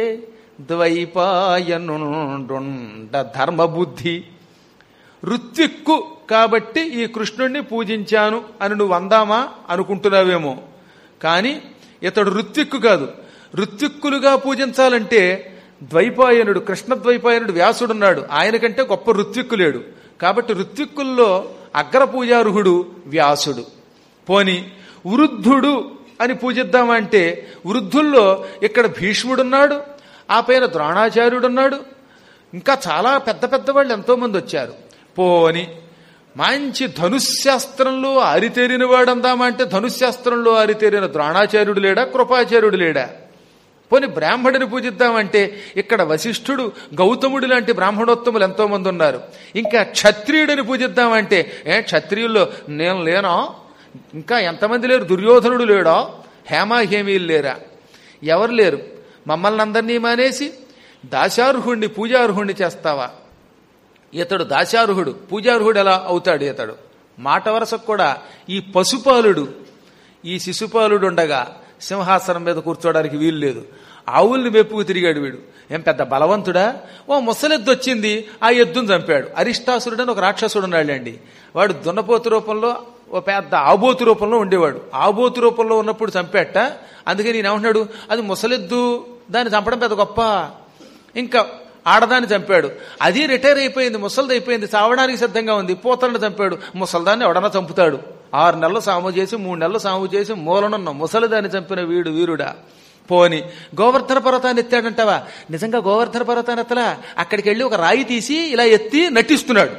ద్వైపాయనుండ ధర్మబుద్ధి ఋత్విక్కు కాబట్టి ఈ కృష్ణుణ్ణి పూజించాను అని నువ్వు అందామా అనుకుంటున్నావేమో కానీ ఇతడు ఋత్విక్కు కాదు ఋత్విక్కులుగా పూజించాలంటే ద్వైపాయనుడు కృష్ణ ద్వైపాయనుడు వ్యాసుడున్నాడు ఆయన కంటే గొప్ప ఋత్విక్కు లేడు కాబట్టి ఋత్విక్కుల్లో అగ్ర పూజార్హుడు వ్యాసుడు పోని వృద్ధుడు అని పూజిద్దామంటే వృద్ధుల్లో ఇక్కడ భీష్ముడున్నాడు ఆ పైన ద్రోణాచార్యుడున్నాడు ఇంకా చాలా పెద్ద పెద్ద వాళ్ళు ఎంతో మంది వచ్చారు పోని మంచి ధనుశాస్త్రంలో ఆరితేరిన వాడందామా అంటే ధనుశాస్త్రంలో ఆరితేరిన ద్రోణాచార్యుడు లేడా కృపాచార్యుడు లేడా పోని బ్రాహ్మణుని పూజిద్దామంటే ఇక్కడ వశిష్ఠుడు గౌతముడు లాంటి బ్రాహ్మణోత్తములు ఎంతో మంది ఉన్నారు ఇంకా క్షత్రియుడిని పూజిద్దామంటే ఏ క్షత్రియుల్లో నేను లేనా ఇంకా ఎంతమంది లేరు దుర్యోధనుడు లేడా హేమాహేమీలు లేరా ఎవరు లేరు మమ్మల్ని అందరినీ మానేసి దాశార్హుణ్ణి పూజార్హుణ్ణి చేస్తావా ఇతడు దాశార్హుడు పూజార్హుడు ఎలా అవుతాడు ఇతడు మాట వరసకు కూడా ఈ పశుపాలుడు ఈ శిశుపాలుడు ఉండగా సింహాసనం మీద కూర్చోడానికి వీలు లేదు ఆవుల్ని మెప్పుకు తిరిగాడు వీడు ఏం పెద్ద బలవంతుడా ఓ ముసలెద్దు వచ్చింది ఆ ఎద్దును చంపాడు అరిష్టాసురుడు అని ఒక రాక్షసుడు ఉన్నాడండి వాడు దున్నపోతు రూపంలో ఓ పెద్ద ఆబోతు రూపంలో ఉండేవాడు ఆబోతు రూపంలో ఉన్నప్పుడు చంపేట అందుకని నేను ఏమంటున్నాడు అది ముసలెద్దు దాన్ని చంపడం పెద్ద గొప్ప ఇంకా ఆడదాన్ని చంపాడు అది రిటైర్ అయిపోయింది ముసలిది అయిపోయింది చావడానికి సిద్ధంగా ఉంది పోతలను చంపాడు ముసలిదాన్ని ఎవడన్నా చంపుతాడు ఆరు నెలలు సాము చేసి మూడు నెలలు సాము చేసి మూలనున్న ముసలిదాన్ని చంపిన వీడు వీరుడా పోని గోవర్ధన పర్వతాన్ని ఎత్తాడంటావా నిజంగా గోవర్ధన పర్వతాన్ని ఎత్తలా అక్కడికి వెళ్ళి ఒక రాయి తీసి ఇలా ఎత్తి నటిస్తున్నాడు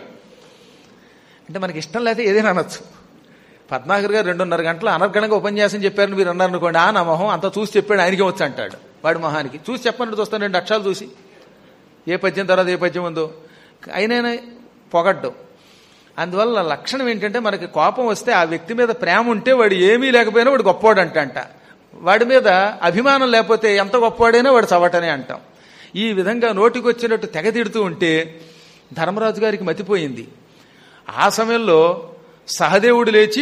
అంటే మనకి ఇష్టం లేకపోతే ఏదైనా అనొచ్చు పద్మాకర్ గారు రెండున్నర గంటలు అనర్గణంగా ఉపన్యాసం చెప్పారని మీరు అన్నారు అనుకోండి ఆ నా మొహం అంతా చూసి చెప్పాడు ఆయనకే వచ్చి అంటాడు వాడి మొహానికి చూసి చెప్పండి చూస్తాను రెండు అక్షరాలు చూసి ఏ పద్యం తర్వాత ఏ పద్యం ఉందో అయినా పొగడ్డం అందువల్ల లక్షణం ఏంటంటే మనకి కోపం వస్తే ఆ వ్యక్తి మీద ప్రేమ ఉంటే వాడు ఏమీ లేకపోయినా వాడు గొప్పవాడు అంట వాడి మీద అభిమానం లేకపోతే ఎంత గొప్పవాడైనా వాడు చవటనే అంటాం ఈ విధంగా నోటికి వచ్చినట్టు తెగ తిడుతూ ఉంటే ధర్మరాజు గారికి మతిపోయింది ఆ సమయంలో సహదేవుడు లేచి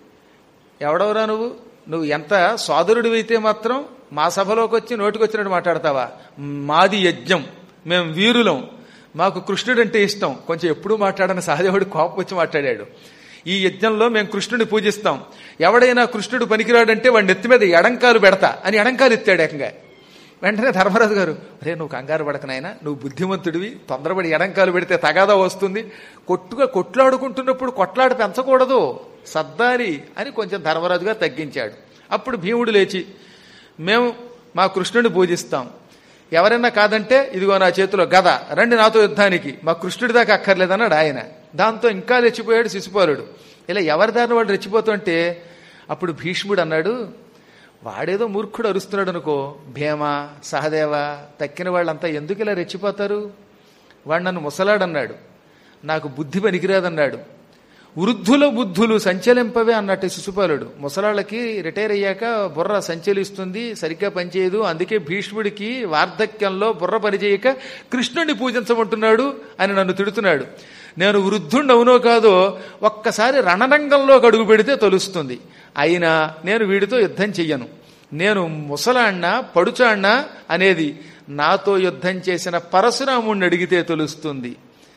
ఎవడవరా నువ్వు నువ్వు ఎంత సోదరుడివైతే మాత్రం మా సభలోకి వచ్చి నోటికి వచ్చినట్టు మాట్లాడతావా మాది యజ్ఞం మేము వీరులం మాకు కృష్ణుడు అంటే ఇష్టం కొంచెం ఎప్పుడూ మాట్లాడని సహదేవుడు కోపం వచ్చి మాట్లాడాడు ఈ యజ్ఞంలో మేము కృష్ణుడిని పూజిస్తాం ఎవడైనా కృష్ణుడు పనికిరాడంటే వాడి నెత్తి మీద ఎడంకాలు పెడతా అని ఎడంకాలు ఎత్తాడు ఏకంగా వెంటనే ధర్మరాజు గారు రే నువ్వు కంగారు పడకనైనా నువ్వు బుద్ధిమంతుడివి తొందరపడి ఎడంకాలు పెడితే తగాదా వస్తుంది కొట్టుగా కొట్లాడుకుంటున్నప్పుడు కొట్లాడు పెంచకూడదు సర్దారి అని కొంచెం ధర్మరాజు గారు తగ్గించాడు అప్పుడు భీముడు లేచి మేము మా కృష్ణుడిని పూజిస్తాం ఎవరైనా కాదంటే ఇదిగో నా చేతిలో గద రండి నాతో యుద్ధానికి మా కృష్ణుడి దాకా అక్కర్లేదన్నాడు ఆయన దాంతో ఇంకా రెచ్చిపోయాడు శిశుపాలుడు ఇలా ఎవరి దారిని వాడు రెచ్చిపోతుంటే అప్పుడు భీష్ముడు అన్నాడు వాడేదో మూర్ఖుడు అరుస్తున్నాడు అనుకో భీమ సహదేవ తక్కిన వాళ్ళంతా ఎందుకు ఇలా రెచ్చిపోతారు వాడు నన్ను ముసలాడన్నాడు నాకు బుద్ధి పనికిరాదన్నాడు వృద్ధుల బుద్ధులు సంచలింపవే అన్నట్టు శిశుపాలుడు ముసలాళ్ళకి రిటైర్ అయ్యాక బుర్ర సంచలిస్తుంది సరిగ్గా పనిచేయదు అందుకే భీష్ముడికి వార్ధక్యంలో బుర్ర పనిచేయక కృష్ణుడిని పూజించమంటున్నాడు అని నన్ను తిడుతున్నాడు నేను వృద్ధుణ్ణి అవునో కాదో ఒక్కసారి రణరంగంలోకి అడుగు పెడితే తెలుస్తుంది అయినా నేను వీడితో యుద్ధం చెయ్యను నేను ముసలాడినా పడుచాడినా అనేది నాతో యుద్ధం చేసిన పరశురాముణ్ణి అడిగితే తెలుస్తుంది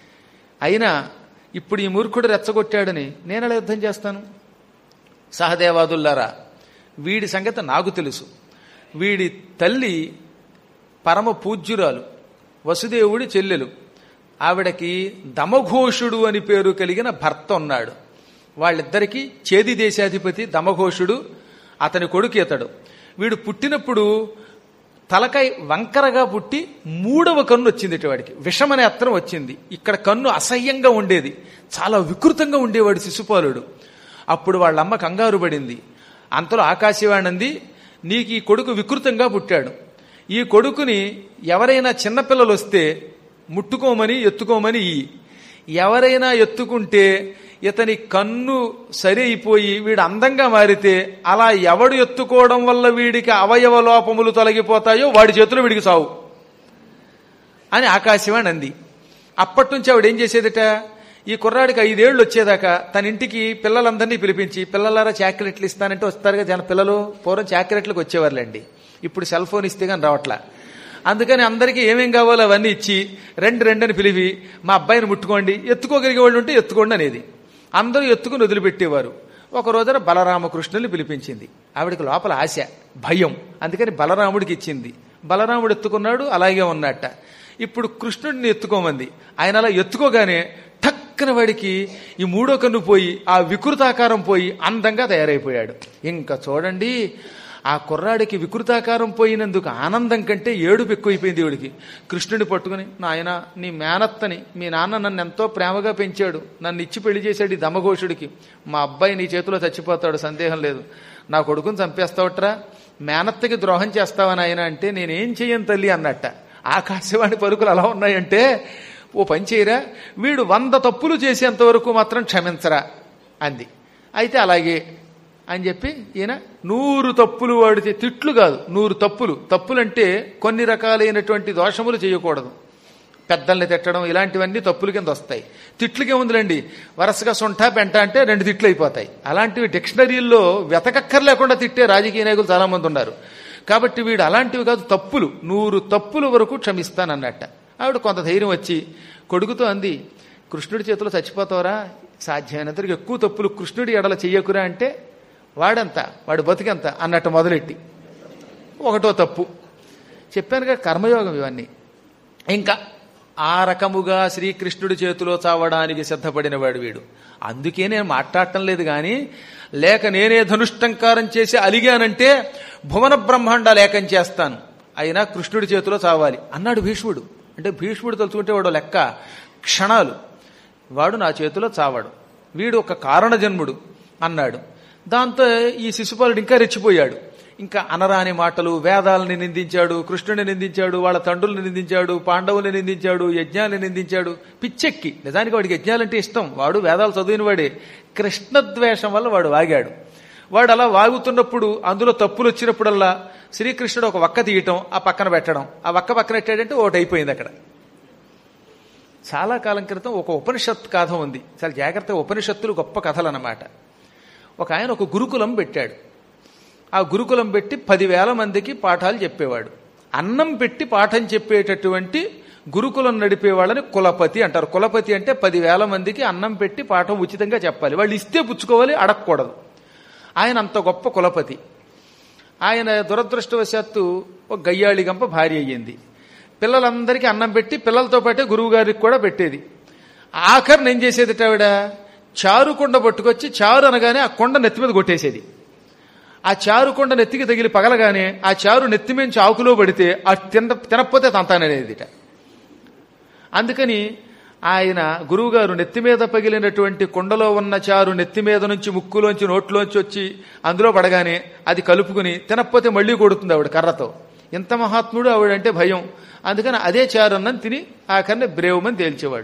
అయినా ఇప్పుడు ఈ మూర్ఖుడు రెచ్చగొట్టాడని నేను ఎలా యుద్ధం చేస్తాను సహదేవాదుల్లారా వీడి సంగతి నాకు తెలుసు వీడి తల్లి పరమ పూజ్యురాలు వసుదేవుడి చెల్లెలు ఆవిడకి దమఘోషుడు అని పేరు కలిగిన భర్త ఉన్నాడు వాళ్ళిద్దరికీ చేది దేశాధిపతి దమఘోషుడు అతని కొడుకు ఇతడు వీడు పుట్టినప్పుడు తలకాయ వంకరగా పుట్టి మూడవ కన్ను వచ్చింది ఇటు వాడికి విషమనే అత్తరం వచ్చింది ఇక్కడ కన్ను అసహ్యంగా ఉండేది చాలా వికృతంగా ఉండేవాడు శిశుపాలుడు అప్పుడు వాళ్ళమ్మ కంగారు పడింది అంతలో ఆకాశవాణి అంది నీకు ఈ కొడుకు వికృతంగా పుట్టాడు ఈ కొడుకుని ఎవరైనా చిన్నపిల్లలు వస్తే ముట్టుకోమని ఎత్తుకోమని ఇయ్యి. ఎవరైనా ఎత్తుకుంటే ఇతని కన్ను సరి అయిపోయి వీడు అందంగా మారితే అలా ఎవడు ఎత్తుకోవడం వల్ల వీడికి అవయవ లోపములు తొలగిపోతాయో వాడి చేతిలో వీడికి సావు అని ఆకాశవాణి అంది అప్పటి నుంచి ఆవిడ ఏం చేసేదట ఈ కుర్రాడికి ఐదేళ్లు వచ్చేదాకా తన ఇంటికి పిల్లలందరినీ పిలిపించి పిల్లలారా చాక్లెట్లు ఇస్తానంటే వస్తారుగా జన పిల్లలు పూర్వం చాక్లెట్లకు వచ్చేవారులేండి ఇప్పుడు సెల్ ఫోన్ ఇస్తే కానీ రావట్లా అందుకని అందరికీ ఏమేం కావాలో అవన్నీ ఇచ్చి రెండు రెండని పిలివి మా అబ్బాయిని ముట్టుకోండి ఎత్తుకోగలిగే వాళ్ళు ఉంటే ఎత్తుకోండి అనేది అందరూ ఎత్తుకుని వదిలిపెట్టేవారు ఒక రోజున బలరామకృష్ణుల్ని పిలిపించింది ఆవిడకి లోపల ఆశ భయం అందుకని బలరాముడికి ఇచ్చింది బలరాముడు ఎత్తుకున్నాడు అలాగే ఉన్నట్ట ఇప్పుడు కృష్ణుడిని ఎత్తుకోమంది ఆయన అలా ఎత్తుకోగానే టక్కన వాడికి ఈ మూడో కన్ను పోయి ఆ వికృతాకారం పోయి అందంగా తయారైపోయాడు ఇంకా చూడండి ఆ కుర్రాడికి వికృతాకారం పోయినందుకు ఆనందం కంటే ఏడుపు ఎక్కువైపోయింది వీడికి కృష్ణుని పట్టుకుని నాయన నీ మేనత్తని మీ నాన్న నన్ను ఎంతో ప్రేమగా పెంచాడు నన్ను ఇచ్చి పెళ్లి చేశాడు ఈ దమఘోషుడికి మా అబ్బాయి నీ చేతిలో చచ్చిపోతాడు సందేహం లేదు నా కొడుకుని చంపేస్తావట్రా మేనత్తకి ద్రోహం చేస్తావా నాయన అంటే నేనేం చెయ్యను తల్లి అన్నట్ట ఆకాశవాణి పలుకులు అలా ఉన్నాయంటే ఓ పని చేయరా వీడు వంద తప్పులు చేసేంత వరకు మాత్రం క్షమించరా అంది అయితే అలాగే అని చెప్పి ఈయన నూరు తప్పులు వాడితే తిట్లు కాదు నూరు తప్పులు తప్పులంటే కొన్ని రకాలైనటువంటి దోషములు చేయకూడదు పెద్దల్ని తిట్టడం ఇలాంటివన్నీ తప్పుల కింద వస్తాయి తిట్లకే ఉందిలేండి వరుసగా సొంట పెంట అంటే రెండు తిట్లు అయిపోతాయి అలాంటివి డిక్షనరీల్లో వెతకక్కర్ లేకుండా తిట్టే రాజకీయ నాయకులు చాలా మంది ఉన్నారు కాబట్టి వీడు అలాంటివి కాదు తప్పులు నూరు తప్పుల వరకు క్షమిస్తానన్నట్ట ఆవిడ కొంత ధైర్యం వచ్చి కొడుకుతో అంది కృష్ణుడి చేతిలో చచ్చిపోతావరా సాధ్యమైనంతవరకు ఎక్కువ తప్పులు కృష్ణుడి ఎడల చెయ్యకురా అంటే వాడంత వాడు బతికెంత అన్నట్టు మొదలెట్టి ఒకటో తప్పు చెప్పానుగా కర్మయోగం ఇవన్నీ ఇంకా ఆ రకముగా శ్రీకృష్ణుడి చేతిలో చావడానికి సిద్ధపడినవాడు వీడు అందుకే నేను మాట్లాడటం లేదు కానీ లేక నేనే ధనుష్టంకారం చేసి అలిగానంటే భువన బ్రహ్మాండ లేఖం చేస్తాను అయినా కృష్ణుడి చేతిలో చావాలి అన్నాడు భీష్ముడు అంటే భీష్ముడు తలుచుకుంటే వాడు లెక్క క్షణాలు వాడు నా చేతిలో చావాడు వీడు ఒక కారణ జన్ముడు అన్నాడు దాంతో ఈ శిశుపాలుడు ఇంకా రెచ్చిపోయాడు ఇంకా అనరాని మాటలు వేదాలని నిందించాడు కృష్ణుని నిందించాడు వాళ్ళ తండ్రుల్ని నిందించాడు పాండవుల్ని నిందించాడు యజ్ఞాన్ని నిందించాడు పిచ్చెక్కి నిజానికి వాడికి యజ్ఞాలంటే ఇష్టం వాడు వేదాలు చదివిన వాడే కృష్ణద్వేషం వల్ల వాడు వాగాడు వాడు అలా వాగుతున్నప్పుడు అందులో తప్పులు వచ్చినప్పుడల్లా శ్రీకృష్ణుడు ఒక వక్క తీయటం ఆ పక్కన పెట్టడం ఆ వక్క పక్కన పెట్టాడంటే ఒకటి అయిపోయింది అక్కడ చాలా కాలం క్రితం ఒక ఉపనిషత్ కథ ఉంది చాలా జాగ్రత్త ఉపనిషత్తులు గొప్ప కథలు అన్నమాట ఒక ఆయన ఒక గురుకులం పెట్టాడు ఆ గురుకులం పెట్టి పదివేల మందికి పాఠాలు చెప్పేవాడు అన్నం పెట్టి పాఠం చెప్పేటటువంటి గురుకులం నడిపే వాళ్ళని కులపతి అంటారు కులపతి అంటే పదివేల మందికి అన్నం పెట్టి పాఠం ఉచితంగా చెప్పాలి వాళ్ళు ఇస్తే పుచ్చుకోవాలి అడగకూడదు ఆయన అంత గొప్ప కులపతి ఆయన దురదృష్టవశాత్తు ఒక గయ్యాళి గంప భార్య అయ్యింది పిల్లలందరికీ అన్నం పెట్టి పిల్లలతో పాటే గురువు గారికి కూడా పెట్టేది ఆఖరిని ఏం చేసేది ఆవిడ చారు కొండ పట్టుకొచ్చి చారు అనగానే ఆ కొండ నెత్తి మీద కొట్టేసేది ఆ చారు కొండ నెత్తికి తగిలి పగలగానే ఆ చారు నెత్తి మించి ఆకులో పడితే ఆ తిన తినకపోతే తంతాననేదిట అందుకని ఆయన గురువుగారు నెత్తి మీద పగిలినటువంటి కొండలో ఉన్న చారు నెత్తి మీద నుంచి ముక్కులోంచి నోట్లోంచి వచ్చి అందులో పడగానే అది కలుపుకుని తినకపోతే మళ్ళీ కొడుతుంది ఆవిడ కర్రతో ఇంత మహాత్ముడు ఆవిడంటే భయం అందుకని అదే చారు అన్నం తిని ఆఖరిని బ్రేవమని తేల్చేవాడు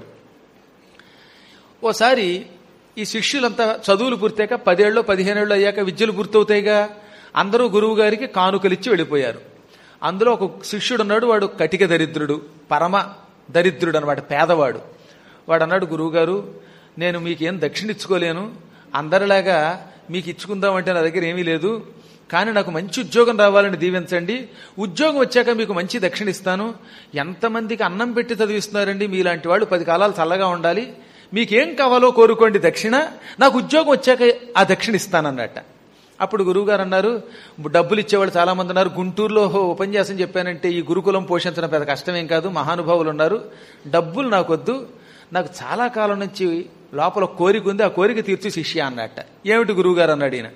ఓసారి ఈ శిష్యులంతా చదువులు పూర్తయ్యాక పదేళ్ళు పదిహేనేళ్ళు అయ్యాక విద్యలు పూర్తవుతాయిగా అందరూ గురువు గారికి కానుకలిచ్చి వెళ్ళిపోయారు అందులో ఒక శిష్యుడు ఉన్నాడు వాడు కటిక దరిద్రుడు పరమ దరిద్రుడు అనమాట పేదవాడు వాడు అన్నాడు గురువుగారు నేను మీకేం దక్షిణ ఇచ్చుకోలేను అందరిలాగా మీకు ఇచ్చుకుందామంటే నా దగ్గర ఏమీ లేదు కానీ నాకు మంచి ఉద్యోగం రావాలని దీవించండి ఉద్యోగం వచ్చాక మీకు మంచి దక్షిణ ఇస్తాను ఎంతమందికి అన్నం పెట్టి చదివిస్తున్నారండి మీలాంటి వాళ్ళు పది కాలాలు చల్లగా ఉండాలి మీకేం కావాలో కోరుకోండి దక్షిణ నాకు ఉద్యోగం వచ్చాక ఆ దక్షిణ ఇస్తానన్నట్ట అప్పుడు గురువుగారు అన్నారు డబ్బులు ఇచ్చేవాళ్ళు చాలా మంది ఉన్నారు గుంటూరులో ఉపన్యాసం చెప్పానంటే ఈ గురుకులం పోషించడం పెద్ద కష్టమేం కాదు మహానుభావులు ఉన్నారు డబ్బులు నాకొద్దు నాకు చాలా కాలం నుంచి లోపల కోరిక ఉంది ఆ కోరిక తీర్చు శిష్య అన్నట్ట ఏమిటి గురువుగారు అన్నాడు ఈయన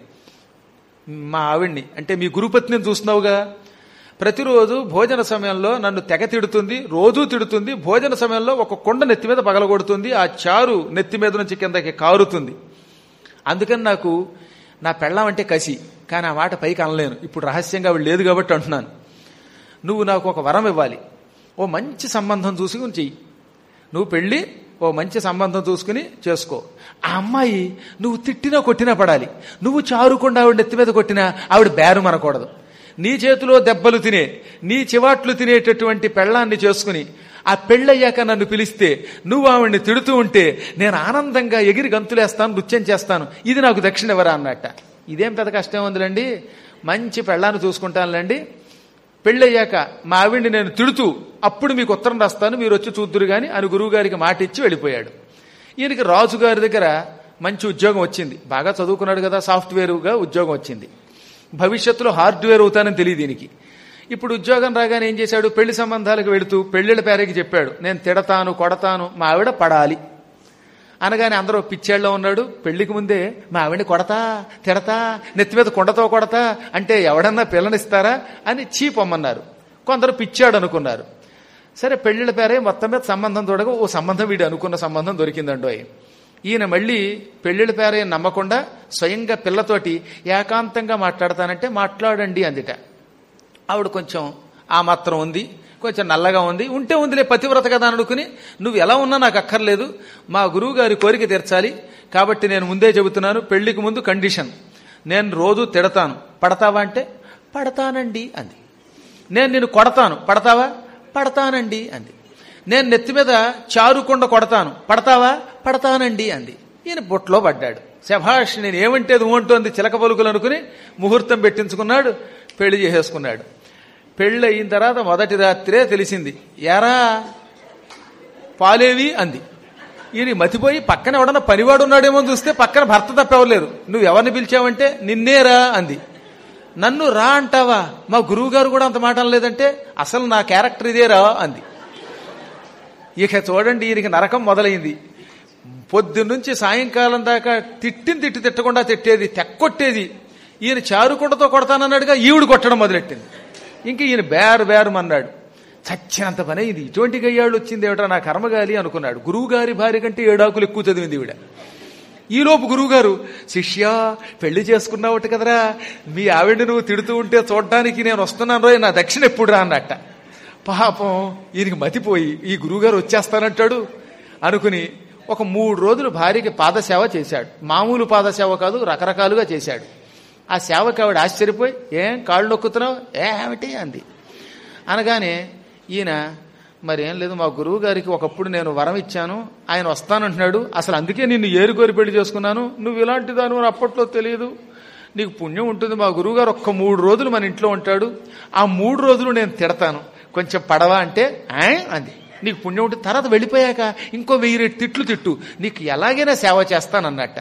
మా ఆవిడ్ని అంటే మీ గురుపత్నిని చూస్తున్నావుగా ప్రతిరోజు భోజన సమయంలో నన్ను తెగ తిడుతుంది రోజూ తిడుతుంది భోజన సమయంలో ఒక కొండ నెత్తి మీద పగలగొడుతుంది ఆ చారు నెత్తి మీద నుంచి కిందకి కారుతుంది అందుకని నాకు నా పెళ్ళం అంటే కసి కానీ ఆ మాట పైకి అనలేను ఇప్పుడు రహస్యంగా ఆవిడ లేదు కాబట్టి అంటున్నాను నువ్వు నాకు ఒక వరం ఇవ్వాలి ఓ మంచి సంబంధం చూసుకుని చెయ్యి నువ్వు పెళ్ళి ఓ మంచి సంబంధం చూసుకుని చేసుకో ఆ అమ్మాయి నువ్వు తిట్టినా కొట్టినా పడాలి నువ్వు చారుకుండా ఆవిడ నెత్తి మీద కొట్టినా ఆవిడ బేరు మనకూడదు నీ చేతిలో దెబ్బలు తినే నీ చివాట్లు తినేటటువంటి పెళ్ళాన్ని చేసుకుని ఆ పెళ్ళయ్యాక నన్ను పిలిస్తే నువ్వు ఆవిడ్ని తిడుతూ ఉంటే నేను ఆనందంగా ఎగిరి గంతులేస్తాను నృత్యం చేస్తాను ఇది నాకు దక్షిణ ఎవరా అన్నట్ట ఇదేం పెద్ద కష్టం ఉందిలేండి మంచి పెళ్ళాన్ని చూసుకుంటానులేండి పెళ్ళయ్యాక మా ఆవిడ్ని నేను తిడుతూ అప్పుడు మీకు ఉత్తరం రాస్తాను మీరు వచ్చి చూద్దురు గాని అని గురువు గారికి మాట ఇచ్చి వెళ్ళిపోయాడు ఈయనకి రాజుగారి దగ్గర మంచి ఉద్యోగం వచ్చింది బాగా చదువుకున్నాడు కదా సాఫ్ట్వేర్గా ఉద్యోగం వచ్చింది భవిష్యత్తులో హార్డ్వేర్ అవుతానని తెలియదు దీనికి ఇప్పుడు ఉద్యోగం రాగానే ఏం చేశాడు పెళ్లి సంబంధాలకు వెళుతూ పెళ్లిళ్ళ పేరకి చెప్పాడు నేను తిడతాను కొడతాను మా ఆవిడ పడాలి అనగానే అందరూ పిచ్చేళ్ళలో ఉన్నాడు పెళ్లికి ముందే మా ఆవిడని కొడతా తిడతా నెత్తి మీద కొండతో కొడతా అంటే ఎవడన్నా పిల్లనిస్తారా అని చీపమ్మన్నారు కొందరు పిచ్చాడు అనుకున్నారు సరే పెళ్లిళ్ళ పేరే మొత్తం మీద సంబంధం చూడగా ఓ సంబంధం వీడు అనుకున్న సంబంధం దొరికిందండో ఈయన మళ్ళీ పెళ్లిళ్ళ పేరే నమ్మకుండా స్వయంగా పిల్లతోటి ఏకాంతంగా మాట్లాడతానంటే మాట్లాడండి అందిట ఆవిడ కొంచెం ఆ మాత్రం ఉంది కొంచెం నల్లగా ఉంది ఉంటే ఉందిలే పతివ్రత కదా అని అనుకుని నువ్వు ఎలా ఉన్నా నాకు అక్కర్లేదు మా గురువు గారి కోరిక తీర్చాలి కాబట్టి నేను ముందే చెబుతున్నాను పెళ్లికి ముందు కండిషన్ నేను రోజు తిడతాను పడతావా అంటే పడతానండి అంది నేను నిన్ను కొడతాను పడతావా పడతానండి అంది నేను నెత్తి మీద చారుకొండ కొడతాను పడతావా పడతానండి అంది ఈయన బొట్లో పడ్డాడు శభాష్ నేను ఏమంటే అది ఉంటోంది చిలక పలుకులు అనుకుని ముహూర్తం పెట్టించుకున్నాడు పెళ్లి చేసేసుకున్నాడు పెళ్లి అయిన తర్వాత మొదటి రాత్రే తెలిసింది ఎరా పాలేవి అంది ఈయన మతిపోయి పక్కన ఎవడన్నా పనివాడు ఉన్నాడేమో అని చూస్తే పక్కన భర్త తప్పెవలేరు నువ్వు ఎవరిని పిలిచావంటే నిన్నేరా అంది నన్ను రా అంటావా మా గురువు గారు కూడా అంత మాట అనలేదంటే అసలు నా క్యారెక్టర్ ఇదేరా అంది ఇక చూడండి ఈయనకి నరకం మొదలైంది పొద్దున్నుంచి సాయంకాలం దాకా తిట్టిన తిట్టి తిట్టకుండా తిట్టేది తెక్కొట్టేది ఈయన చారుకుండతో కొడతానన్నాడుగా ఈవిడ కొట్టడం మొదలెట్టింది ఇంక ఈయన బేరు బేరు అన్నాడు చచ్చినంత పని ఇది ఇటువంటి గయ్యాళ్ళు వచ్చింది ఏమిటో నా కర్మగాలి అనుకున్నాడు గురువు గారి భార్య కంటే ఏడాకులు ఎక్కువ చదివింది ఈవిడ ఈలోపు గురువుగారు శిష్య పెళ్లి చేసుకున్నావట కదరా మీ ఆవిడ నువ్వు తిడుతూ ఉంటే చూడడానికి నేను వస్తున్నాను రోయ్ నా దక్షిణ ఎప్పుడు రా అన్నట్ట పాపం ఈయనకి మతిపోయి ఈ గురువుగారు వచ్చేస్తానంటాడు అనుకుని ఒక మూడు రోజులు భార్యకి పాదసేవ చేశాడు మామూలు పాదసేవ కాదు రకరకాలుగా చేశాడు ఆ సేవకి ఆవిడ ఆశ్చర్యపోయి ఏం కాళ్ళు నొక్కుతున్నావు ఏమిటి అంది అనగానే ఈయన మరి ఏం లేదు మా గురువు గారికి ఒకప్పుడు నేను వరం ఇచ్చాను ఆయన వస్తానంటున్నాడు అసలు అందుకే నిన్ను ఏరుకోరి పెళ్లి చేసుకున్నాను నువ్వు ఇలాంటి దాని అప్పట్లో తెలియదు నీకు పుణ్యం ఉంటుంది మా గురువు గారు ఒక్క మూడు రోజులు మన ఇంట్లో ఉంటాడు ఆ మూడు రోజులు నేను తిడతాను కొంచెం పడవా అంటే ఆ అంది నీకు పుణ్యం ఉంటుంది తర్వాత వెళ్ళిపోయాక ఇంకో వెయ్యి రెట్టు తిట్లు తిట్టు నీకు ఎలాగైనా సేవ చేస్తానన్నట్ట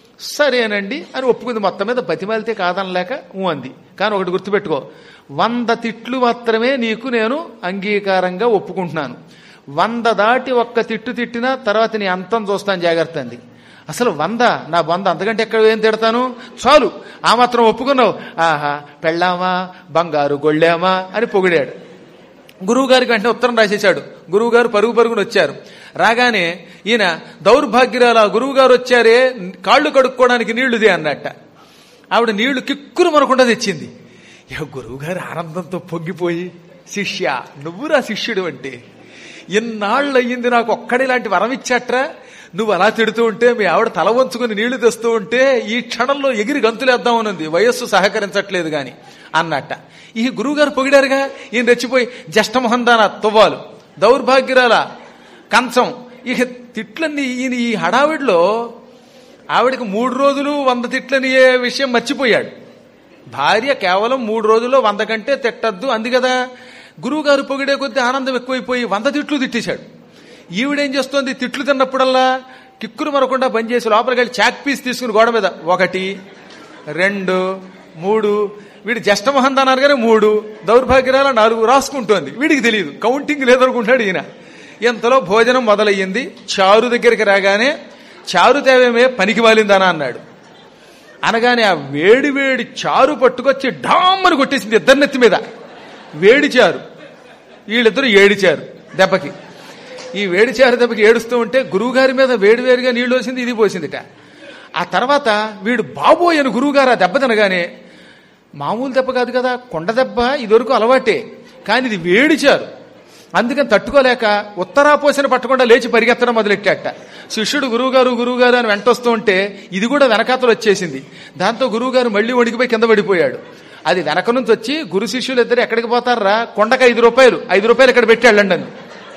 సరేనండి అని ఒప్పుకుంది మొత్తం మీద బతిమాలితే కాదనలేక ఊ అంది కానీ ఒకటి గుర్తుపెట్టుకో వంద తిట్లు మాత్రమే నీకు నేను అంగీకారంగా ఒప్పుకుంటున్నాను వంద దాటి ఒక్క తిట్టు తిట్టినా తర్వాత నీ అంతం చూస్తాను జాగ్రత్త అంది అసలు వంద నా వంద అంతకంటే ఎక్కడ ఏం తిడతాను చాలు ఆ మాత్రం ఒప్పుకున్నావు ఆహా పెళ్ళామా బంగారు గొళ్ళామా అని పొగిడాడు గురువు గారికి వెంటనే ఉత్తరం రాసేశాడు గురువు గారు పరుగు పరుగున వచ్చారు రాగానే ఈయన దౌర్భాగ్యురాల గురువు గారు వచ్చారే కాళ్ళు కడుక్కోవడానికి నీళ్లుదే అన్నట్ట ఆవిడ నీళ్లు కిక్కురు మనకుండా తెచ్చింది ఇక గురువు గారు ఆనందంతో పొంగిపోయి శిష్య నువ్వురా శిష్యుడు అంటే ఇన్నాళ్ళు అయ్యింది నాకు ఒక్కడిలాంటి వరం ఇచ్చాట్రా నువ్వు అలా తిడుతూ ఉంటే మీ ఆవిడ తల వంచుకుని నీళ్లు తెస్తూ ఉంటే ఈ క్షణంలో ఎగిరి గంతులేద్దామనుంది వయస్సు సహకరించట్లేదు గాని అన్నట్ట ఈ గురువుగారు పొగిడారుగా ఈయన రెచ్చిపోయి జష్టమొహందాన తువ్వాలు దౌర్భాగ్యురాల కంచం ఇక తిట్లన్నీ ఈయన ఈ హడావిడిలో ఆవిడకి మూడు రోజులు వంద తిట్లని ఏ విషయం మర్చిపోయాడు భార్య కేవలం మూడు రోజుల్లో వంద కంటే తిట్టద్దు అంది కదా గురువుగారు పొగిడే కొద్దీ ఆనందం ఎక్కువైపోయి వంద తిట్లు తిట్టేశాడు ఈవిడేం చేస్తోంది తిట్లు తిన్నప్పుడల్లా కిక్కురు మరకుండా బంద్ చేసి లోపలికి వెళ్ళి చాక్ పీస్ తీసుకుని గోడ మీద ఒకటి రెండు మూడు వీడు జ్యేష్ఠమహంత అన్నారు కానీ మూడు దౌర్భాగ్యరాల నాలుగు రాసుకుంటోంది వీడికి తెలియదు కౌంటింగ్ లేదనుకుంటాడు ఈయన ఇంతలో భోజనం మొదలయ్యింది చారు దగ్గరికి రాగానే చారు తేవేమే పనికి వాలిందనా అన్నాడు అనగానే ఆ వేడి వేడి చారు పట్టుకొచ్చి డామ్మని కొట్టేసింది ఇద్దరి నెత్తి మీద వేడి చారు వీళ్ళిద్దరూ ఏడిచారు దెబ్బకి ఈ వేడి చారు దెబ్బకి ఏడుస్తూ ఉంటే గురువుగారి మీద వేడి వేడిగా నీళ్లు వచ్చింది ఇది పోసిందిట ఆ తర్వాత వీడు బాబోయ్ అని గురువుగారు ఆ దెబ్బ తినగానే మామూలు దెబ్బ కాదు కదా కొండ దెబ్బ ఇదివరకు అలవాటే కానీ ఇది వేడిచారు అందుకని తట్టుకోలేక ఉత్తరాపోసిన పట్టకుండా లేచి పరిగెత్తడం మొదలెట్టాట శిష్యుడు గురువుగారు గురువుగారు అని వెంటొస్తూ ఉంటే ఇది కూడా వెనకాతలు వచ్చేసింది దాంతో గురువుగారు మళ్ళీ వణికిపోయి కింద పడిపోయాడు అది వెనక నుంచి వచ్చి గురు శిష్యులు ఇద్దరు ఎక్కడికి పోతారా కొండకు ఐదు రూపాయలు ఐదు రూపాయలు ఇక్కడ పెట్టి వెళ్ళండి అని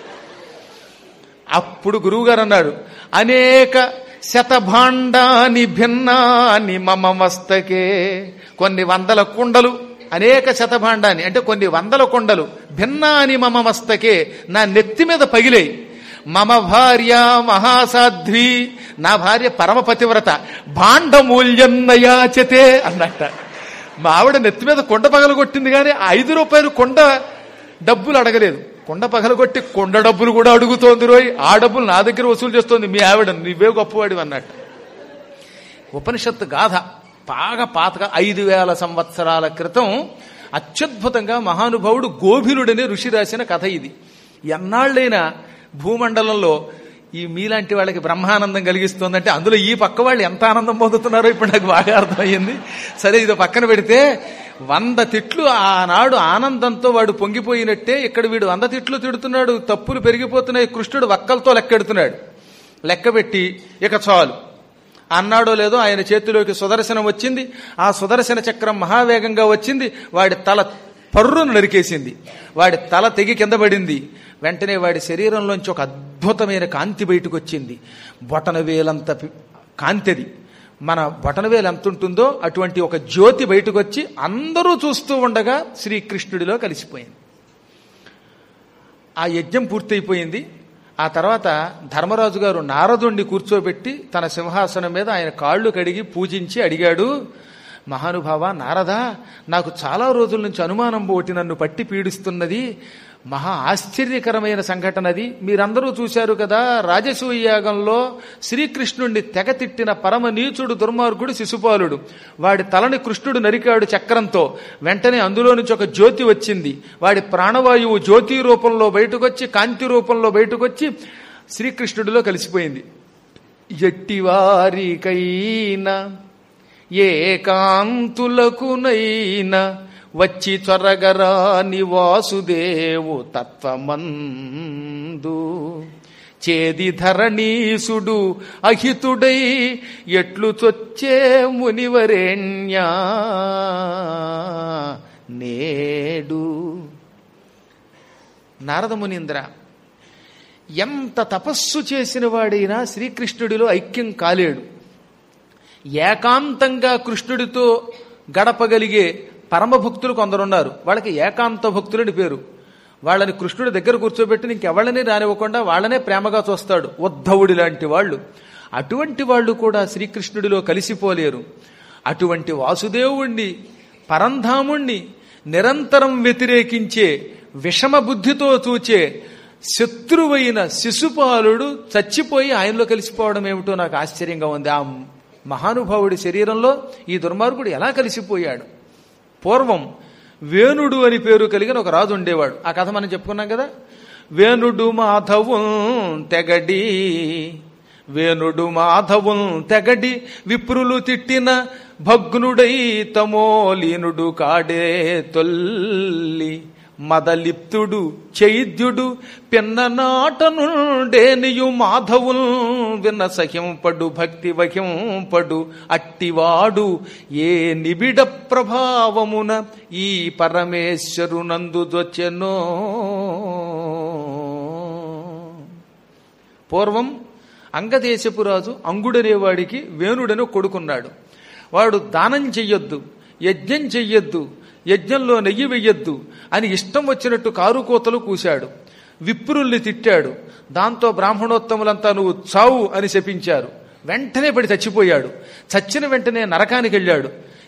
అప్పుడు గురువుగారు అన్నాడు అనేక శతభాండాని భిన్నాని మమ మస్తకే కొన్ని వందల కుండలు అనేక శతభాండాని అంటే కొన్ని వందల కొండలు భిన్నాని మమ మస్తకే నా నెత్తి మీద పగిలేయి మమ భార్య మహాసాధ్వి నా భార్య పరమ పతివ్రత భాండమూల్యన్నయాచతే అన్నట్ట మా ఆవిడ నెత్తి మీద కొండ పగలు కొట్టింది కానీ ఐదు రూపాయలు కొండ డబ్బులు అడగలేదు కొండ పగలగొట్టి కొండ డబ్బులు కూడా అడుగుతోంది రోయ్ ఆ డబ్బులు నా దగ్గర వసూలు చేస్తోంది మీ ఆవిడ నువ్వే గొప్పవాడివి అన్నట్టు ఉపనిషత్తు గాథ బాగా పాతగా ఐదు వేల సంవత్సరాల క్రితం అత్యద్భుతంగా మహానుభావుడు గోభిలుడనే ఋషి రాసిన కథ ఇది ఎన్నాళ్ళైనా భూమండలంలో ఈ మీలాంటి వాళ్ళకి బ్రహ్మానందం కలిగిస్తుందంటే అందులో ఈ పక్క వాళ్ళు ఎంత ఆనందం పొందుతున్నారో ఇప్పుడు నాకు బాగా అర్థమయ్యింది సరే ఇది పక్కన పెడితే వంద తిట్లు ఆనాడు ఆనందంతో వాడు పొంగిపోయినట్టే ఇక్కడ వీడు వంద తిట్లు తిడుతున్నాడు తప్పులు పెరిగిపోతున్నాయి కృష్ణుడు వక్కలతో లెక్కెడుతున్నాడు లెక్కబెట్టి ఇక చాలు అన్నాడో లేదో ఆయన చేతిలోకి సుదర్శనం వచ్చింది ఆ సుదర్శన చక్రం మహావేగంగా వచ్చింది వాడి తల పర్రును నరికేసింది వాడి తల తెగి కింద పడింది వెంటనే వాడి శరీరంలోంచి ఒక అద్భుతమైన కాంతి బయటకు వచ్చింది బొటన వేలంత పి- కాంతిది మన బొటన వేలు ఎంత ఉంటుందో అటువంటి ఒక జ్యోతి బయటకు వచ్చి అందరూ చూస్తూ ఉండగా శ్రీకృష్ణుడిలో కలిసిపోయింది ఆ యజ్ఞం పూర్తయిపోయింది ఆ తర్వాత ధర్మరాజు గారు నారదుణ్ణి కూర్చోబెట్టి తన సింహాసనం మీద ఆయన కాళ్ళు కడిగి పూజించి అడిగాడు మహానుభావ నారదా నాకు చాలా రోజుల నుంచి అనుమానం పోటి నన్ను పట్టి పీడిస్తున్నది మహా ఆశ్చర్యకరమైన సంఘటనది మీరందరూ చూశారు కదా రాజసూయ యాగంలో శ్రీకృష్ణుణ్ణి తెగ తిట్టిన పరమ నీచుడు దుర్మార్గుడు శిశుపాలుడు వాడి తలని కృష్ణుడు నరికాడు చక్రంతో వెంటనే అందులో నుంచి ఒక జ్యోతి వచ్చింది వాడి ప్రాణవాయువు జ్యోతి రూపంలో బయటకొచ్చి కాంతి రూపంలో బయటకొచ్చి శ్రీకృష్ణుడిలో కలిసిపోయింది ఎట్టివారికైనా ఏకాంతులకునైనా వచ్చి చొరగరాని వాసుదేవు తత్వమందు చేది ధరణీసుడు అహితుడై ఎట్లు చొచ్చే మునివరేణ్యా నేడు నారద మునీంద్ర ఎంత తపస్సు చేసిన వాడైనా శ్రీకృష్ణుడిలో ఐక్యం కాలేడు ఏకాంతంగా కృష్ణుడితో గడపగలిగే పరమ భక్తులు కొందరున్నారు వాళ్ళకి ఏకాంత భక్తులని పేరు వాళ్ళని కృష్ణుడి దగ్గర కూర్చోబెట్టి ఇంకెవళ్ళని రానివ్వకుండా వాళ్ళనే ప్రేమగా చూస్తాడు ఉద్ధవుడి లాంటి వాళ్ళు అటువంటి వాళ్ళు కూడా శ్రీకృష్ణుడిలో కలిసిపోలేరు అటువంటి వాసుదేవుణ్ణి పరంధాముణ్ణి నిరంతరం వ్యతిరేకించే విషమ బుద్ధితో చూచే శత్రువైన శిశుపాలుడు చచ్చిపోయి ఆయనలో కలిసిపోవడం ఏమిటో నాకు ఆశ్చర్యంగా ఉంది ఆ మహానుభావుడి శరీరంలో ఈ దుర్మార్గుడు ఎలా కలిసిపోయాడు పూర్వం వేణుడు అని పేరు కలిగిన ఒక రాజు ఉండేవాడు ఆ కథ మనం చెప్పుకున్నాం కదా వేణుడు మాధవు తెగడి వేణుడు మాధవు తెగడి విప్రులు తిట్టిన భగ్నుడై తమోలీనుడు కాడే తొల్లి మదలిప్తుడు చైద్యుడు పిన్ననాట నుండేనియు మాధవుల్ విన్న సహింపడు భక్తి వహింపడు అట్టివాడు ఏ నిబిడ ప్రభావమున ఈ పరమేశ్వరునందు దొచ్చెనో పూర్వం అంగదేశపు రాజు అంగుడనేవాడికి వేణుడని ఒక కొడుకున్నాడు వాడు దానం చెయ్యొద్దు యజ్ఞం చెయ్యొద్దు యజ్ఞంలో నెయ్యి వెయ్యొద్దు అని ఇష్టం వచ్చినట్టు కారుకోతలు కూశాడు విప్రుల్ని తిట్టాడు దాంతో బ్రాహ్మణోత్తములంతా నువ్వు చావు అని శపించారు వెంటనే పడి చచ్చిపోయాడు చచ్చిన వెంటనే నరకానికి వెళ్ళాడు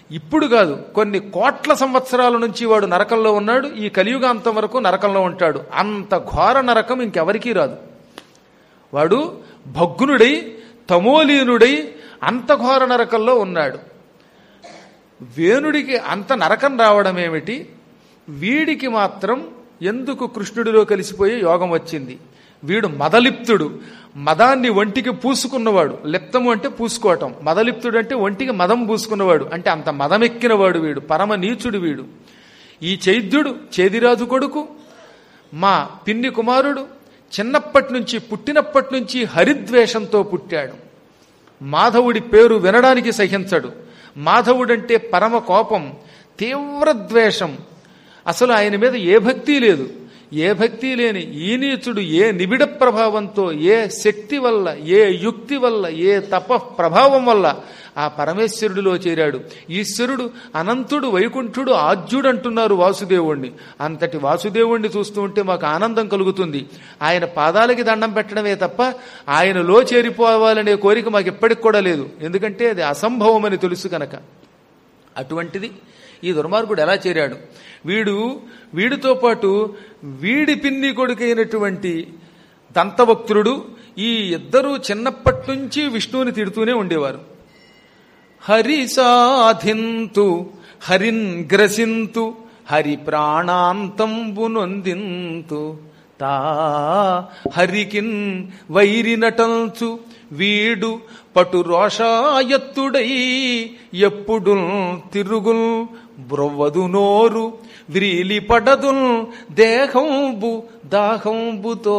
ఇప్పుడు కాదు కొన్ని కోట్ల సంవత్సరాల నుంచి వాడు నరకంలో ఉన్నాడు ఈ కలియుగాంతం వరకు నరకంలో ఉంటాడు అంత ఘోర నరకం ఇంకెవరికీ రాదు వాడు భగ్నుడై తమోలీనుడై అంత ఘోర నరకంలో ఉన్నాడు వేణుడికి అంత నరకం రావడం ఏమిటి వీడికి మాత్రం ఎందుకు కృష్ణుడిలో కలిసిపోయే యోగం వచ్చింది వీడు మదలిప్తుడు మదాన్ని ఒంటికి పూసుకున్నవాడు లిప్తము అంటే పూసుకోవటం మదలిప్తుడు అంటే ఒంటికి మదం పూసుకున్నవాడు అంటే అంత మదమెక్కినవాడు వీడు పరమ నీచుడు వీడు ఈ చైద్యుడు చేదిరాజు కొడుకు మా పిన్ని కుమారుడు చిన్నప్పటి నుంచి పుట్టినప్పటి నుంచి హరిద్వేషంతో పుట్టాడు మాధవుడి పేరు వినడానికి సహించడు మాధవుడంటే పరమ కోపం తీవ్ర ద్వేషం అసలు ఆయన మీద ఏ భక్తి లేదు ఏ భక్తి లేని ఈ నీచుడు ఏ నిబిడ ప్రభావంతో ఏ శక్తి వల్ల ఏ యుక్తి వల్ల ఏ తప ప్రభావం వల్ల ఆ పరమేశ్వరుడిలో చేరాడు ఈశ్వరుడు అనంతుడు వైకుంఠుడు ఆద్యుడు అంటున్నారు వాసుదేవుణ్ణి అంతటి వాసుదేవుణ్ణి చూస్తూ ఉంటే మాకు ఆనందం కలుగుతుంది ఆయన పాదాలకి దండం పెట్టడమే తప్ప ఆయనలో చేరిపోవాలనే కోరిక మాకు ఎప్పటికి కూడా లేదు ఎందుకంటే అది అసంభవం అని తెలుసు కనుక అటువంటిది ఈ దుర్మార్గుడు ఎలా చేరాడు వీడు వీడితో పాటు వీడి పిన్ని కొడుకైనటువంటి దంతభక్తుడు ఈ ఇద్దరూ చిన్నప్పటి నుంచి విష్ణువుని తిడుతూనే ఉండేవారు హరి సాధింతు హరిన్ గ్రసింతు హరి ప్రాణాంతంబు నొందింతు తా హరికిన్ వైరి నటంచు వీడు పటు రోషాయత్తుడై ఎప్పుడు తిరుగుల్ బ్రొవ్వదు నోరు వ్రీలి పడదుల్ దేహంబు దాహంబుతో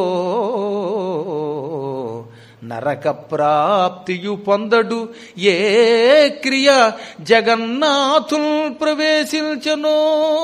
నరక ప్రాప్తియు పొందడు ఏ క్రియ జగన్నాథుల్ ప్రవేశించనో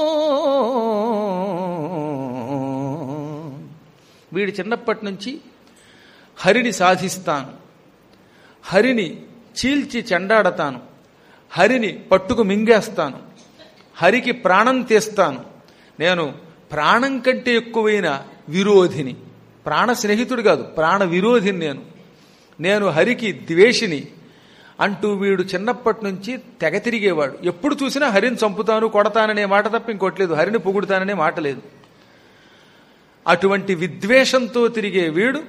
వీడు చిన్నప్పటి నుంచి హరిని సాధిస్తాను హరిని చీల్చి చెండాడతాను హరిని పట్టుకు మింగేస్తాను హరికి ప్రాణం తీస్తాను నేను ప్రాణం కంటే ఎక్కువైన విరోధిని ప్రాణ స్నేహితుడు కాదు ప్రాణ విరోధిని నేను నేను హరికి ద్వేషిని అంటూ వీడు చిన్నప్పటి నుంచి తెగ తిరిగేవాడు ఎప్పుడు చూసినా హరిని చంపుతాను కొడతాననే మాట తప్ప ఇంకోట్లేదు హరిని పొగుడుతాననే మాట లేదు అటువంటి విద్వేషంతో తిరిగే వీడు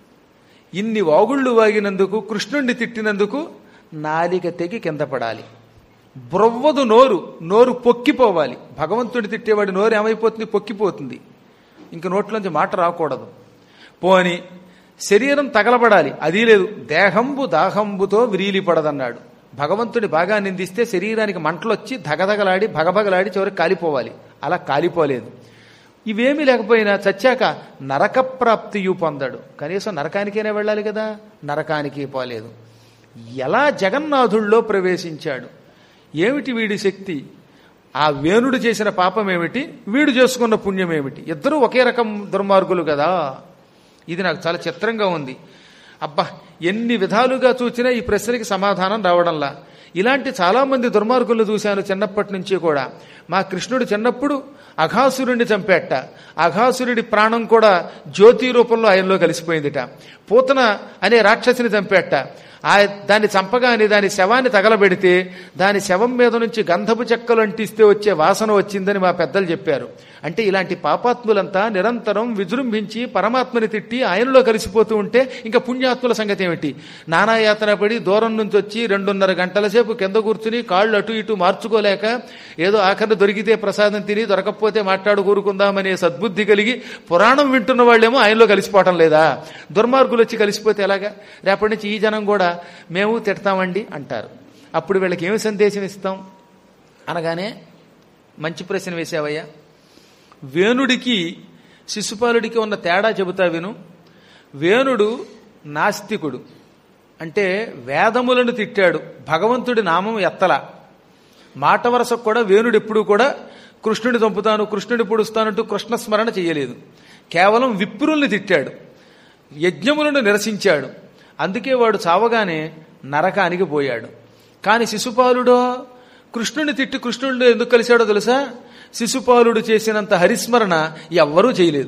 ఇన్ని వాగుళ్ళు వాగినందుకు కృష్ణుణ్ణి తిట్టినందుకు నాలిక తెగి కింద పడాలి బ్రొవ్వదు నోరు నోరు పొక్కిపోవాలి భగవంతుడి తిట్టేవాడి నోరు ఏమైపోతుంది పొక్కిపోతుంది ఇంక నోట్లోంచి మాట రాకూడదు పోని శరీరం తగలబడాలి అది లేదు దేహంబు దాహంబుతో విరీలిపడదన్నాడు భగవంతుడి బాగా నిందిస్తే శరీరానికి మంటలొచ్చి ధగధగలాడి భగభగలాడి చివరికి కాలిపోవాలి అలా కాలిపోలేదు ఇవేమీ లేకపోయినా చచ్చాక నరక ప్రాప్తియు పొందాడు కనీసం నరకానికైనా వెళ్ళాలి కదా నరకానికి పోలేదు ఎలా జగన్నాథుల్లో ప్రవేశించాడు ఏమిటి వీడి శక్తి ఆ వేణుడు చేసిన పాపం ఏమిటి వీడు చేసుకున్న పుణ్యం ఏమిటి ఇద్దరూ ఒకే రకం దుర్మార్గులు కదా ఇది నాకు చాలా చిత్రంగా ఉంది అబ్బా ఎన్ని విధాలుగా చూసినా ఈ ప్రశ్నకి సమాధానం రావడంలా ఇలాంటి చాలా మంది దుర్మార్గులు చూశాను చిన్నప్పటి నుంచి కూడా మా కృష్ణుడు చిన్నప్పుడు అఘాసురుడిని చంపేట అఘాసురుడి ప్రాణం కూడా జ్యోతి రూపంలో ఆయనలో కలిసిపోయిందిట పూతన అనే రాక్షసిని చంపేట ఆ దాన్ని చంపగానే దాని శవాన్ని తగలబెడితే దాని శవం మీద నుంచి గంధపు చెక్కలు అంటిస్తే వచ్చే వాసన వచ్చిందని మా పెద్దలు చెప్పారు అంటే ఇలాంటి పాపాత్ములంతా నిరంతరం విజృంభించి పరమాత్మని తిట్టి ఆయనలో కలిసిపోతూ ఉంటే ఇంకా పుణ్యాత్ముల సంగతి ఏమిటి నానాయాతన పడి దూరం నుంచి వచ్చి రెండున్నర గంటల సేపు కింద కూర్చుని కాళ్ళు అటు ఇటు మార్చుకోలేక ఏదో ఆఖరిని దొరికితే ప్రసాదం తిని దొరకకపోతే మాట్లాడు కూరుకుందామనే సద్బుద్ధి కలిగి పురాణం వింటున్న వాళ్ళేమో ఆయనలో కలిసిపోవటం లేదా దుర్మార్గులు వచ్చి కలిసిపోతే ఎలాగా రేపటి నుంచి ఈ జనం కూడా మేము తిడతామండి అంటారు అప్పుడు వీళ్ళకి ఏమి సందేశం ఇస్తాం అనగానే మంచి ప్రశ్న వేసావయ్యా వేణుడికి శిశుపాలుడికి ఉన్న తేడా చెబుతా విను వేణుడు నాస్తికుడు అంటే వేదములను తిట్టాడు భగవంతుడి నామం ఎత్తల మాట వరసకు కూడా వేణుడు ఎప్పుడూ కూడా కృష్ణుడి చంపుతాను కృష్ణుడి పొడుస్తానంటూ కృష్ణస్మరణ చేయలేదు కేవలం విప్రుల్ని తిట్టాడు యజ్ఞములను నిరసించాడు అందుకే వాడు చావగానే నరకానికి పోయాడు కాని శిశుపాలుడో కృష్ణుడిని తిట్టి కృష్ణుడిని ఎందుకు కలిశాడో తెలుసా శిశుపాలుడు చేసినంత హరిస్మరణ ఎవ్వరూ చేయలేదు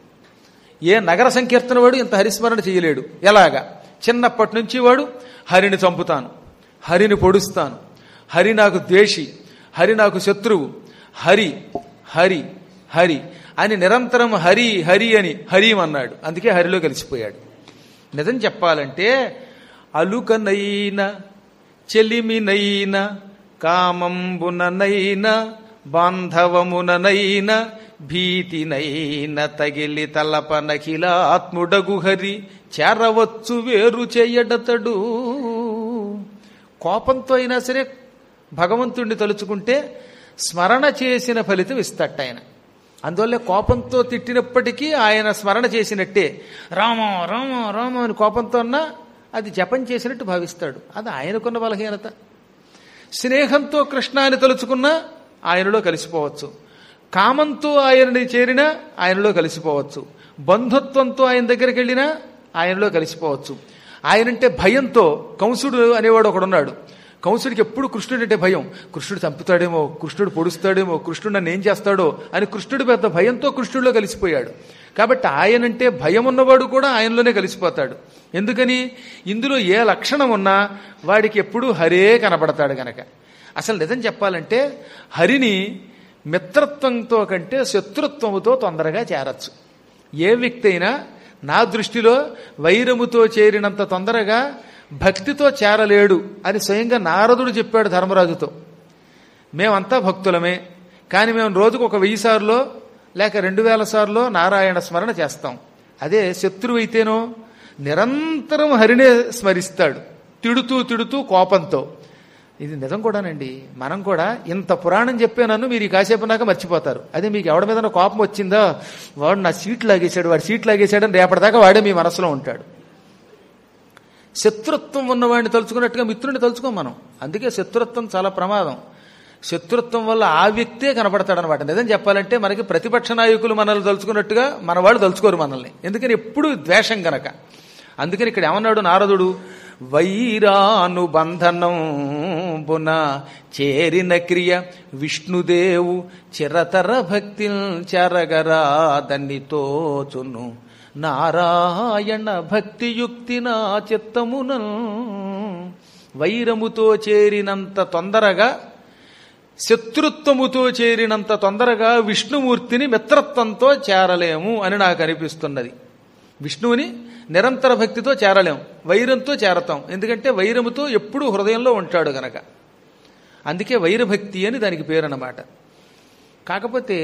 ఏ నగర సంకీర్తన వాడు ఇంత హరిస్మరణ చేయలేడు ఎలాగా చిన్నప్పటి నుంచి వాడు హరిని చంపుతాను హరిని పొడుస్తాను హరి నాకు ద్వేషి హరి నాకు శత్రువు హరి హరి హరి అని నిరంతరం హరి హరి అని హరిం అన్నాడు అందుకే హరిలో కలిసిపోయాడు నిజం చెప్పాలంటే అలుకనైన చెలిమినైన కామంబుననైన బాంధవముననైన భీతినైన తగిలి తలపనఖిలాత్ముడగు హరి చేరవచ్చు వేరు చేయడతడు కోపంతో అయినా సరే భగవంతుణ్ణి తలుచుకుంటే స్మరణ చేసిన ఫలితం ఇస్తట ఆయన అందువల్ల కోపంతో తిట్టినప్పటికీ ఆయన స్మరణ చేసినట్టే రామ రామ రామ అని కోపంతో అన్నా అది జపం చేసినట్టు భావిస్తాడు అది ఆయనకున్న బలహీనత స్నేహంతో కృష్ణాన్ని తలుచుకున్నా ఆయనలో కలిసిపోవచ్చు కామంతో ఆయనని చేరినా ఆయనలో కలిసిపోవచ్చు బంధుత్వంతో ఆయన దగ్గరికి వెళ్ళినా ఆయనలో కలిసిపోవచ్చు ఆయనంటే భయంతో కంసుడు అనేవాడు ఒకడున్నాడు కంసుడికి ఎప్పుడు కృష్ణుడు అంటే భయం కృష్ణుడు చంపుతాడేమో కృష్ణుడు పొడుస్తాడేమో కృష్ణుడు నన్ను ఏం చేస్తాడో అని కృష్ణుడు పెద్ద భయంతో కృష్ణుడిలో కలిసిపోయాడు కాబట్టి ఆయనంటే భయం ఉన్నవాడు కూడా ఆయనలోనే కలిసిపోతాడు ఎందుకని ఇందులో ఏ లక్షణం ఉన్నా వాడికి ఎప్పుడూ హరే కనబడతాడు గనక అసలు నిజం చెప్పాలంటే హరిని మిత్రత్వంతో కంటే శత్రుత్వముతో తొందరగా చేరచ్చు ఏ వ్యక్తి అయినా నా దృష్టిలో వైరముతో చేరినంత తొందరగా భక్తితో చేరలేడు అని స్వయంగా నారదుడు చెప్పాడు ధర్మరాజుతో మేమంతా భక్తులమే కానీ మేము రోజుకు ఒక వెయ్యి సార్లో లేక రెండు వేల సార్లో నారాయణ స్మరణ చేస్తాం అదే శత్రువు అయితేనో నిరంతరం హరినే స్మరిస్తాడు తిడుతూ తిడుతూ కోపంతో ఇది నిజం కూడానండి మనం కూడా ఇంత పురాణం చెప్పానన్ను మీరు ఈ కాసేపు నాక మర్చిపోతారు అదే మీకు ఎవడి మీద కోపం వచ్చిందో వాడు నా సీట్ లాగేశాడు వాడు సీట్ లాగేశాడని రేపటిదాకా వాడే మీ మనసులో ఉంటాడు శత్రుత్వం ఉన్నవాడిని తలుచుకున్నట్టుగా మిత్రుడిని తలుచుకోం మనం అందుకే శత్రుత్వం చాలా ప్రమాదం శత్రుత్వం వల్ల ఆ వ్యక్తే కనపడతాడనమాట నిజం చెప్పాలంటే మనకి ప్రతిపక్ష నాయకులు మనల్ని తలుచుకున్నట్టుగా మన వాళ్ళు తలుచుకోరు మనల్ని ఎందుకని ఎప్పుడు ద్వేషం గనక అందుకని ఇక్కడ ఏమన్నాడు నారదుడు వైరానుబంధనం బున చేరిన క్రియ విష్ణుదేవు చిరతర భక్తి చెరగరాదని తోచును నారాయణ భక్తియుక్తి నా చిత్తమున వైరముతో చేరినంత తొందరగా శత్రుత్వముతో చేరినంత తొందరగా విష్ణుమూర్తిని మిత్రత్వంతో చేరలేము అని నాకు అనిపిస్తున్నది విష్ణువుని నిరంతర భక్తితో చేరలేం వైరంతో చేరతాం ఎందుకంటే వైరముతో ఎప్పుడూ హృదయంలో ఉంటాడు గనక అందుకే వైరభక్తి అని దానికి పేరు అన్నమాట కాకపోతే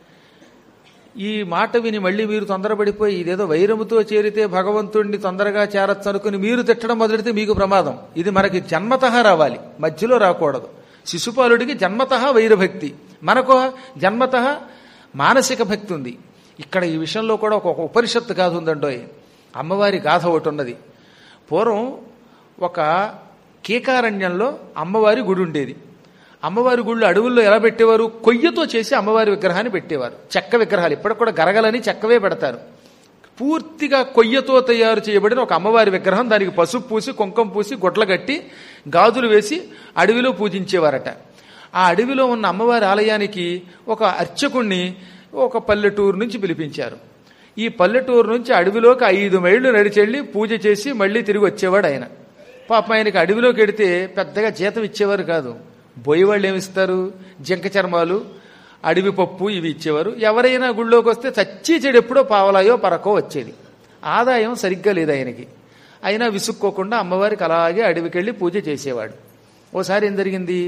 ఈ మాట విని మళ్ళీ మీరు తొందరపడిపోయి ఇదేదో వైరముతో చేరితే భగవంతుడిని తొందరగా చేరచ్చు అనుకుని మీరు తిట్టడం మొదలెడితే మీకు ప్రమాదం ఇది మనకి జన్మత రావాలి మధ్యలో రాకూడదు శిశుపాలుడికి జన్మత వైరభక్తి మనకు జన్మత మానసిక భక్తి ఉంది ఇక్కడ ఈ విషయంలో కూడా ఒక ఉపనిషత్తు గాథ ఉందండోయ్ అమ్మవారి గాథ ఒకటి ఉన్నది పూర్వం ఒక కీకారణ్యంలో అమ్మవారి గుడి ఉండేది అమ్మవారి గుళ్ళు అడవుల్లో ఎలా పెట్టేవారు కొయ్యతో చేసి అమ్మవారి విగ్రహాన్ని పెట్టేవారు చెక్క విగ్రహాలు ఇప్పటికి కూడా గరగలని చెక్కవే పెడతారు పూర్తిగా కొయ్యతో తయారు చేయబడిన ఒక అమ్మవారి విగ్రహం దానికి పసుపు పూసి కుంకం పూసి గుడ్ల కట్టి గాజులు వేసి అడవిలో పూజించేవారట ఆ అడవిలో ఉన్న అమ్మవారి ఆలయానికి ఒక అర్చకుణ్ణి ఒక పల్లెటూరు నుంచి పిలిపించారు ఈ పల్లెటూరు నుంచి అడవిలోకి ఐదు మైళ్ళు నడిచెళ్ళి పూజ చేసి మళ్ళీ తిరిగి వచ్చేవాడు ఆయన పాపం ఆయనకి అడవిలోకి వెడితే పెద్దగా జీతం ఇచ్చేవారు కాదు బోయేవాళ్ళు ఏమిస్తారు జింక చర్మాలు అడవి పప్పు ఇవి ఇచ్చేవారు ఎవరైనా గుళ్ళోకి వస్తే చచ్చి చెడు ఎప్పుడో పావలాయో పరకో వచ్చేది ఆదాయం సరిగ్గా లేదు ఆయనకి అయినా విసుక్కోకుండా అమ్మవారికి అలాగే అడవికి వెళ్ళి పూజ చేసేవాడు ఓసారి ఏం జరిగింది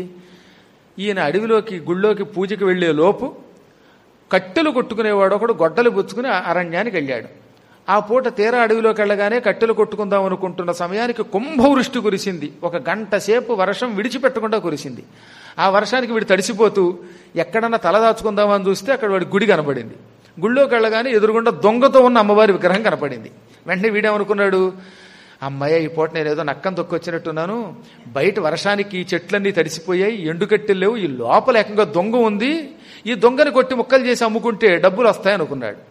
ఈయన అడవిలోకి గుళ్ళోకి పూజకి వెళ్లే లోపు కట్టెలు కొట్టుకునేవాడు ఒకడు గొడ్డలు పుచ్చుకుని అరణ్యానికి వెళ్ళాడు ఆ పూట తీరా అడవిలోకి వెళ్ళగానే కట్టెలు కొట్టుకుందాం అనుకుంటున్న సమయానికి కుంభవృష్టి కురిసింది ఒక గంట సేపు వర్షం విడిచిపెట్టకుండా కురిసింది ఆ వర్షానికి వీడు తడిసిపోతూ ఎక్కడన్నా తల దాచుకుందామని చూస్తే అక్కడ వాడి గుడి కనపడింది గుళ్ళోకి వెళ్ళగానే ఎదురుగుండా దొంగతో ఉన్న అమ్మవారి విగ్రహం కనపడింది వెంటనే వీడేమనుకున్నాడు అమ్మాయ ఈ పూట నేను ఏదో నక్కం తొక్కొచ్చినట్టున్నాను బయట వర్షానికి ఈ చెట్లన్నీ తడిసిపోయాయి ఎండుకట్టెలు లేవు ఈ లోపల ఏకంగా దొంగ ఉంది ఈ దొంగని కొట్టి ముక్కలు చేసి అమ్ముకుంటే డబ్బులు వస్తాయనుకున్నాడు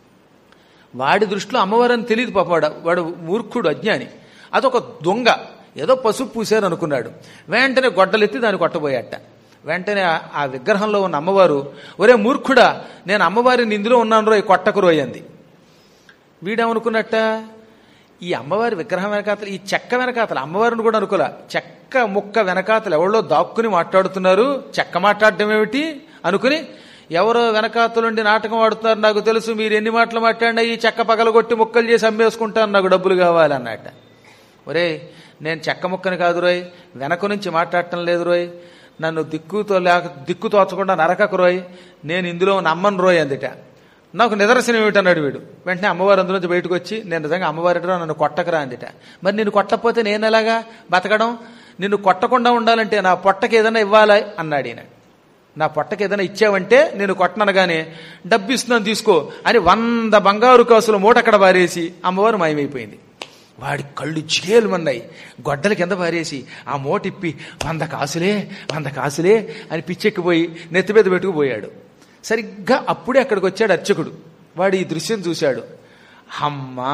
వాడి దృష్టిలో అమ్మవారని తెలియదు పాపాడు వాడు మూర్ఖుడు అజ్ఞాని అదొక దొంగ ఏదో పసుపు పూసారు అనుకున్నాడు వెంటనే గొడ్డలెత్తి దాన్ని కొట్టబోయాట వెంటనే ఆ విగ్రహంలో ఉన్న అమ్మవారు ఒరే మూర్ఖుడా నేను అమ్మవారిని ఇందులో ఉన్నాను రోయ్ కొట్టకు రోయ్ అంది వీడేమనుకున్నట్ట ఈ అమ్మవారి విగ్రహం వెనకాతలు ఈ చెక్క వెనకాతలు అమ్మవారిని కూడా అనుకోలే చెక్క ముక్క వెనకాతలు ఎవరో దాక్కుని మాట్లాడుతున్నారు చెక్క మాట్లాడడం ఏమిటి అనుకుని ఎవరో వెనకాతలుండి నాటకం ఆడుతున్నారు నాకు తెలుసు మీరు ఎన్ని మాటలు మాట్లాడినా ఈ చెక్క పగలగొట్టి ముక్కలు చేసి అమ్మేసుకుంటాను నాకు డబ్బులు కావాలి అన్నట్ట ఒరే నేను చెక్క ముక్కని కాదు రోయ్ వెనక నుంచి మాట్లాడటం లేదు రోయ్ నన్ను దిక్కుతో లేక దిక్కు తోచకుండా నరకకు రోయ్ నేను ఇందులో నమ్మను రోయ్ అందుట నాకు నిదర్శనం ఏమిటన్నాడు వీడు వెంటనే అమ్మవారు అందులోంచి బయటకు వచ్చి నేను నిజంగా అమ్మవారిరా నన్ను కొట్టకరా అందిట మరి నిన్ను కొట్టకపోతే నేను ఎలాగా బతకడం నిన్ను కొట్టకుండా ఉండాలంటే నా పొట్టకి ఏదైనా ఇవ్వాలి అన్నాడు ఈయన నా పొట్టకి ఏదైనా ఇచ్చావంటే నేను కొట్టననగానే డబ్బు ఇస్తున్నాను తీసుకో అని వంద బంగారు కాసుల మూట అక్కడ పారేసి అమ్మవారు మాయమైపోయింది వాడి కళ్ళు చేలుమన్నాయి గొడ్డల కింద పారేసి ఆ మూట ఇప్పి వంద కాసులే వంద కాసులే అని పిచ్చెక్కిపోయి నెత్తి మీద పెట్టుకుపోయాడు సరిగ్గా అప్పుడే అక్కడికి వచ్చాడు అర్చకుడు వాడు ఈ దృశ్యం చూశాడు అమ్మా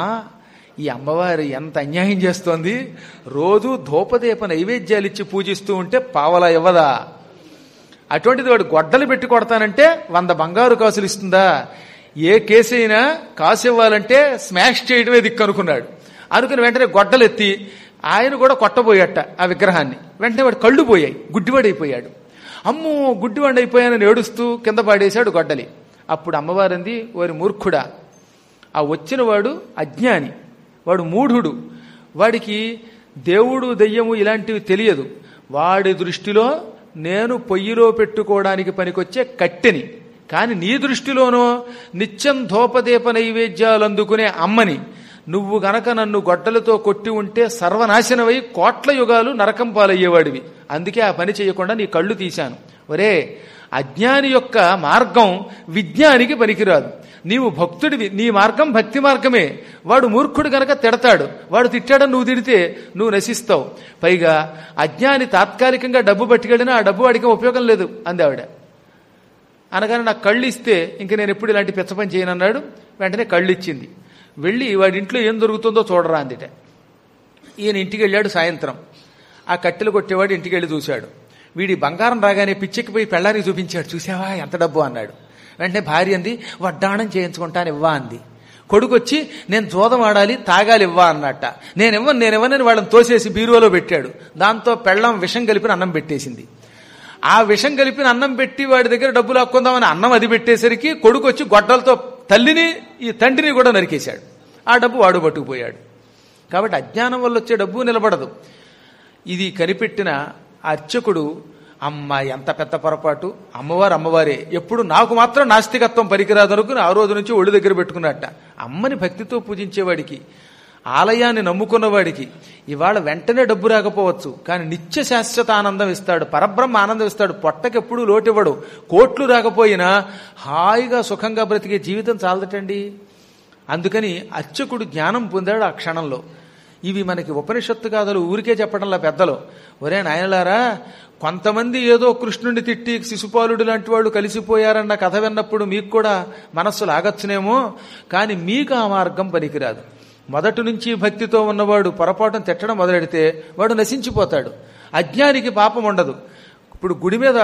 ఈ అమ్మవారు ఎంత అన్యాయం చేస్తోంది రోజు ధూపదీప నైవేద్యాలు ఇచ్చి పూజిస్తూ ఉంటే పావలా ఇవ్వదా అటువంటిది వాడు గొడ్డలు పెట్టి కొడతానంటే వంద బంగారు కాసులు ఇస్తుందా ఏ కేసు అయినా కాసు ఇవ్వాలంటే స్మాష్ చేయడమే దిక్కు అనుకున్నాడు అనుకుని వెంటనే గొడ్డలు ఎత్తి ఆయన కూడా కొట్టబోయట ఆ విగ్రహాన్ని వెంటనే వాడు కళ్ళు పోయాయి గుడ్డివాడైపోయాడు అమ్మో గుడ్డివాడు అయిపోయానని ఏడుస్తూ కింద పాడేశాడు గొడ్డలి అప్పుడు అమ్మవారింది వారి మూర్ఖుడా ఆ వచ్చిన వాడు అజ్ఞాని వాడు మూఢుడు వాడికి దేవుడు దెయ్యము ఇలాంటివి తెలియదు వాడి దృష్టిలో నేను పొయ్యిలో పెట్టుకోవడానికి పనికొచ్చే కట్టెని కాని నీ దృష్టిలోనో నిత్యం ధూపదీప నైవేద్యాలు అందుకునే అమ్మని నువ్వు గనక నన్ను గొడ్డలతో కొట్టి ఉంటే సర్వనాశనమై కోట్ల యుగాలు నరకం పాలయ్యేవాడివి అందుకే ఆ పని చేయకుండా నీ కళ్ళు తీశాను ఒరే అజ్ఞాని యొక్క మార్గం విజ్ఞానికి పనికిరాదు నీవు భక్తుడివి నీ మార్గం భక్తి మార్గమే వాడు మూర్ఖుడు గనక తిడతాడు వాడు తిట్టాడని నువ్వు తిడితే నువ్వు నశిస్తావు పైగా అజ్ఞాని తాత్కాలికంగా డబ్బు పట్టుకెళ్ళినా ఆ డబ్బు వాడికి ఉపయోగం లేదు అంది ఆవిడ అనగానే నాకు కళ్ళు ఇస్తే ఇంక నేను ఎప్పుడు ఇలాంటి పిచ్చ పని చేయనన్నాడు వెంటనే కళ్ళు ఇచ్చింది వెళ్ళి వాడి ఇంట్లో ఏం దొరుకుతుందో చూడరా అందిట ఈయన ఇంటికి వెళ్ళాడు సాయంత్రం ఆ కట్టెలు కొట్టేవాడు ఇంటికి వెళ్ళి చూశాడు వీడి బంగారం రాగానే పిచ్చెక్కిపోయి పెళ్ళానికి చూపించాడు చూసావా ఎంత డబ్బు అన్నాడు వెంటనే భార్య అంది వడ్డాణం చేయించుకుంటాను ఇవ్వా అంది కొడుకు వచ్చి నేను జోదం ఆడాలి తాగాలి ఇవ్వా అన్నట్ట నేను ఇవ్వను నేను ఇవ్వనని వాళ్ళని తోసేసి బీరువాలో పెట్టాడు దాంతో పెళ్ళం విషం కలిపిన అన్నం పెట్టేసింది ఆ విషం కలిపిన అన్నం పెట్టి వాడి దగ్గర డబ్బులు హక్కుందామని అన్నం అది పెట్టేసరికి కొడుకు వచ్చి గొడ్డలతో తల్లిని ఈ తండ్రిని కూడా నరికేశాడు ఆ డబ్బు వాడు పట్టుకుపోయాడు కాబట్టి అజ్ఞానం వల్ల వచ్చే డబ్బు నిలబడదు ఇది కనిపెట్టిన అర్చకుడు అమ్మ ఎంత పెద్ద పొరపాటు అమ్మవారు అమ్మవారే ఎప్పుడు నాకు మాత్రం నాస్తికత్వం పనికిరాదు అనుకుని ఆ రోజు నుంచి ఒళ్ళు దగ్గర పెట్టుకున్నట్ట అమ్మని భక్తితో పూజించేవాడికి ఆలయాన్ని నమ్ముకున్నవాడికి ఇవాళ వెంటనే డబ్బు రాకపోవచ్చు కానీ నిత్య శాశ్వత ఆనందం ఇస్తాడు పరబ్రహ్మ ఆనందం ఇస్తాడు పొట్టకెప్పుడు లోటివ్వడు కోట్లు రాకపోయినా హాయిగా సుఖంగా బ్రతికే జీవితం చాలదటండి అందుకని అర్చకుడు జ్ఞానం పొందాడు ఆ క్షణంలో ఇవి మనకి ఉపనిషత్తు కాదలు ఊరికే చెప్పడంలా పెద్దలు ఒరే నాయనలారా కొంతమంది ఏదో కృష్ణుడిని తిట్టి శిశుపాలుడు లాంటి వాళ్ళు కలిసిపోయారన్న కథ విన్నప్పుడు మీకు కూడా మనస్సు లాగచ్చునేమో కానీ మీకు ఆ మార్గం పనికిరాదు మొదటి నుంచి భక్తితో ఉన్నవాడు పొరపాటును తిట్టడం మొదలెడితే వాడు నశించిపోతాడు అజ్ఞానికి పాపం ఉండదు ఇప్పుడు గుడి మీద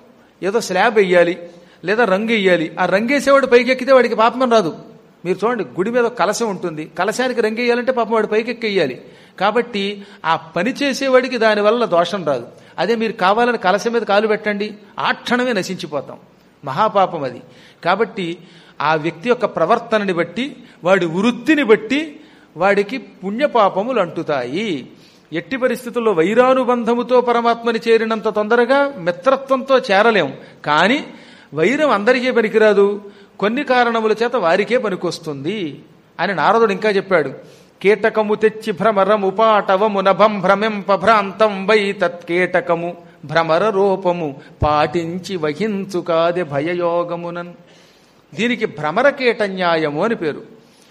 ఏదో స్లాబ్ వెయ్యాలి లేదా రంగు వెయ్యాలి ఆ రంగేసేవాడు పైకి ఎక్కితే వాడికి పాపం రాదు మీరు చూడండి గుడి మీద ఒక కలశం ఉంటుంది కలశానికి రంగు వేయాలంటే పాపం వాడు పైకి ఎక్కేయాలి కాబట్టి ఆ పని చేసేవాడికి దానివల్ల దోషం రాదు అదే మీరు కావాలని కలశం మీద కాలు పెట్టండి ఆ క్షణమే నశించిపోతాం మహాపాపం అది కాబట్టి ఆ వ్యక్తి యొక్క ప్రవర్తనని బట్టి వాడి వృత్తిని బట్టి వాడికి పుణ్యపాపములు అంటుతాయి ఎట్టి పరిస్థితుల్లో వైరానుబంధముతో పరమాత్మని చేరినంత తొందరగా మిత్రత్వంతో చేరలేం కానీ వైరం అందరికీ పనికిరాదు కొన్ని కారణముల చేత వారికే పనికొస్తుంది అని నారదుడు ఇంకా చెప్పాడు కీటకము తెచ్చి భ్రమరము పాటవము నభం భ్రమింప భ్రాంతం వై తత్కీటకము భ్రమర రూపము పాటించి వహించు కాదే భయయోగమునన్ దీనికి భ్రమర కీటన్యాయము అని పేరు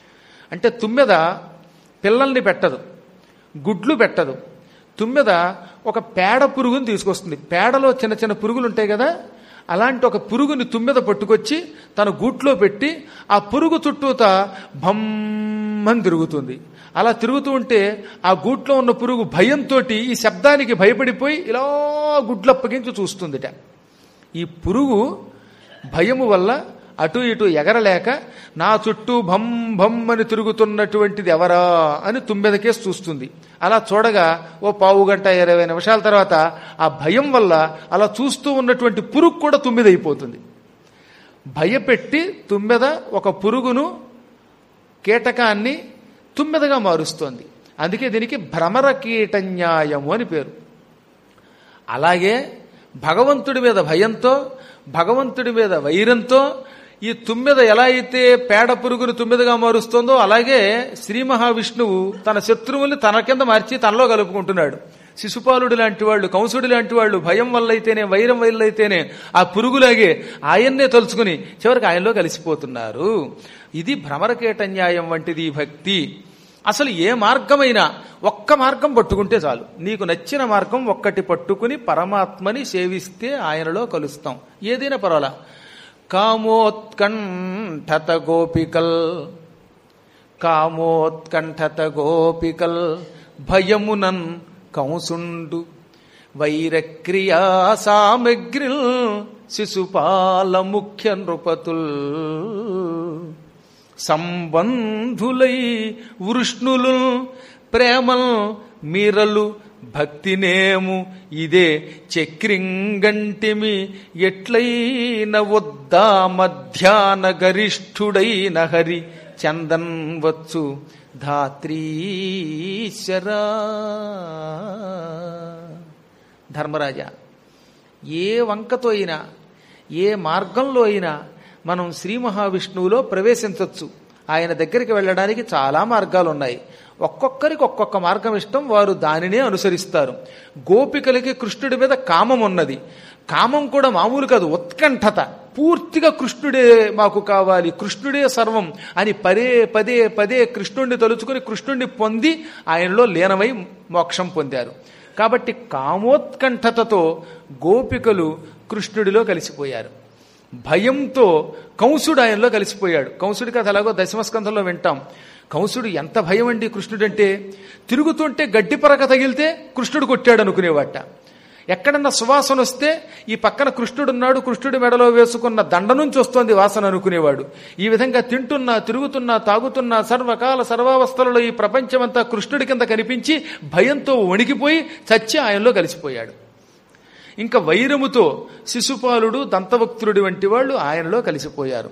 అంటే తుమ్మెద పిల్లల్ని పెట్టదు గుడ్లు పెట్టదు తుమ్మెద ఒక పేడ పురుగుని తీసుకొస్తుంది పేడలో చిన్న చిన్న పురుగులు ఉంటాయి కదా అలాంటి ఒక పురుగుని తుమ్మెద పట్టుకొచ్చి తన గూట్లో పెట్టి ఆ పురుగు చుట్టూత భమ్మని తిరుగుతుంది అలా తిరుగుతూ ఉంటే ఆ గూట్లో ఉన్న పురుగు భయంతో ఈ శబ్దానికి భయపడిపోయి ఇలా గుడ్లప్పగించి చూస్తుందిట ఈ పురుగు భయము వల్ల అటు ఇటు ఎగరలేక నా చుట్టూ భం భం అని తిరుగుతున్నటువంటిది ఎవరా అని తుమ్మెదకేసి చూస్తుంది అలా చూడగా ఓ పావు గంట ఇరవై నిమిషాల తర్వాత ఆ భయం వల్ల అలా చూస్తూ ఉన్నటువంటి పురుగు కూడా తుమ్మిదైపోతుంది భయపెట్టి తుమ్మెద ఒక పురుగును కీటకాన్ని తుమ్మెదగా మారుస్తోంది అందుకే దీనికి భ్రమర కీటన్యాయము అని పేరు అలాగే భగవంతుడి మీద భయంతో భగవంతుడి మీద వైరంతో ఈ తుమ్మెద ఎలా అయితే పేడ పురుగును తుమ్మెదగా మారుస్తుందో అలాగే శ్రీ మహావిష్ణువు తన శత్రువుల్ని తన కింద మార్చి తనలో కలుపుకుంటున్నాడు శిశుపాలుడు లాంటి వాళ్ళు కంసుడు లాంటి వాళ్ళు భయం వల్ల అయితేనే వైరం వల్ల అయితేనే ఆ పురుగులాగే ఆయన్నే తలుచుకుని చివరికి ఆయనలో కలిసిపోతున్నారు ఇది భ్రమరకేటన్యాయం వంటిది ఈ భక్తి అసలు ఏ మార్గమైనా ఒక్క మార్గం పట్టుకుంటే చాలు నీకు నచ్చిన మార్గం ఒక్కటి పట్టుకుని పరమాత్మని సేవిస్తే ఆయనలో కలుస్తాం ఏదైనా పర్వాలా కామోత్కంఠత గోపికల్ కామోత్కంఠత గోపికల్ భయమునన్ కంసుండు వైరక్రియా సామగ్రిల్ శిశుపాల ముఖ్య నృపతుల్ సంబంధులై వృష్ణులు ప్రేమల్ మీరలు భక్తినేము ఇదే చక్రింగంటిమి ఎట్లైన వద్దా మధ్యాన గరిష్ఠుడైన హరి చందన్ వచ్చు ధాత్రీశరా ధర్మరాజా ఏ వంకతో అయినా ఏ మార్గంలో అయినా మనం శ్రీ మహావిష్ణువులో ప్రవేశించవచ్చు ఆయన దగ్గరికి వెళ్ళడానికి చాలా మార్గాలు ఉన్నాయి ఒక్కొక్కరికి ఒక్కొక్క మార్గం ఇష్టం వారు దానినే అనుసరిస్తారు గోపికలకి కృష్ణుడి మీద కామం ఉన్నది కామం కూడా మామూలు కాదు ఉత్కంఠత పూర్తిగా కృష్ణుడే మాకు కావాలి కృష్ణుడే సర్వం అని పదే పదే పదే కృష్ణుణ్ణి తలుచుకుని కృష్ణుణ్ణి పొంది ఆయనలో లీనమై మోక్షం పొందారు కాబట్టి కామోత్కంఠతతో గోపికలు కృష్ణుడిలో కలిసిపోయారు భయంతో కంసుడు ఆయనలో కలిసిపోయాడు కంసుడి కథ ఎలాగో దశమస్కంధంలో వింటాం కంసుడు ఎంత భయం అండి కృష్ణుడంటే తిరుగుతుంటే గడ్డి పరక తగిలితే కృష్ణుడు కొట్టాడు అనుకునేవాట ఎక్కడన్నా సువాసన వస్తే ఈ పక్కన కృష్ణుడున్నాడు కృష్ణుడి మెడలో వేసుకున్న దండ నుంచి వస్తోంది వాసన అనుకునేవాడు ఈ విధంగా తింటున్నా తిరుగుతున్నా తాగుతున్నా సర్వకాల సర్వావస్థలలో ఈ ప్రపంచమంతా కృష్ణుడి కింద కనిపించి భయంతో వణికిపోయి చచ్చి ఆయనలో కలిసిపోయాడు ఇంకా వైరముతో శిశుపాలుడు దంతవక్తుడి వంటి వాళ్ళు ఆయనలో కలిసిపోయారు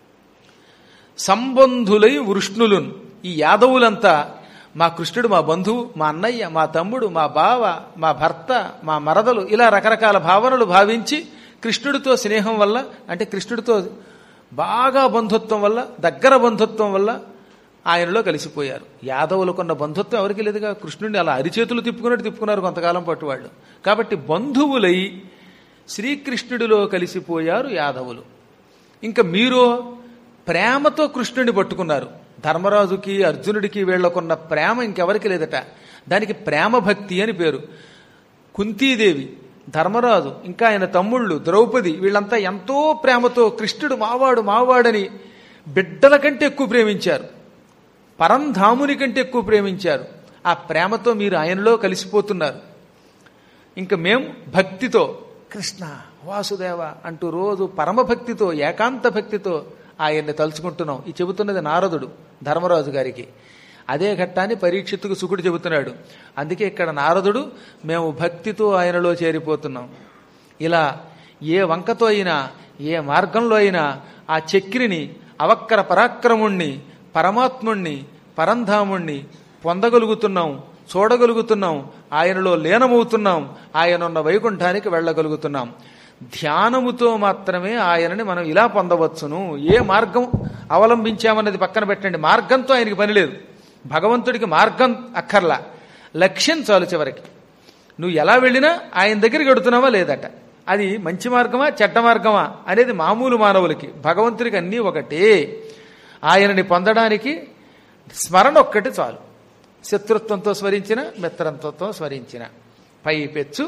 సంబంధులై వృష్ణులున్ ఈ యాదవులంతా మా కృష్ణుడు మా బంధువు మా అన్నయ్య మా తమ్ముడు మా బావ మా భర్త మా మరదలు ఇలా రకరకాల భావనలు భావించి కృష్ణుడితో స్నేహం వల్ల అంటే కృష్ణుడితో బాగా బంధుత్వం వల్ల దగ్గర బంధుత్వం వల్ల ఆయనలో కలిసిపోయారు యాదవులకున్న బంధుత్వం ఎవరికి లేదుగా కృష్ణుడిని అలా అరిచేతులు తిప్పుకున్నట్టు తిప్పుకున్నారు కొంతకాలం పాటు వాళ్ళు కాబట్టి బంధువులై శ్రీకృష్ణుడిలో కలిసిపోయారు యాదవులు ఇంకా మీరు ప్రేమతో కృష్ణుడిని పట్టుకున్నారు ధర్మరాజుకి అర్జునుడికి వీళ్లకున్న ప్రేమ ఇంకెవరికి లేదట దానికి ప్రేమ భక్తి అని పేరు కుంతీదేవి ధర్మరాజు ఇంకా ఆయన తమ్ముళ్ళు ద్రౌపది వీళ్ళంతా ఎంతో ప్రేమతో కృష్ణుడు మావాడు మావాడని బిడ్డల కంటే ఎక్కువ ప్రేమించారు పరంధాముని కంటే ఎక్కువ ప్రేమించారు ఆ ప్రేమతో మీరు ఆయనలో కలిసిపోతున్నారు ఇంకా మేం భక్తితో కృష్ణ వాసుదేవ అంటూ రోజు పరమభక్తితో ఏకాంత భక్తితో ఆయన్ని తలుచుకుంటున్నాం ఈ చెబుతున్నది నారదుడు ధర్మరాజు గారికి అదే ఘట్టాన్ని పరీక్షిత్తుకు సుకుడు చెబుతున్నాడు అందుకే ఇక్కడ నారదుడు మేము భక్తితో ఆయనలో చేరిపోతున్నాం ఇలా ఏ వంకతో అయినా ఏ మార్గంలో అయినా ఆ చక్రిని అవక్కర పరాక్రముణ్ణి పరమాత్ముణ్ణి పరంధాముణ్ణి పొందగలుగుతున్నాం చూడగలుగుతున్నాం ఆయనలో లీనమవుతున్నాం ఆయన ఉన్న వైకుంఠానికి వెళ్ళగలుగుతున్నాం ధ్యానముతో మాత్రమే ఆయనని మనం ఇలా పొందవచ్చును ఏ మార్గం అవలంబించామన్నది పక్కన పెట్టండి మార్గంతో ఆయనకి పని లేదు భగవంతుడికి మార్గం అక్కర్లా లక్ష్యం చాలు చివరికి నువ్వు ఎలా వెళ్ళినా ఆయన దగ్గరికి వెడుతున్నావా లేదట అది మంచి మార్గమా చెడ్డ మార్గమా అనేది మామూలు మానవులకి భగవంతుడికి అన్నీ ఒకటే ఆయనని పొందడానికి స్మరణ ఒక్కటి చాలు శత్రుత్వంతో స్మరించిన మిత్రత్వంతో స్మరించిన పైపెచ్చు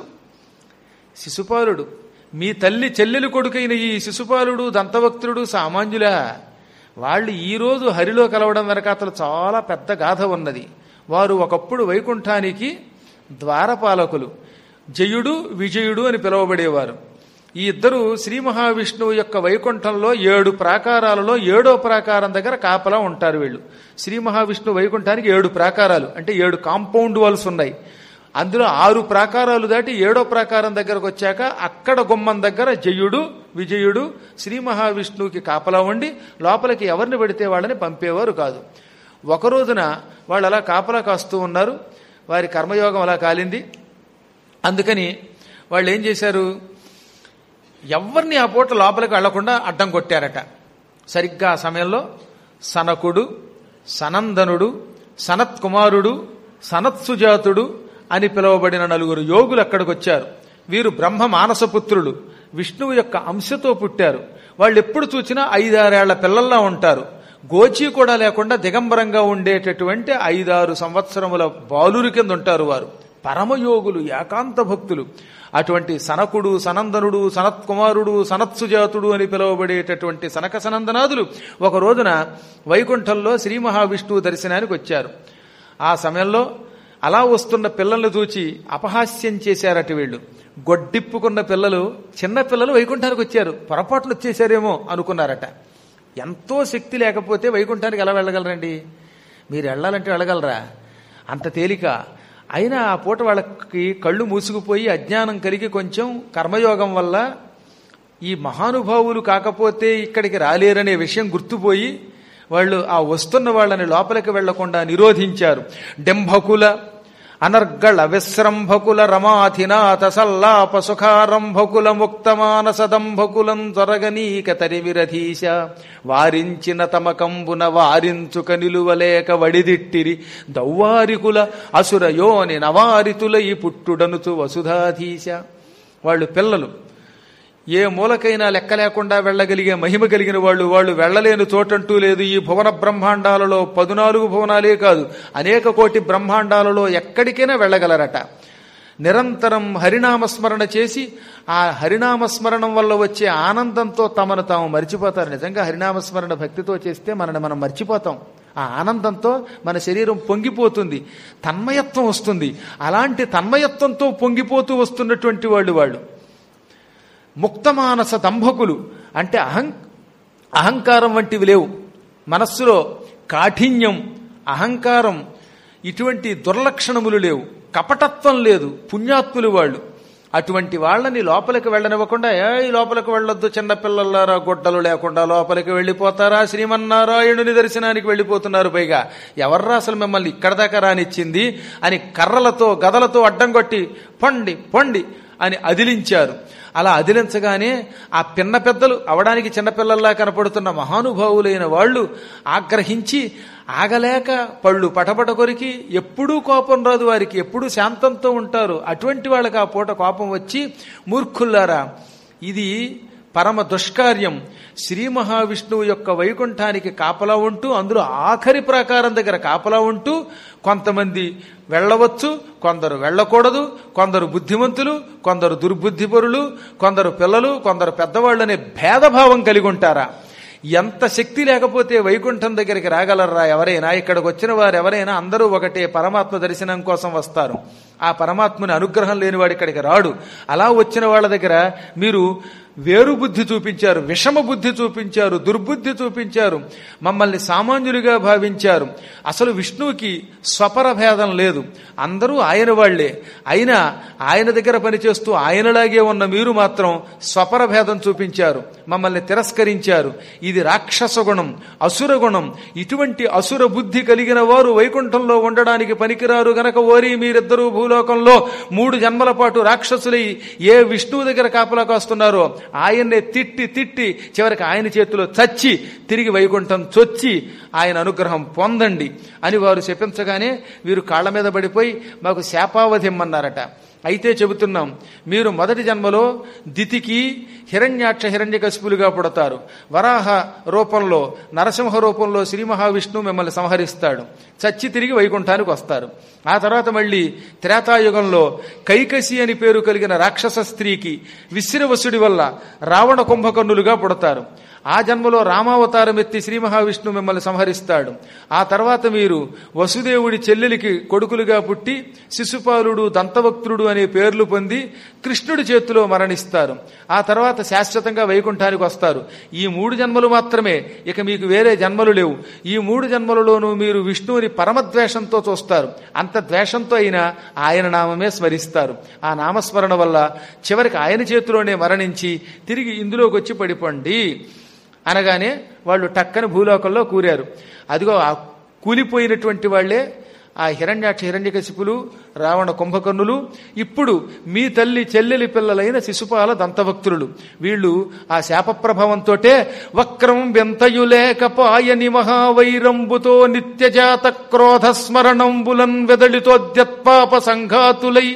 శిశుపాలుడు మీ తల్లి చెల్లెలు కొడుకైన ఈ శిశుపాలుడు దంతభక్తుడు సామాన్యులా వాళ్ళు ఈరోజు హరిలో కలవడం వెనకాతలు చాలా పెద్ద గాథ ఉన్నది వారు ఒకప్పుడు వైకుంఠానికి ద్వారపాలకులు జయుడు విజయుడు అని పిలువబడేవారు ఈ ఇద్దరు శ్రీ మహావిష్ణువు యొక్క వైకుంఠంలో ఏడు ప్రాకారాలలో ఏడో ప్రాకారం దగ్గర కాపలా ఉంటారు వీళ్ళు శ్రీ మహావిష్ణువు వైకుంఠానికి ఏడు ప్రాకారాలు అంటే ఏడు కాంపౌండ్ వాల్స్ ఉన్నాయి అందులో ఆరు ప్రాకారాలు దాటి ఏడో ప్రాకారం దగ్గరకు వచ్చాక అక్కడ గుమ్మం దగ్గర జయుడు విజయుడు శ్రీ మహావిష్ణువుకి కాపలా ఉండి లోపలికి ఎవరిని పెడితే వాళ్ళని పంపేవారు కాదు ఒక రోజున వాళ్ళు అలా కాపలా కాస్తూ ఉన్నారు వారి కర్మయోగం అలా కాలింది అందుకని వాళ్ళు ఏం చేశారు ఎవరిని ఆ పూట లోపలికి వెళ్లకుండా అడ్డం కొట్టారట సరిగ్గా ఆ సమయంలో సనకుడు సనందనుడు సనత్కుమారుడు సనత్సుజాతుడు అని పిలువబడిన నలుగురు యోగులు అక్కడికి వచ్చారు వీరు బ్రహ్మ మానసపుత్రులు విష్ణువు యొక్క అంశతో పుట్టారు వాళ్ళు ఎప్పుడు చూసినా ఐదారేళ్ల పిల్లల్లా ఉంటారు గోచి కూడా లేకుండా దిగంబరంగా ఉండేటటువంటి ఐదారు సంవత్సరముల బాలురి కింద ఉంటారు వారు పరమయోగులు ఏకాంత భక్తులు అటువంటి సనకుడు సనందనుడు సనత్కుమారుడు సనత్సుజాతుడు అని పిలువబడేటటువంటి సనక సనందనాదులు ఒక రోజున వైకుంఠంలో శ్రీ మహావిష్ణువు దర్శనానికి వచ్చారు ఆ సమయంలో అలా వస్తున్న పిల్లల్ని చూచి అపహాస్యం చేశారట వీళ్ళు గొడ్డిప్పుకున్న పిల్లలు చిన్న పిల్లలు వైకుంఠానికి వచ్చారు పొరపాట్లు వచ్చేసారేమో అనుకున్నారట ఎంతో శక్తి లేకపోతే వైకుంఠానికి ఎలా వెళ్ళగలరండి మీరు వెళ్ళాలంటే వెళ్ళగలరా అంత తేలిక అయినా ఆ పూట వాళ్ళకి కళ్ళు మూసుకుపోయి అజ్ఞానం కలిగి కొంచెం కర్మయోగం వల్ల ఈ మహానుభావులు కాకపోతే ఇక్కడికి రాలేరనే విషయం గుర్తుపోయి వాళ్ళు ఆ వస్తున్న వాళ్ళని లోపలికి వెళ్లకుండా నిరోధించారు డెంభకుల అనర్గళ విశ్రంభకుల రమాధినాథ సల్లాప సుఖారంభకుల ముక్తమానసదంభకులం త్వరగనీక తరివిరధీశ వారించిన తమ కంబున వారించుక నిలువలేక వడిదిట్టిరి దౌవారికుల అసుర యోని నవారితుల ఈ పుట్టుడనుచు వసుధాధీశ వాళ్ళు పిల్లలు ఏ మూలకైనా లెక్క లేకుండా వెళ్ళగలిగే మహిమ కలిగిన వాళ్ళు వాళ్ళు వెళ్ళలేని చోటంటూ లేదు ఈ భువన బ్రహ్మాండాలలో పదునాలుగు భువనాలే కాదు అనేక కోటి బ్రహ్మాండాలలో ఎక్కడికైనా వెళ్ళగలరట నిరంతరం హరినామస్మరణ చేసి ఆ హరినామస్మరణం వల్ల వచ్చే ఆనందంతో తమను తాము మర్చిపోతారు నిజంగా హరినామస్మరణ భక్తితో చేస్తే మనని మనం మర్చిపోతాం ఆ ఆనందంతో మన శరీరం పొంగిపోతుంది తన్మయత్వం వస్తుంది అలాంటి తన్మయత్వంతో పొంగిపోతూ వస్తున్నటువంటి వాళ్ళు వాళ్ళు ముక్తమానస దంభకులు అంటే అహం అహంకారం వంటివి లేవు మనస్సులో కాఠిన్యం అహంకారం ఇటువంటి దుర్లక్షణములు లేవు కపటత్వం లేదు పుణ్యాత్ములు వాళ్ళు అటువంటి వాళ్ళని లోపలికి వెళ్ళనివ్వకుండా ఏ లోపలికి వెళ్ళొద్దు చిన్నపిల్లలారా గుడ్డలు లేకుండా లోపలికి వెళ్ళిపోతారా శ్రీమన్నారాయణుని దర్శనానికి వెళ్ళిపోతున్నారు పైగా ఎవర్రా అసలు మిమ్మల్ని ఇక్కడ దాకా రానిచ్చింది అని కర్రలతో గదలతో అడ్డం కొట్టి పొండి పొండి అని అదిలించారు అలా అదిలించగానే ఆ పిన్న పెద్దలు అవడానికి చిన్నపిల్లల్లా కనపడుతున్న మహానుభావులైన వాళ్ళు ఆగ్రహించి ఆగలేక పళ్ళు పటపట కొరికి ఎప్పుడూ కోపం రాదు వారికి ఎప్పుడూ శాంతంతో ఉంటారు అటువంటి వాళ్ళకి ఆ పూట కోపం వచ్చి మూర్ఖుల్లారా ఇది పరమ దుష్కార్యం శ్రీ మహావిష్ణువు యొక్క వైకుంఠానికి కాపలా ఉంటూ అందులో ఆఖరి ప్రాకారం దగ్గర కాపలా ఉంటూ కొంతమంది వెళ్ళవచ్చు కొందరు వెళ్ళకూడదు కొందరు బుద్ధిమంతులు కొందరు దుర్బుద్ధిపరులు కొందరు పిల్లలు కొందరు పెద్దవాళ్ళనే భేదభావం కలిగి ఉంటారా ఎంత శక్తి లేకపోతే వైకుంఠం దగ్గరికి రాగలరా ఎవరైనా ఇక్కడికి వచ్చిన వారు ఎవరైనా అందరూ ఒకటే పరమాత్మ దర్శనం కోసం వస్తారు ఆ పరమాత్మని అనుగ్రహం లేనివాడు ఇక్కడికి రాడు అలా వచ్చిన వాళ్ళ దగ్గర మీరు వేరు బుద్ధి చూపించారు విషమ బుద్ధి చూపించారు దుర్బుద్ధి చూపించారు మమ్మల్ని సామాన్యులుగా భావించారు అసలు విష్ణువుకి స్వపర భేదం లేదు అందరూ ఆయన వాళ్లే అయినా ఆయన దగ్గర పనిచేస్తూ ఆయనలాగే ఉన్న మీరు మాత్రం స్వపర భేదం చూపించారు మమ్మల్ని తిరస్కరించారు ఇది రాక్షస గుణం అసుర గుణం ఇటువంటి అసుర బుద్ధి కలిగిన వారు వైకుంఠంలో ఉండడానికి పనికిరారు గనక ఓరి మీరిద్దరూ భూలోకంలో మూడు జన్మల పాటు రాక్షసులై ఏ విష్ణువు దగ్గర కాపలా కాస్తున్నారో ఆయన్నే తిట్టి తిట్టి చివరికి ఆయన చేతిలో చచ్చి తిరిగి వైకుంఠం చొచ్చి ఆయన అనుగ్రహం పొందండి అని వారు చెప్పించగానే వీరు కాళ్ళ మీద పడిపోయి మాకు శాపావధిమ్మన్నారట అయితే చెబుతున్నాం మీరు మొదటి జన్మలో దితికి హిరణ్యాక్ష హిరణ్యకశిపులుగా పుడతారు వరాహ రూపంలో నరసింహ రూపంలో శ్రీ మహావిష్ణువు మిమ్మల్ని సంహరిస్తాడు చచ్చి తిరిగి వైకుంఠానికి వస్తారు ఆ తర్వాత మళ్ళీ త్రేతాయుగంలో కైకసి అని పేరు కలిగిన రాక్షస స్త్రీకి విశ్రవసుడి వల్ల రావణ కుంభకర్ణులుగా పుడతారు ఆ జన్మలో రామావతారం ఎత్తి శ్రీ మహావిష్ణువు మిమ్మల్ని సంహరిస్తాడు ఆ తర్వాత మీరు వసుదేవుడి చెల్లెలికి కొడుకులుగా పుట్టి శిశుపాలుడు దంతవక్తుడు అనే పేర్లు పొంది కృష్ణుడి చేతిలో మరణిస్తారు ఆ తర్వాత శాశ్వతంగా వైకుంఠానికి వస్తారు ఈ మూడు జన్మలు మాత్రమే ఇక మీకు వేరే జన్మలు లేవు ఈ మూడు జన్మలలోనూ మీరు విష్ణువుని పరమద్వేషంతో చూస్తారు అంత ద్వేషంతో అయినా ఆయన నామమే స్మరిస్తారు ఆ నామస్మరణ వల్ల చివరికి ఆయన చేతిలోనే మరణించి తిరిగి ఇందులోకి వచ్చి పడిపోండి అనగానే వాళ్ళు టక్కని భూలోకంలో కూరారు అదిగో ఆ కూలిపోయినటువంటి వాళ్లే ఆ హిరణ్యాక్ష హిరణ్యకశిపులు రావణ కుంభకర్ణులు ఇప్పుడు మీ తల్లి చెల్లెలి పిల్లలైన శిశుపాల దంతభక్తులు వీళ్ళు ఆ శాప ప్రభావంతోటే వక్రం వెంతయులేకపాయని మహావైరంబుతో నిత్యజాత క్రోధ స్మరణంబులన్ వెదళితోద్యత్పాప సంఘాతులై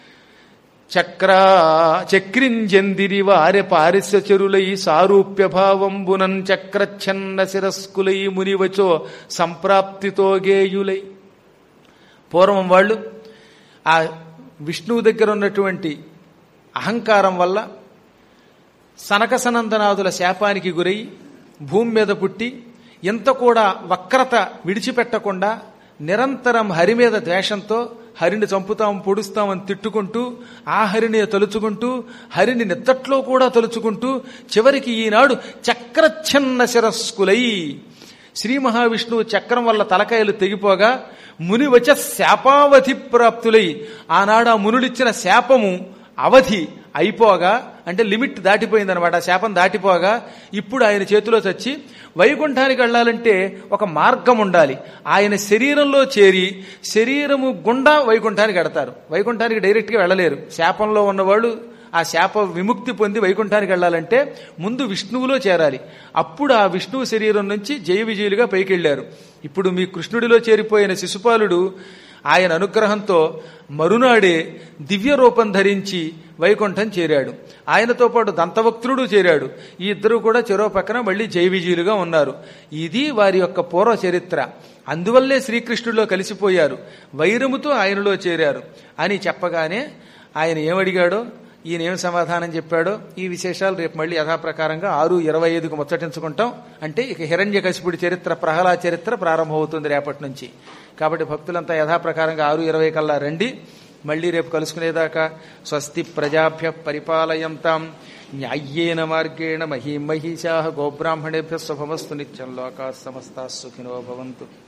చక్ర చక్రింజందిరి వారె పారిసచరులై సారూప్య భావంబునన్ చక్రఛన్న శిరస్కులై మునివచో సంప్రాప్తితో గేయులై పూర్వం వాళ్ళు ఆ విష్ణువు దగ్గర ఉన్నటువంటి అహంకారం వల్ల సనకసనందనాదుల శాపానికి గురై భూమి మీద పుట్టి ఇంత కూడా వక్రత విడిచిపెట్టకుండా నిరంతరం హరి మీద ద్వేషంతో హరిని చంపుతాం పొడుస్తామని తిట్టుకుంటూ ఆ హరిని తలుచుకుంటూ హరిని నిద్దట్లో కూడా తలుచుకుంటూ చివరికి ఈనాడు చక్రఛన్న శిరస్కులై శ్రీ మహావిష్ణువు చక్రం వల్ల తలకాయలు తెగిపోగా ముని వచ్చ శాపావధి ప్రాప్తులై ఆనాడు ఆ మునులిచ్చిన శాపము అవధి అయిపోగా అంటే లిమిట్ దాటిపోయిందనమాట శాపం దాటిపోగా ఇప్పుడు ఆయన చేతిలో చచ్చి వైకుంఠానికి వెళ్ళాలంటే ఒక మార్గం ఉండాలి ఆయన శరీరంలో చేరి శరీరము గుండా వైకుంఠానికి వెడతారు వైకుంఠానికి డైరెక్ట్గా వెళ్ళలేరు శాపంలో ఉన్నవాళ్ళు ఆ శాప విముక్తి పొంది వైకుంఠానికి వెళ్ళాలంటే ముందు విష్ణువులో చేరాలి అప్పుడు ఆ విష్ణువు శరీరం నుంచి జయ విజయులుగా పైకి వెళ్ళారు ఇప్పుడు మీ కృష్ణుడిలో చేరిపోయిన శిశుపాలుడు ఆయన అనుగ్రహంతో మరునాడే దివ్య రూపం ధరించి వైకుంఠం చేరాడు ఆయనతో పాటు దంతవక్తుడు చేరాడు ఈ ఇద్దరు కూడా చెరో పక్కన మళ్ళీ జయ విజయులుగా ఉన్నారు ఇది వారి యొక్క పూర్వ చరిత్ర అందువల్లే శ్రీకృష్ణుడిలో కలిసిపోయారు వైరముతో ఆయనలో చేరారు అని చెప్పగానే ఆయన ఏమడిగాడో ఈయన ఏం సమాధానం చెప్పాడో ఈ విశేషాలు రేపు మళ్ళీ యథాప్రకారంగా ఆరు ఇరవై ఐదుకు ముచ్చటించుకుంటాం అంటే ఇక హిరణ్య కశిపుడి చరిత్ర ప్రహ్లాద చరిత్ర ప్రారంభమవుతుంది రేపటి నుంచి కాబట్టి భక్తులంతా యథాప్రకారంగా ఆరు ఇరవై కల్లా రండి మళ్ళీ రేపు కలుసుకునేదాకా స్వస్తి ప్రజాభ్య పరిపాలయంతాం న్యాయ్యేన మార్గేణ మహీమహిషా గోబ్రాహ్మణేభ్య శుభమస్తు నిత్యం లోకా సమస్తా సుఖినో భవంతు